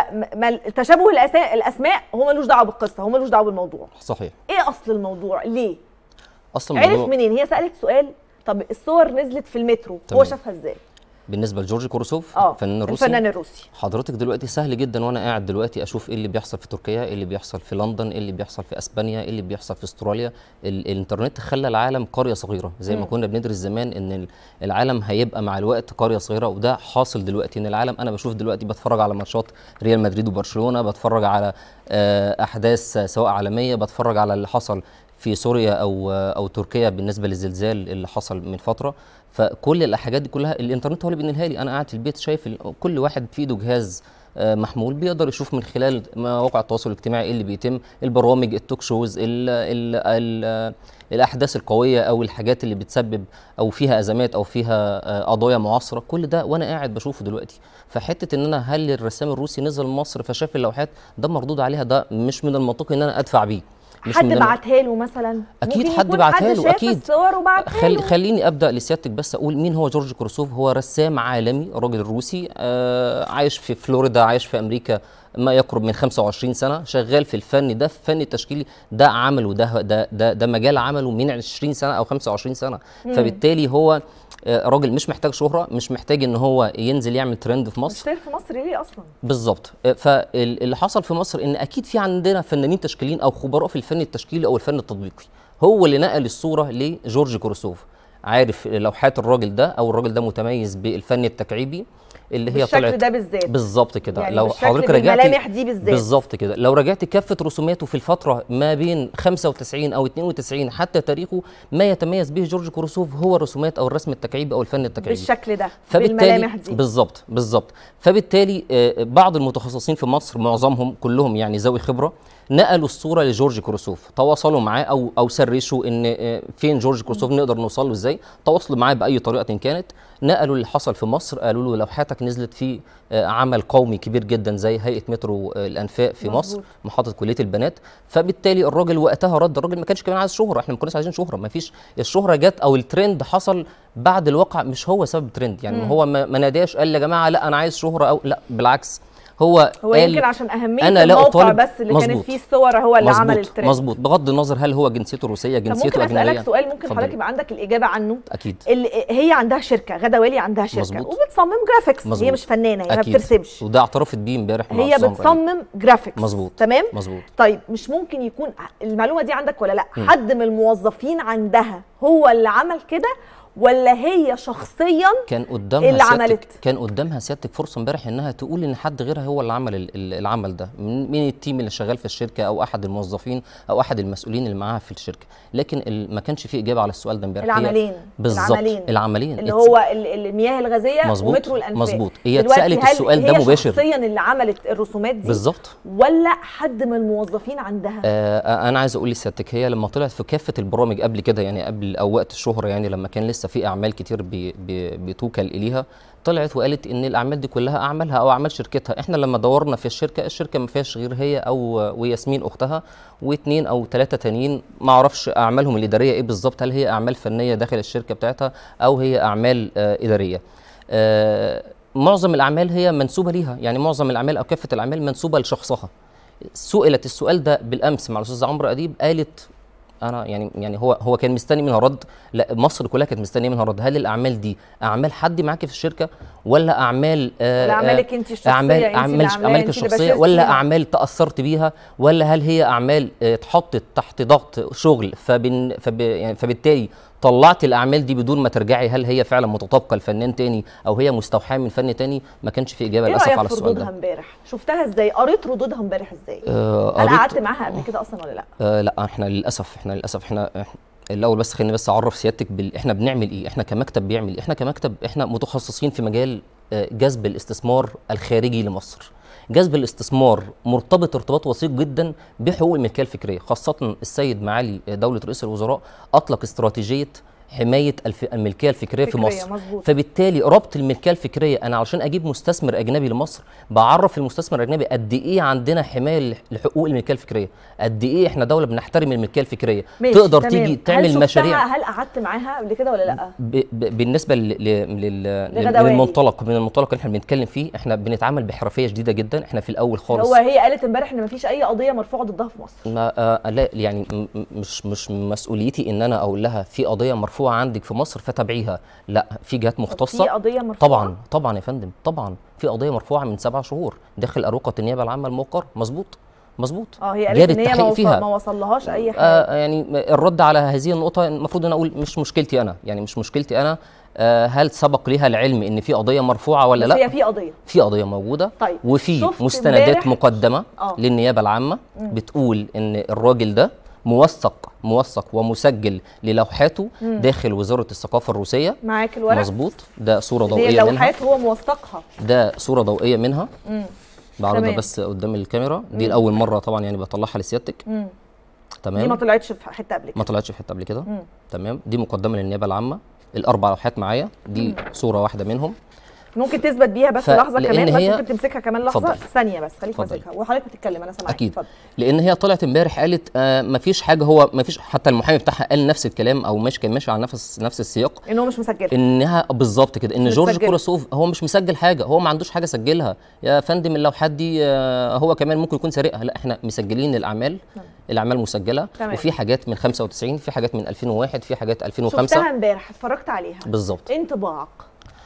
فتشابه الأسا- الاسماء هو ملوش دعوه بالقصه هو ملوش دعوه بالموضوع صحيح ايه اصل الموضوع ليه اصلا عرف الموضوع منين هي سالت سؤال طب الصور نزلت في المترو هو تمام. شافها ازاي بالنسبه لجورج كوروسوف اه الفنان الروسي الفنان الروسي حضرتك دلوقتي سهل جدا وانا قاعد دلوقتي اشوف ايه اللي بيحصل في تركيا ايه اللي بيحصل في لندن ايه اللي بيحصل في اسبانيا ايه اللي بيحصل في استراليا ال- الانترنت خلى العالم قريه صغيره زي ما مم. كنا بندرس زمان ان ال- العالم هيبقى مع الوقت قريه صغيره وده حاصل دلوقتي ان العالم انا بشوف دلوقتي بتفرج على ماتشات ريال مدريد وبرشلونه بتفرج على آه، احداث آه، سواء عالميه بتفرج على اللي حصل في سوريا او او تركيا بالنسبه للزلزال اللي حصل من فتره فكل الحاجات دي كلها الانترنت هو اللي بينقلها لي انا قاعد في البيت شايف ال- كل واحد في ايده جهاز آه، محمول بيقدر يشوف من خلال مواقع التواصل الاجتماعي ايه اللي بيتم البرامج التوك شوز ال ال ال الاحداث القويه او الحاجات اللي بتسبب او فيها ازمات او فيها آه، قضايا معاصره كل ده وانا قاعد بشوفه دلوقتي فحته ان انا هل الرسام الروسي نزل مصر فشاف اللوحات ده مردود عليها ده مش من المنطقي ان انا ادفع بيه مش حد من الم- بعتها له مثلا أكيد ممكن حد يكون بعتها له، شاف أكيد. الصور وبعتها خل... له خليني ابدا لسيادتك بس اقول مين هو جورج كروسوف هو رسام عالمي راجل روسي آه عايش في فلوريدا عايش في امريكا ما يقرب من 25 سنه شغال في الفن ده في فن التشكيلي ده عمله ده ده ده, ده مجال عمله من 20 سنه او 25 سنه مم. فبالتالي هو آه، راجل مش محتاج شهره مش محتاج ان هو ينزل يعمل ترند في مصر مشتهر في مصر ليه اصلا بالظبط فاللي حصل في مصر ان اكيد في عندنا فنانين تشكيليين او خبراء في الفن التشكيلي او الفن التطبيقي هو اللي نقل الصوره لجورج كوروسوف عارف لوحات الراجل ده او الراجل ده متميز بالفن التكعيبي اللي هي بالشكل طلعت ده بالذات بالظبط كده يعني لو بالشكل حضرتك رجعتي بالملامح دي بالذات. بالظبط كده لو رجعتي كافه رسوماته في الفتره ما بين 95 او 92 حتى تاريخه ما يتميز به جورج كروسوف هو الرسومات او الرسم التكعيبي او الفن التكعيبي بالشكل ده فبالتالي بالملامح دي بالظبط بالظبط فبالتالي آه، بعض المتخصصين في مصر معظمهم كلهم يعني ذوي خبره نقلوا الصوره لجورج كروسوف تواصلوا معاه او او سرشوا ان آه، فين جورج كروسوف نقدر نوصل له ازاي تواصلوا معاه باي طريقه كانت نقلوا اللي حصل في مصر قالوا له لوحاتك نزلت في آه، عمل قومي كبير جدا زي هيئه مترو آه، الانفاق في مظبوط. مصر محطه كليه البنات فبالتالي الراجل وقتها رد الراجل ما كانش كمان عايز شهره احنا ما كناش عايزين شهره ما فيش الشهره جت او الترند حصل بعد الواقع مش هو سبب الترند يعني هو ما ما ناداش قال يا جماعه لا انا عايز شهره او لا بالعكس هو هو قال يمكن عشان اهميه أنا لا الموقع أطالب- بس اللي كانت مظبوط. فيه الصور هو اللي عمل مظبوط الترند مظبوط بغض النظر هل هو جنسيته روسيه طب ممكن جنسيته اجنبيه اسالك سؤال ممكن اتفضلي. حضرتك يبقى عندك الاجابه عنه اكيد اللي هي عندها شركه غدا والي عندها شركه مظبوط. وبتصمم جرافيكس هي مظبوط. مش فنانه هي ما اكيد بترسمش وده اعترفت بيه امبارح مع هي أستاذ عمرو أديب. بتصمم جرافيكس مظبوط. تمام مظبوط طيب مش ممكن يكون المعلومه دي عندك ولا لا مم. حد من الموظفين عندها هو اللي عمل كده ولا هي شخصيا كان قدامها اللي سيادتك عملت. كان قدامها سيادتك فرصه امبارح انها تقول ان حد غيرها هو اللي عمل ال- ال- العمل ده من من التيم اللي شغال في الشركه او احد الموظفين او احد المسؤولين اللي معاها في الشركه لكن ال- ما كانش فيه اجابه على السؤال ده امبارح هي- العملين بالظبط العملين العملين اللي It's- هو ال- المياه الغازيه مظبوط، ومترو الانفاق مظبوط. هي دلوقتي اتسألت هل السؤال ده هي مباشر. شخصيا اللي عملت الرسومات دي بالظبط ولا حد من الموظفين عندها آه انا عايز اقول لسيادتك هي لما طلعت في كافه البرامج قبل كده يعني قبل او وقت الشهره يعني لما كان لسه في اعمال كتير بي بي بتوكل اليها طلعت وقالت ان الاعمال دي كلها اعمالها او اعمال شركتها احنا لما دورنا في الشركه الشركه ما فيهاش غير هي او وياسمين اختها واثنين او ثلاثه تانيين ما اعرفش اعمالهم الاداريه ايه بالظبط هل هي اعمال فنيه داخل الشركه بتاعتها او هي اعمال آه اداريه آه معظم الاعمال هي منسوبه ليها يعني معظم الاعمال او كافه الاعمال منسوبه لشخصها سئلت السؤال ده بالامس مع الاستاذ عمرو اديب قالت انا يعني يعني هو هو كان مستني منها رد لا مصر كلها كانت مستنيه منها رد هل الاعمال دي اعمال حد معاكي في الشركه ولا اعمال آه ولا أعمالك أنت الشخصية، اعمال أنت اللي اعمال عاملاها، اعمالك أنت اللي الشخصيه باشرتي ولا فيها. اعمال تاثرت بيها ولا هل هي اعمال آه، اتحطت تحت ضغط شغل فبن فب يعني فبالتالي طلعت الاعمال دي بدون ما ترجعي هل هي فعلا متطابقه لفنان تاني او هي مستوحاه من فن تاني ما كانش في اجابه ايه للاسف رايك على في السؤال ردودها ده امبارح شفتها ازاي قريت ردودها امبارح ازاي آه، هل قريت- قعدت معاها قبل كده اصلا ولا لا آه لا احنا للاسف احنا للاسف احنا إحنا- الاول بس خليني بس اعرف سيادتك بال... احنا بنعمل ايه احنا كمكتب بيعمل ايه احنا كمكتب احنا متخصصين في مجال آه، جذب الاستثمار الخارجي لمصر جذب الاستثمار مرتبط ارتباط وثيق جدا بحقوق الملكيه الفكريه خاصه السيد معالي دوله رئيس الوزراء اطلق استراتيجيه حمايه الف... الملكيه الفكريه في فكرية، مصر مظبوط. فبالتالي ربط الملكيه الفكريه انا علشان اجيب مستثمر اجنبي لمصر بعرف المستثمر الاجنبي قد ايه عندنا حمايه لحقوق الملكيه الفكريه قد ايه احنا دوله بنحترم الملكيه الفكريه ماشي، تقدر تمام. تيجي هل تعمل شفتها- مشاريع هل قعدت معاها قبل كده ولا لا ب... ب... بالنسبه ل... ل... لل... لغدا والي. للمنطلق من المنطلق اللي احنا بنتكلم فيه احنا بنتعامل بحرفيه شديده جدا احنا في الاول خالص هو هي قالت امبارح ان مفيش اي قضيه مرفوعه ضدها في مصر ما آه لا يعني م- م- مش مش مسؤوليتي ان انا اقول لها في قضيه مرفوعه عندك في مصر فتابعيها لا في جهات طب مختصه في قضيه مرفوعه طبعا طبعا يا فندم طبعا في قضيه مرفوعه من سبع شهور داخل اروقه النيابه العامه الموقره مظبوط مظبوط اه هي جاري قالت ان هي ما, التحقيق وصل فيها ما وصلهاش اي حاجه آه يعني الرد على هذه النقطه المفروض انا اقول مش مشكلتي انا يعني مش مشكلتي انا آه هل سبق ليها العلم ان في قضيه مرفوعه ولا بس لا هي في قضيه في قضيه موجوده طيب، وفي شفت مستندات امبارح- مقدمه آه. للنيابه العامه بتقول ان الراجل ده موثق موثق ومسجل للوحاته داخل وزاره الثقافه الروسيه معاك الورق مظبوط ده صوره اللي هي ضوئيه منها اللوحات هو موثقها ده صوره ضوئيه منها بعرضها تمام. بس قدام الكاميرا دي لاول مره طبعا يعني بطلعها لسيادتك مم. تمام دي ما طلعتش في حته قبل ما كده طلعتش في حته قبل كده مم. تمام دي مقدمه للنيابه العامه الاربع لوحات معايا دي صوره واحده منهم ممكن تثبت بيها بس ف- لحظه لأن كمان بس هي- ممكن تمسكها كمان لحظه اتفضل. ثانيه بس خليك اتفضل. ماسكها وحضرتك بتتكلم انا سامعاك اكيد اتفضل لان هي طلعت امبارح قالت آه مفيش حاجه هو مفيش حتى المحامي بتاعها قال نفس الكلام او ماشي كان ماشي على نفس نفس السياق ان هو مش مسجل انها بالظبط كده ان مش جورج مسجلة. كوراسوف هو مش مسجل حاجه هو ما عندوش حاجه سجلها يا فندم اللوحات دي آه، هو كمان ممكن يكون سارقها لا احنا مسجلين الاعمال الاعمال مسجله تمام. وفي حاجات من 95 في حاجات من 2001 في حاجات 2005 شفتها امبارح اتفرجت عليها بالظبط انطباعك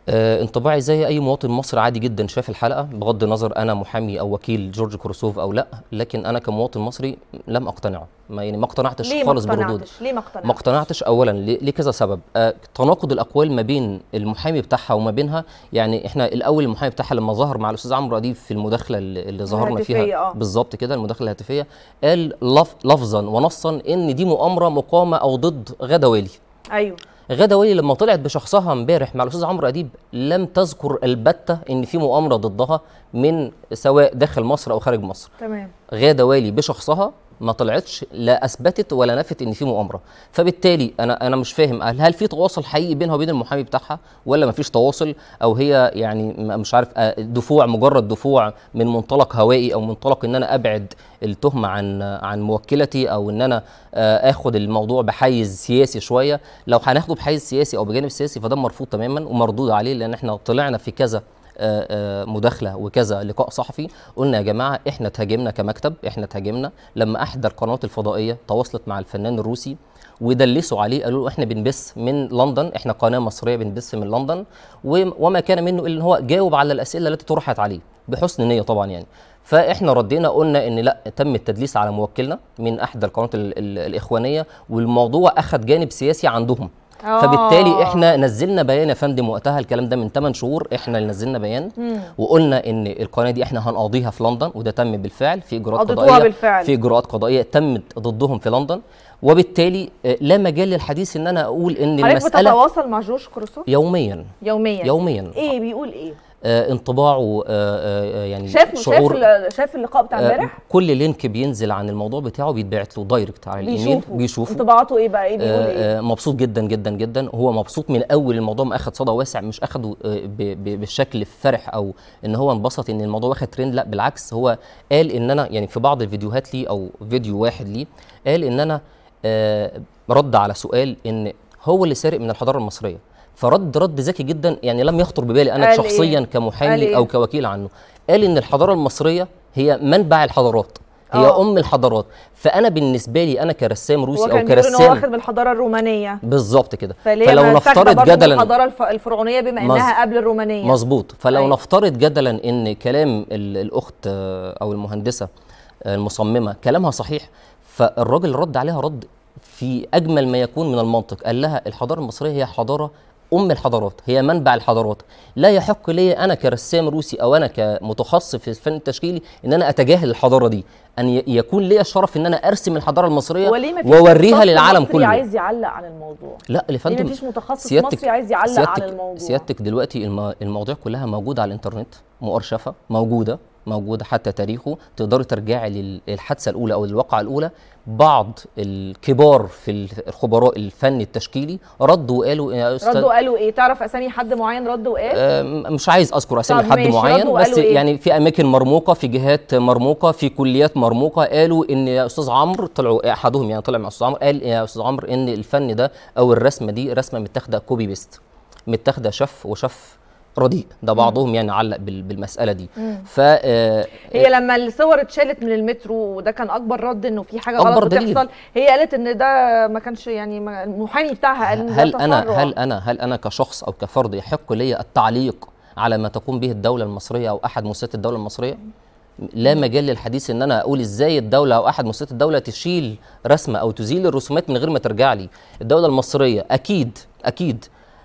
آه، انطباعي زي اي مواطن مصري عادي جدا شاف الحلقه بغض النظر انا محامي او وكيل جورج كروسوف او لا لكن انا كمواطن مصري لم اقتنع ما يعني ما اقتنعتش ليه ما خالص بردود اقتنعتش ليه ما اقتنعتش ما اقتنعتش اولا ليه ليه كذا سبب آه تناقض الاقوال ما بين المحامي بتاعها وما بينها يعني احنا الاول المحامي بتاعها لما ظهر مع الاستاذ عمرو اديب في المداخله اللي, اللي ظهرنا الهاتفية، فيها آه. بالظبط كده المداخله الهاتفيه قال لف لفظا ونصا ان دي مؤامره مقامه او ضد غدا والي ايوه غدا والي لما طلعت بشخصها امبارح مع الاستاذ عمرو اديب لم تذكر البته ان في مؤامره ضدها من سواء داخل مصر او خارج مصر تمام غاده والي بشخصها ما طلعتش لا اثبتت ولا نفت ان في مؤامره فبالتالي انا انا مش فاهم هل هل في تواصل حقيقي بينها وبين المحامي بتاعها ولا ما فيش تواصل او هي يعني م- مش عارف آه، دفوع مجرد دفوع من منطلق هوائي او منطلق ان انا ابعد التهمه عن عن موكلتي او ان انا آه، اخد الموضوع بحيز سياسي شويه لو هناخده بحيز سياسي او بجانب سياسي فده مرفوض تماما ومردود عليه لان احنا طلعنا في كذا آه، آه، مداخله وكذا لقاء صحفي قلنا يا جماعه احنا اتهاجمنا كمكتب احنا اتهاجمنا لما احدى القنوات الفضائيه تواصلت مع الفنان الروسي ودلسوا عليه قالوا له احنا بنبث من لندن احنا قناه مصريه بنبث من لندن و- وما كان منه الا ان هو جاوب على الاسئله التي طرحت عليه بحسن نيه طبعا يعني فاحنا ردينا قلنا ان لا تم التدليس على موكلنا من احدى القنوات ال- ال- الاخوانيه والموضوع اخذ جانب سياسي عندهم آه. فبالتالي احنا نزلنا بيان يا فندم وقتها الكلام ده من 8 شهور احنا اللي نزلنا بيان مم. وقلنا ان القناه دي احنا هنقاضيها في لندن وده تم بالفعل في اجراءات قضيتوها قضائيه بالفعل. في اجراءات قضائيه تمت ضدهم في لندن وبالتالي آه، لا مجال للحديث ان انا اقول ان حضرتك المساله بتتواصل مع جورج كروسوف يوميا يوميا يوميا ايه بيقول ايه آه انطباعه آه آه يعني شاف شاف شعور ال- شاف اللقاء بتاع آه امبارح كل لينك بينزل عن الموضوع بتاعه بيتبعت له دايركت على الايميل بيشوفوا بيشوفه انطباعاته ايه بقى ايه بيقول ايه آه، آه، مبسوط جدا جدا جدا هو مبسوط من اول الموضوع ما اخد صدى واسع مش اخده آه، ب- ب- بالشكل الفرح او ان هو انبسط ان الموضوع واخد ترند لا بالعكس هو قال ان انا يعني في بعض الفيديوهات ليه او فيديو واحد ليه قال ان انا آه، رد على سؤال ان هو اللي سارق من الحضاره المصريه فرد رد ذكي جدا يعني لم يخطر ببالي انا قال شخصيا إيه؟ قال كمحامي إيه؟ او كوكيل عنه قال ان الحضاره المصريه هي منبع الحضارات هي آه. ام الحضارات فانا بالنسبه لي انا كرسام روسي هو او كان بيقول ان هو كرسام واخد من الحضاره الرومانيه بالظبط كده فليه فلو ما نفترض نفترض برضه جدلا الحضاره الف- الفرعونيه بما مظ- انها قبل الرومانيه مظبوط فلو أيوة. نفترض جدلا ان كلام ال- الاخت آه، او المهندسه آه، المصممه كلامها صحيح فالراجل رد عليها رد في اجمل ما يكون من المنطق قال لها الحضاره المصريه هي حضاره ام الحضارات هي منبع الحضارات لا يحق لي انا كرسام روسي او انا كمتخصص في الفن التشكيلي ان انا اتجاهل الحضاره دي ان ي- يكون لي الشرف ان انا ارسم الحضاره المصريه وليه ما فيش واوريها متخصص للعالم مصري كله عايز يعلق على الموضوع لا ليه لفندم ما فيش متخصص سيادتك- مصري عايز يعلق سيادتك على الموضوع سيادتك دلوقتي الم... المواضيع كلها موجوده على الانترنت مؤرشفه موجوده موجوده حتى تاريخه تقدري ترجعي لل- للحادثه الاولى او الواقعه الاولى بعض الكبار في ال- الخبراء الفن التشكيلي ردوا وقالوا يا استاذ ردوا قالوا ايه تعرف اسامي حد معين رد وقال آه، م- مش عايز اذكر اسامي طب حد ماشي، معين ردوا بس وقالوا إيه؟ يعني في اماكن مرموقه في جهات مرموقه في كليات مرموقه قالوا ان يا استاذ عمرو طلعوا احدهم يعني طلع مع استاذ عمرو قال يا استاذ عمرو ان الفن ده او الرسمه دي رسمه متاخده كوبي بيست متاخده شف وشف رديء ده بعضهم يعني علق بال- بالمساله دي ف آه، هي لما الصور اتشالت من المترو وده كان اكبر رد انه في حاجه أكبر غلط دليل. بتحصل هي قالت ان ده ما كانش يعني ما- المحامي بتاعها قال ان هل ده انا تسرع. هل انا هل انا كشخص او كفرد يحق لي التعليق على ما تقوم به الدوله المصريه او احد مؤسسات الدوله المصريه لا مجال للحديث ان انا اقول ازاي الدوله او احد مؤسسات الدوله تشيل رسمه او تزيل الرسومات من غير ما ترجع لي الدوله المصريه اكيد اكيد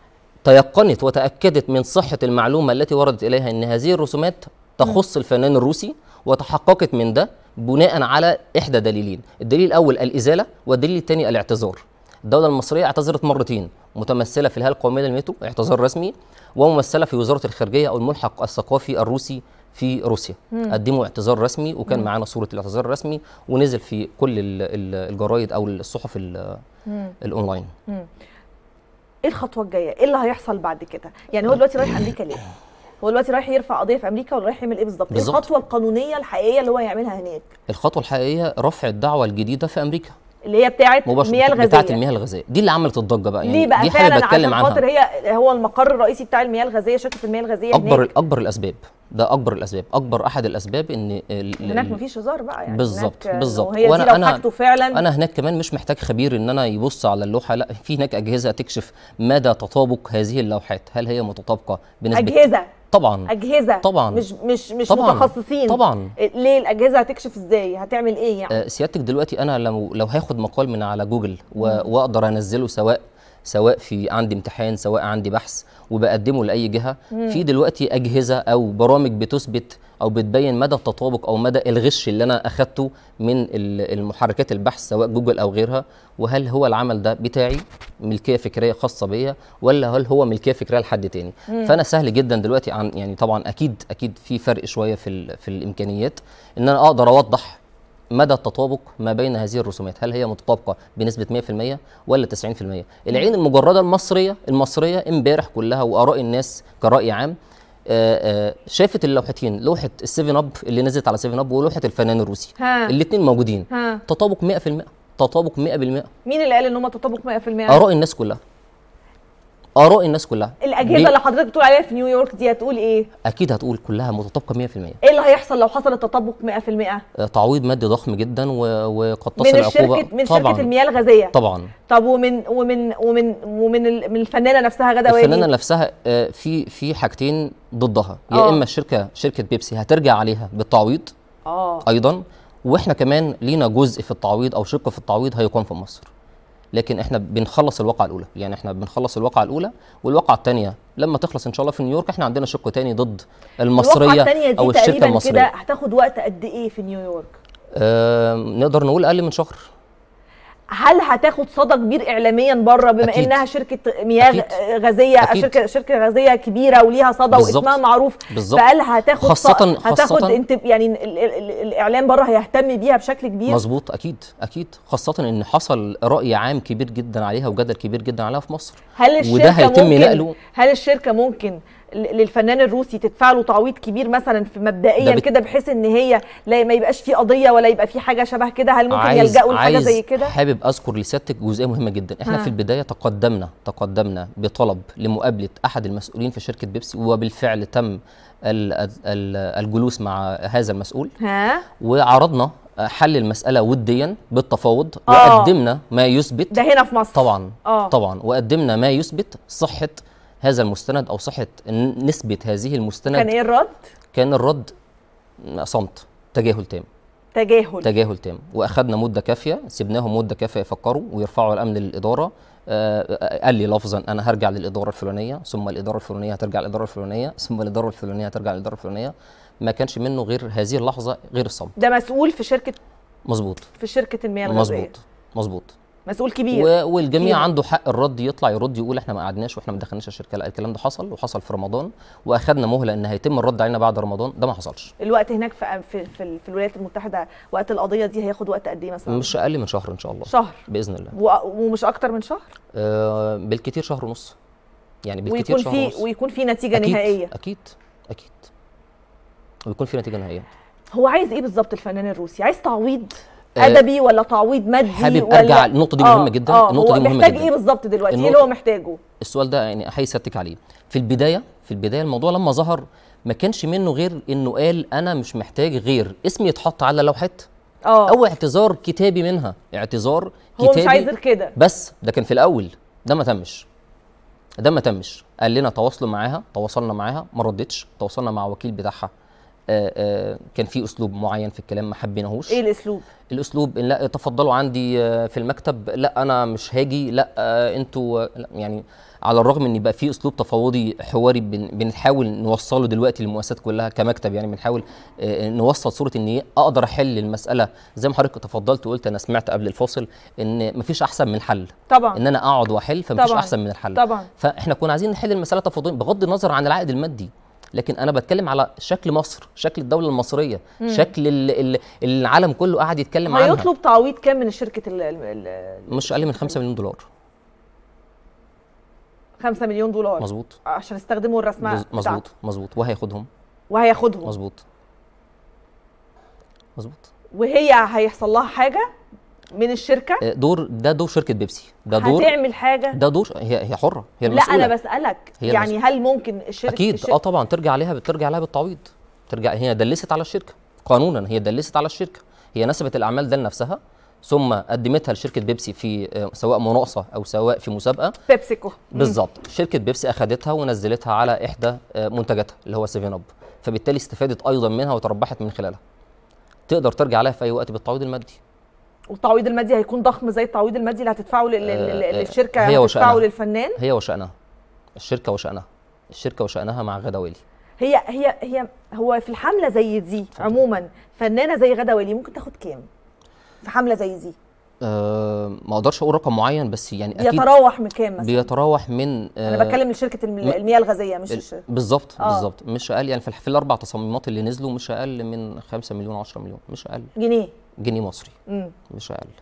تيقنت وتاكدت من صحه المعلومه التي وردت اليها ان هذه الرسومات تخص الفنان الروسي وتحققت من ده بناء على احدى دليلين الدليل الاول الازاله والدليل الثاني الاعتذار الدوله المصريه اعتذرت مرتين متمثله في الهيئه القوميه للمترو اعتذار رسمي وممثله في وزاره الخارجيه او الملحق الثقافي الروسي في روسيا قدموا اعتذار رسمي وكان معانا صوره الاعتذار الرسمي ونزل في كل ال- ال- الجرايد او الصحف ال- الاونلاين ايه الخطوه الجايه ايه اللي هيحصل بعد كده يعني هو دلوقتي رايح امريكا ليه هو دلوقتي رايح يرفع قضيه في امريكا ولا رايح يعمل ايه بالظبط ايه بالظبط. الخطوه القانونيه الحقيقيه اللي هو يعملها هناك الخطوه الحقيقيه رفع الدعوه الجديده في امريكا اللي هي بتاعه المياه مباشره الغازيه بتاعه المياه الغازيه دي اللي عملت الضجه بقى يعني ليه بقى دي حاجه فعلا بتكلم عشان عنها خاطر هي هو المقر الرئيسي بتاع المياه الغازيه شركه المياه الغازيه اكبر هناك اكبر الاسباب ده اكبر الاسباب اكبر احد الاسباب ان ال- هناك ال- مفيش هزار بقى يعني بالظبط هناك بالظبط وهي دي لو حاجته فعلا انا هناك كمان مش محتاج خبير ان انا يبص على اللوحه لا في هناك اجهزه تكشف مدى تطابق هذه اللوحات هل هي متطابقه بنسبه اجهزه طبعا اجهزه طبعاً. مش مش مش طبعاً. متخصصين طبعا ليه الاجهزه هتكشف ازاي هتعمل ايه يعني آه، سيادتك دلوقتي انا لو لو هاخد مقال من على جوجل و- واقدر انزله سواء سواء في عندي امتحان سواء عندي بحث وبقدمه لاي جهه في دلوقتي اجهزه او برامج بتثبت او بتبين مدى التطابق او مدى الغش اللي انا اخدته من ال- المحركات البحث سواء جوجل او غيرها وهل هو العمل ده بتاعي ملكيه فكريه خاصه بيا ولا هل هو ملكيه فكريه لحد تاني فانا سهل جدا دلوقتي عن يعني طبعا اكيد اكيد في فرق شويه في ال- في الامكانيات ان انا اقدر اوضح مدى التطابق ما بين هذه الرسومات هل هي متطابقه بنسبه 100% ولا 90% العين المجرده المصريه المصريه امبارح كلها واراء الناس كراي عام آه، آه، شافت اللوحتين لوحه السيفن اب اللي نزلت على 7 اب ولوحه الفنان الروسي ها. الاثنين موجودين ها تطابق 100% تطابق 100% مين اللي قال ان هم تطابق 100% اراء الناس كلها اراء الناس كلها الاجهزه دي اللي حضرتك بتقول عليها في نيويورك دي هتقول ايه اكيد هتقول كلها متطابقه 100% ايه اللي هيحصل لو حصل التطابق 100% آه، تعويض مادي ضخم جدا و- وقد تصل من العقوبه الشركه من طبعا شركه المياه الغازيه طبعا طب ومن ومن ومن ومن ال- من الفنانه نفسها غدا وادي الفنانه نفسها آه، في في حاجتين ضدها يا آه. اما الشركه شركه بيبسي هترجع عليها بالتعويض اه ايضا واحنا كمان لينا جزء في التعويض او شركه في التعويض هيقام في مصر لكن احنا بنخلص الواقعه الاولى يعني احنا بنخلص الواقعه الاولى والواقعه الثانيه لما تخلص ان شاء الله في نيويورك احنا عندنا شق تاني ضد المصريه الواقعة التانية دي او الشركه تقريبا كده المصريه هتاخد وقت قد ايه في نيويورك آه نقدر نقول اقل من شهر هل هتاخد صدى كبير اعلاميا بره بما أكيد. انها شركه مياه أكيد. غ- غازيه أكيد. شركه شركه غازيه كبيره وليها صدى بالظبط. واسمها معروف بالظبط. فهل هتاخد خاصة- ص- هتاخد خاصة- انت يعني ال ال ال الاعلام بره هيهتم بيها بشكل كبير مظبوط اكيد اكيد خاصه ان حصل راي عام كبير جدا عليها وجدل كبير جدا عليها في مصر هل الشركه وده هيتم ممكن نقله هل الشركه ممكن ل- للفنان الروسي تدفع له تعويض كبير مثلا في مبدئيا ده بت- كده بحيث ان هي لا ما يبقاش في قضيه ولا يبقى في حاجه شبه كده هل ممكن يلجأوا لحاجه عايز زي كده حابب اذكر لسيادتك جزئيه مهمه جدا احنا ها. في البدايه تقدمنا تقدمنا بطلب لمقابله احد المسؤولين في شركه بيبسي وبالفعل تم ال- ال- الجلوس مع هذا المسؤول ها وعرضنا حل المساله وديا بالتفاوض آه. وقدمنا ما يثبت ده هنا في مصر طبعا اه طبعا وقدمنا ما يثبت صحه هذا المستند او صحه ن- نسبه هذه المستند كان ايه الرد كان الرد صمت تجاهل تام تجاهل تجاهل تام واخدنا مده كافيه سيبناهم مده كافيه يفكروا ويرفعوا الامن للاداره آه، قال لي لفظا انا هرجع للاداره الفلانيه ثم الاداره الفلانيه هترجع للاداره الفلانيه ثم الاداره الفلانيه هترجع للاداره الفلانيه ما كانش منه غير هذه اللحظه غير الصمت ده مسؤول في شركه مظبوط في شركه المياه الغازيه مظبوط مظبوط مسؤول كبير و- والجميع كبير. عنده حق الرد يطلع يرد يقول احنا ما قعدناش واحنا ما دخلناش الشركه لا الكلام ده حصل وحصل في رمضان واخدنا مهله ان هيتم الرد علينا بعد رمضان ده ما حصلش الوقت هناك في في في, في الولايات المتحده وقت القضيه دي هياخد وقت قد ايه مثلا مش اقل من شهر ان شاء الله شهر باذن الله و- ومش اكتر من شهر آه بالكتير شهر ونص يعني بالكتير ويكون شهر في ونص ويكون في نتيجه أكيد نهائيه اكيد اكيد ويكون في نتيجه نهائيه هو عايز ايه بالظبط الفنان الروسي عايز تعويض آه، ادبي ولا تعويض مادي حابب ولا ارجع النقطه دي مهمه جدا آه النقطه هو دي مهمه محتاج جدا ايه بالظبط دلوقتي ايه النقطة- اللي هو محتاجه السؤال ده يعني احيي سيادتك عليه في البدايه في البدايه الموضوع لما ظهر ما كانش منه غير انه قال انا مش محتاج غير اسمي يتحط على لوحات اه او اعتذار كتابي منها اعتذار هو كتابي مش عايز غير كده بس ده كان في الاول ده ما تمش ده ما تمش قال لنا تواصلوا معاها تواصلنا معاها ما ردتش تواصلنا مع وكيل بتاعها آه آه كان في اسلوب معين في الكلام ما حبيناهوش ايه الاسلوب الاسلوب إن لا تفضلوا عندي آه، في المكتب لا انا مش هاجي لا آه، انتوا لا يعني على الرغم ان يبقى في اسلوب تفاوضي حواري بن- بنحاول نوصله دلوقتي للمؤسسات كلها كمكتب يعني بنحاول آه، نوصل صوره ان إيه اقدر احل المساله زي ما حضرتك تفضلت وقلت انا سمعت قبل الفاصل ان مفيش احسن من الحل طبعا ان انا اقعد واحل فمفيش طبعاً. احسن من الحل طبعا فاحنا كنا عايزين نحل المساله تفاوضيا بغض النظر عن العائد المادي لكن انا بتكلم على شكل مصر شكل الدوله المصرية شكل ال- ال- العالم كله قاعد يتكلم عنها هيطلب تعويض كام من الشركه ال ال ال مش اقل من 5 مليون دولار 5 مليون دولار مظبوط عشان يستخدموا الرسمه مظ- بتاعته. مظبوط مظبوط وهياخدهم وهياخدهم مظبوط مظبوط وهي هيحصل لها حاجه من الشركه آه، دور ده دور شركه بيبسي ده دور هتعمل حاجه ده دور هي هي حره هي لا المسؤوله انا بسالك هي يعني هل ممكن الشركه اكيد الشر- اه طبعا ترجع عليها بترجع عليها بالتعويض ترجع هي دلست على الشركه قانونا هي دلست على الشركه هي نسبت الاعمال ده لنفسها ثم قدمتها لشركه بيبسي في آه، سواء مناقصه او سواء في مسابقه بيبسيكو مم. بالظبط شركه بيبسي اخذتها ونزلتها على احدى آه، منتجاتها اللي هو 7 اب فبالتالي استفادت ايضا منها وتربحت من خلالها تقدر ترجع لها في اي وقت بالتعويض المادي والتعويض المادي هيكون ضخم زي التعويض المادي اللي هتدفعه لل- لل- آه، للشركه هي هتدفعه وشأنها. للفنان هي وشأنها الشركه وشأنها الشركه وشأنها مع غدا والي هي هي هي هو في الحمله زي دي عموما فنانه زي غدا والي ممكن تاخد كام في حمله زي دي أه ما اقدرش اقول رقم معين بس يعني اكيد بيتراوح من كام مثلا بيتراوح من انا بتكلم لشركه الم- م- المياه الغازيه مش ال- الش- بالظبط آه. بالظبط مش اقل يعني في, الح- في الاربع تصميمات اللي نزلوا مش اقل من 5 مليون 10 مليون مش اقل جنيه جنيه مصري امم مش اقل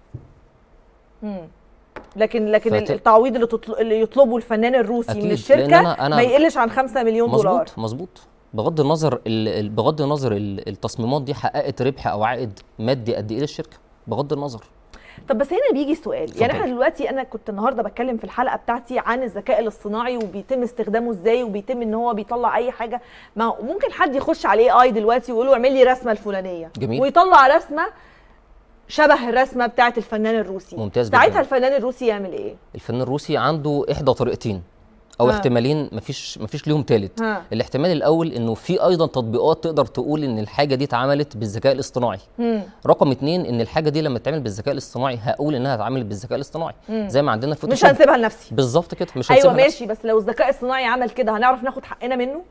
امم لكن لكن فت- التعويض اللي, تطل... اللي يطلبه الفنان الروسي أكيد، من لأن الشركه أنا- أنا- ما يقلش عن 5 مليون دولار مظبوط مظبوط بغض النظر ال- ال- بغض النظر ال- التصميمات دي حققت ربح او عائد مادي قد ايه للشركه بغض النظر طب بس هنا بيجي سؤال يعني اتفضل. احنا دلوقتي انا كنت النهارده بتكلم في الحلقه بتاعتي عن الذكاء الاصطناعي وبيتم استخدامه ازاي وبيتم ان هو بيطلع اي حاجه ما هو ممكن حد يخش عليه اي دلوقتي ويقول له اعمل لي رسمه الفلانيه جميل. ويطلع رسمه شبه الرسمه بتاعت الفنان الروسي ممتاز جداً. ساعتها الفنان الروسي يعمل ايه الفنان الروسي عنده احدى طريقتين او ها. احتمالين مفيش مفيش ليهم ثالث ها. الاحتمال الاول انه في ايضا تطبيقات تقدر تقول ان الحاجه دي اتعملت بالذكاء الاصطناعي مم. رقم اتنين ان الحاجه دي لما تتعمل بالذكاء الاصطناعي هقول انها اتعملت بالذكاء الاصطناعي مم. زي ما عندنا في مش فوتوشوب هنسيبها لنفسي بالظبط كده مش ايوه هنسيبها ماشي بس لو الذكاء الصناعي عمل كده هنعرف ناخد حقنا منه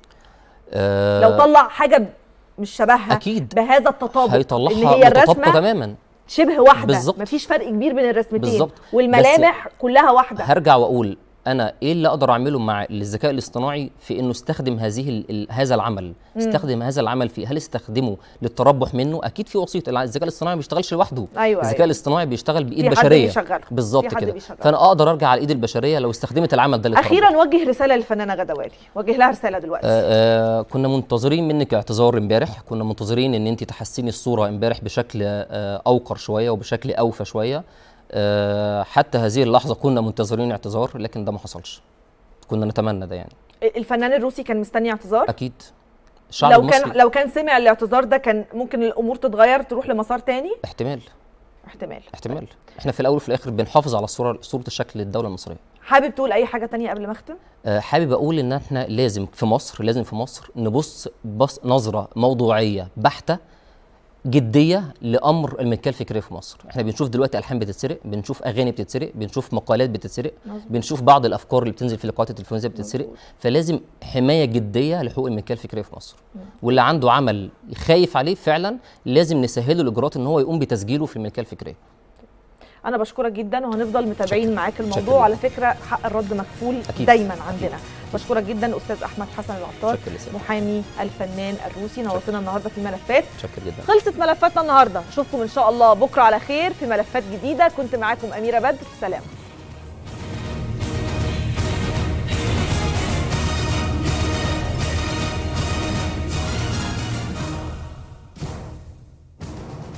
آه لو طلع حاجه ب- مش شبهها أكيد. بهذا التطابق ان هيطلعها هي متطابقه الرسمه تماما شبه واحده بالظبط. مفيش فرق كبير بين الرسمتين بالظبط. والملامح كلها واحده هرجع واقول انا ايه اللي اقدر اعمله مع الذكاء الاصطناعي في انه استخدم هذه ال ال هذا العمل استخدم هذا العمل في هل استخدمه للتربح منه اكيد في وسيط الع- الذكاء الاصطناعي ما بيشتغلش لوحده أيوة، الذكاء أيوة. الاصطناعي بيشتغل بايد في حد بشريه بيشغله. بالظبط في حد كده بيشغله. فانا اقدر ارجع على ايد البشريه لو استخدمت العمل ده للتربح اخيرا وجه رساله للفنانه غدا والي وجه لها رساله دلوقتي آه آه كنا منتظرين منك اعتذار امبارح كنا منتظرين ان انت تحسني الصوره امبارح بشكل آه اوقر شويه وبشكل اوفى شويه آه حتى هذه اللحظه كنا منتظرين اعتذار لكن ده ما حصلش كنا نتمنى ده يعني الفنان الروسي كان مستني اعتذار اكيد الشعب لو المصري كان لو كان سمع الاعتذار ده كان ممكن الامور تتغير تروح لمسار تاني احتمال احتمال احتمال احنا في الاول وفي الاخر بنحافظ على صوره صوره الشكل للدوله المصريه حابب تقول اي حاجه تانية قبل ما اختم آه، حابب اقول ان احنا لازم في مصر لازم في مصر نبص بص نظره موضوعيه بحته جديه لامر الملكيه الفكريه في مصر احنا بنشوف دلوقتي الحان بتتسرق بنشوف اغاني بتتسرق بنشوف مقالات بتتسرق بنشوف بعض الافكار اللي بتنزل في اللقاءات التلفزيونيه بتتسرق فلازم حمايه جديه لحقوق الملكيه الفكريه في مصر واللي عنده عمل خايف عليه فعلا لازم نسهله الاجراءات ان هو يقوم بتسجيله في الملكيه الفكريه انا بشكرك جدا وهنفضل متابعين شكراً. معاك شكراً الموضوع جداً. على فكره حق الرد مكفول أكيد. دايما عندنا بشكرك جدا استاذ احمد حسن العطار شكراً لسه. محامي الفنان الروسي نورتنا النهارده في ملفات شكرا جدا خلصت ملفاتنا النهارده اشوفكم ان شاء الله بكره على خير في ملفات جديده كنت معاكم اميره بدر سلام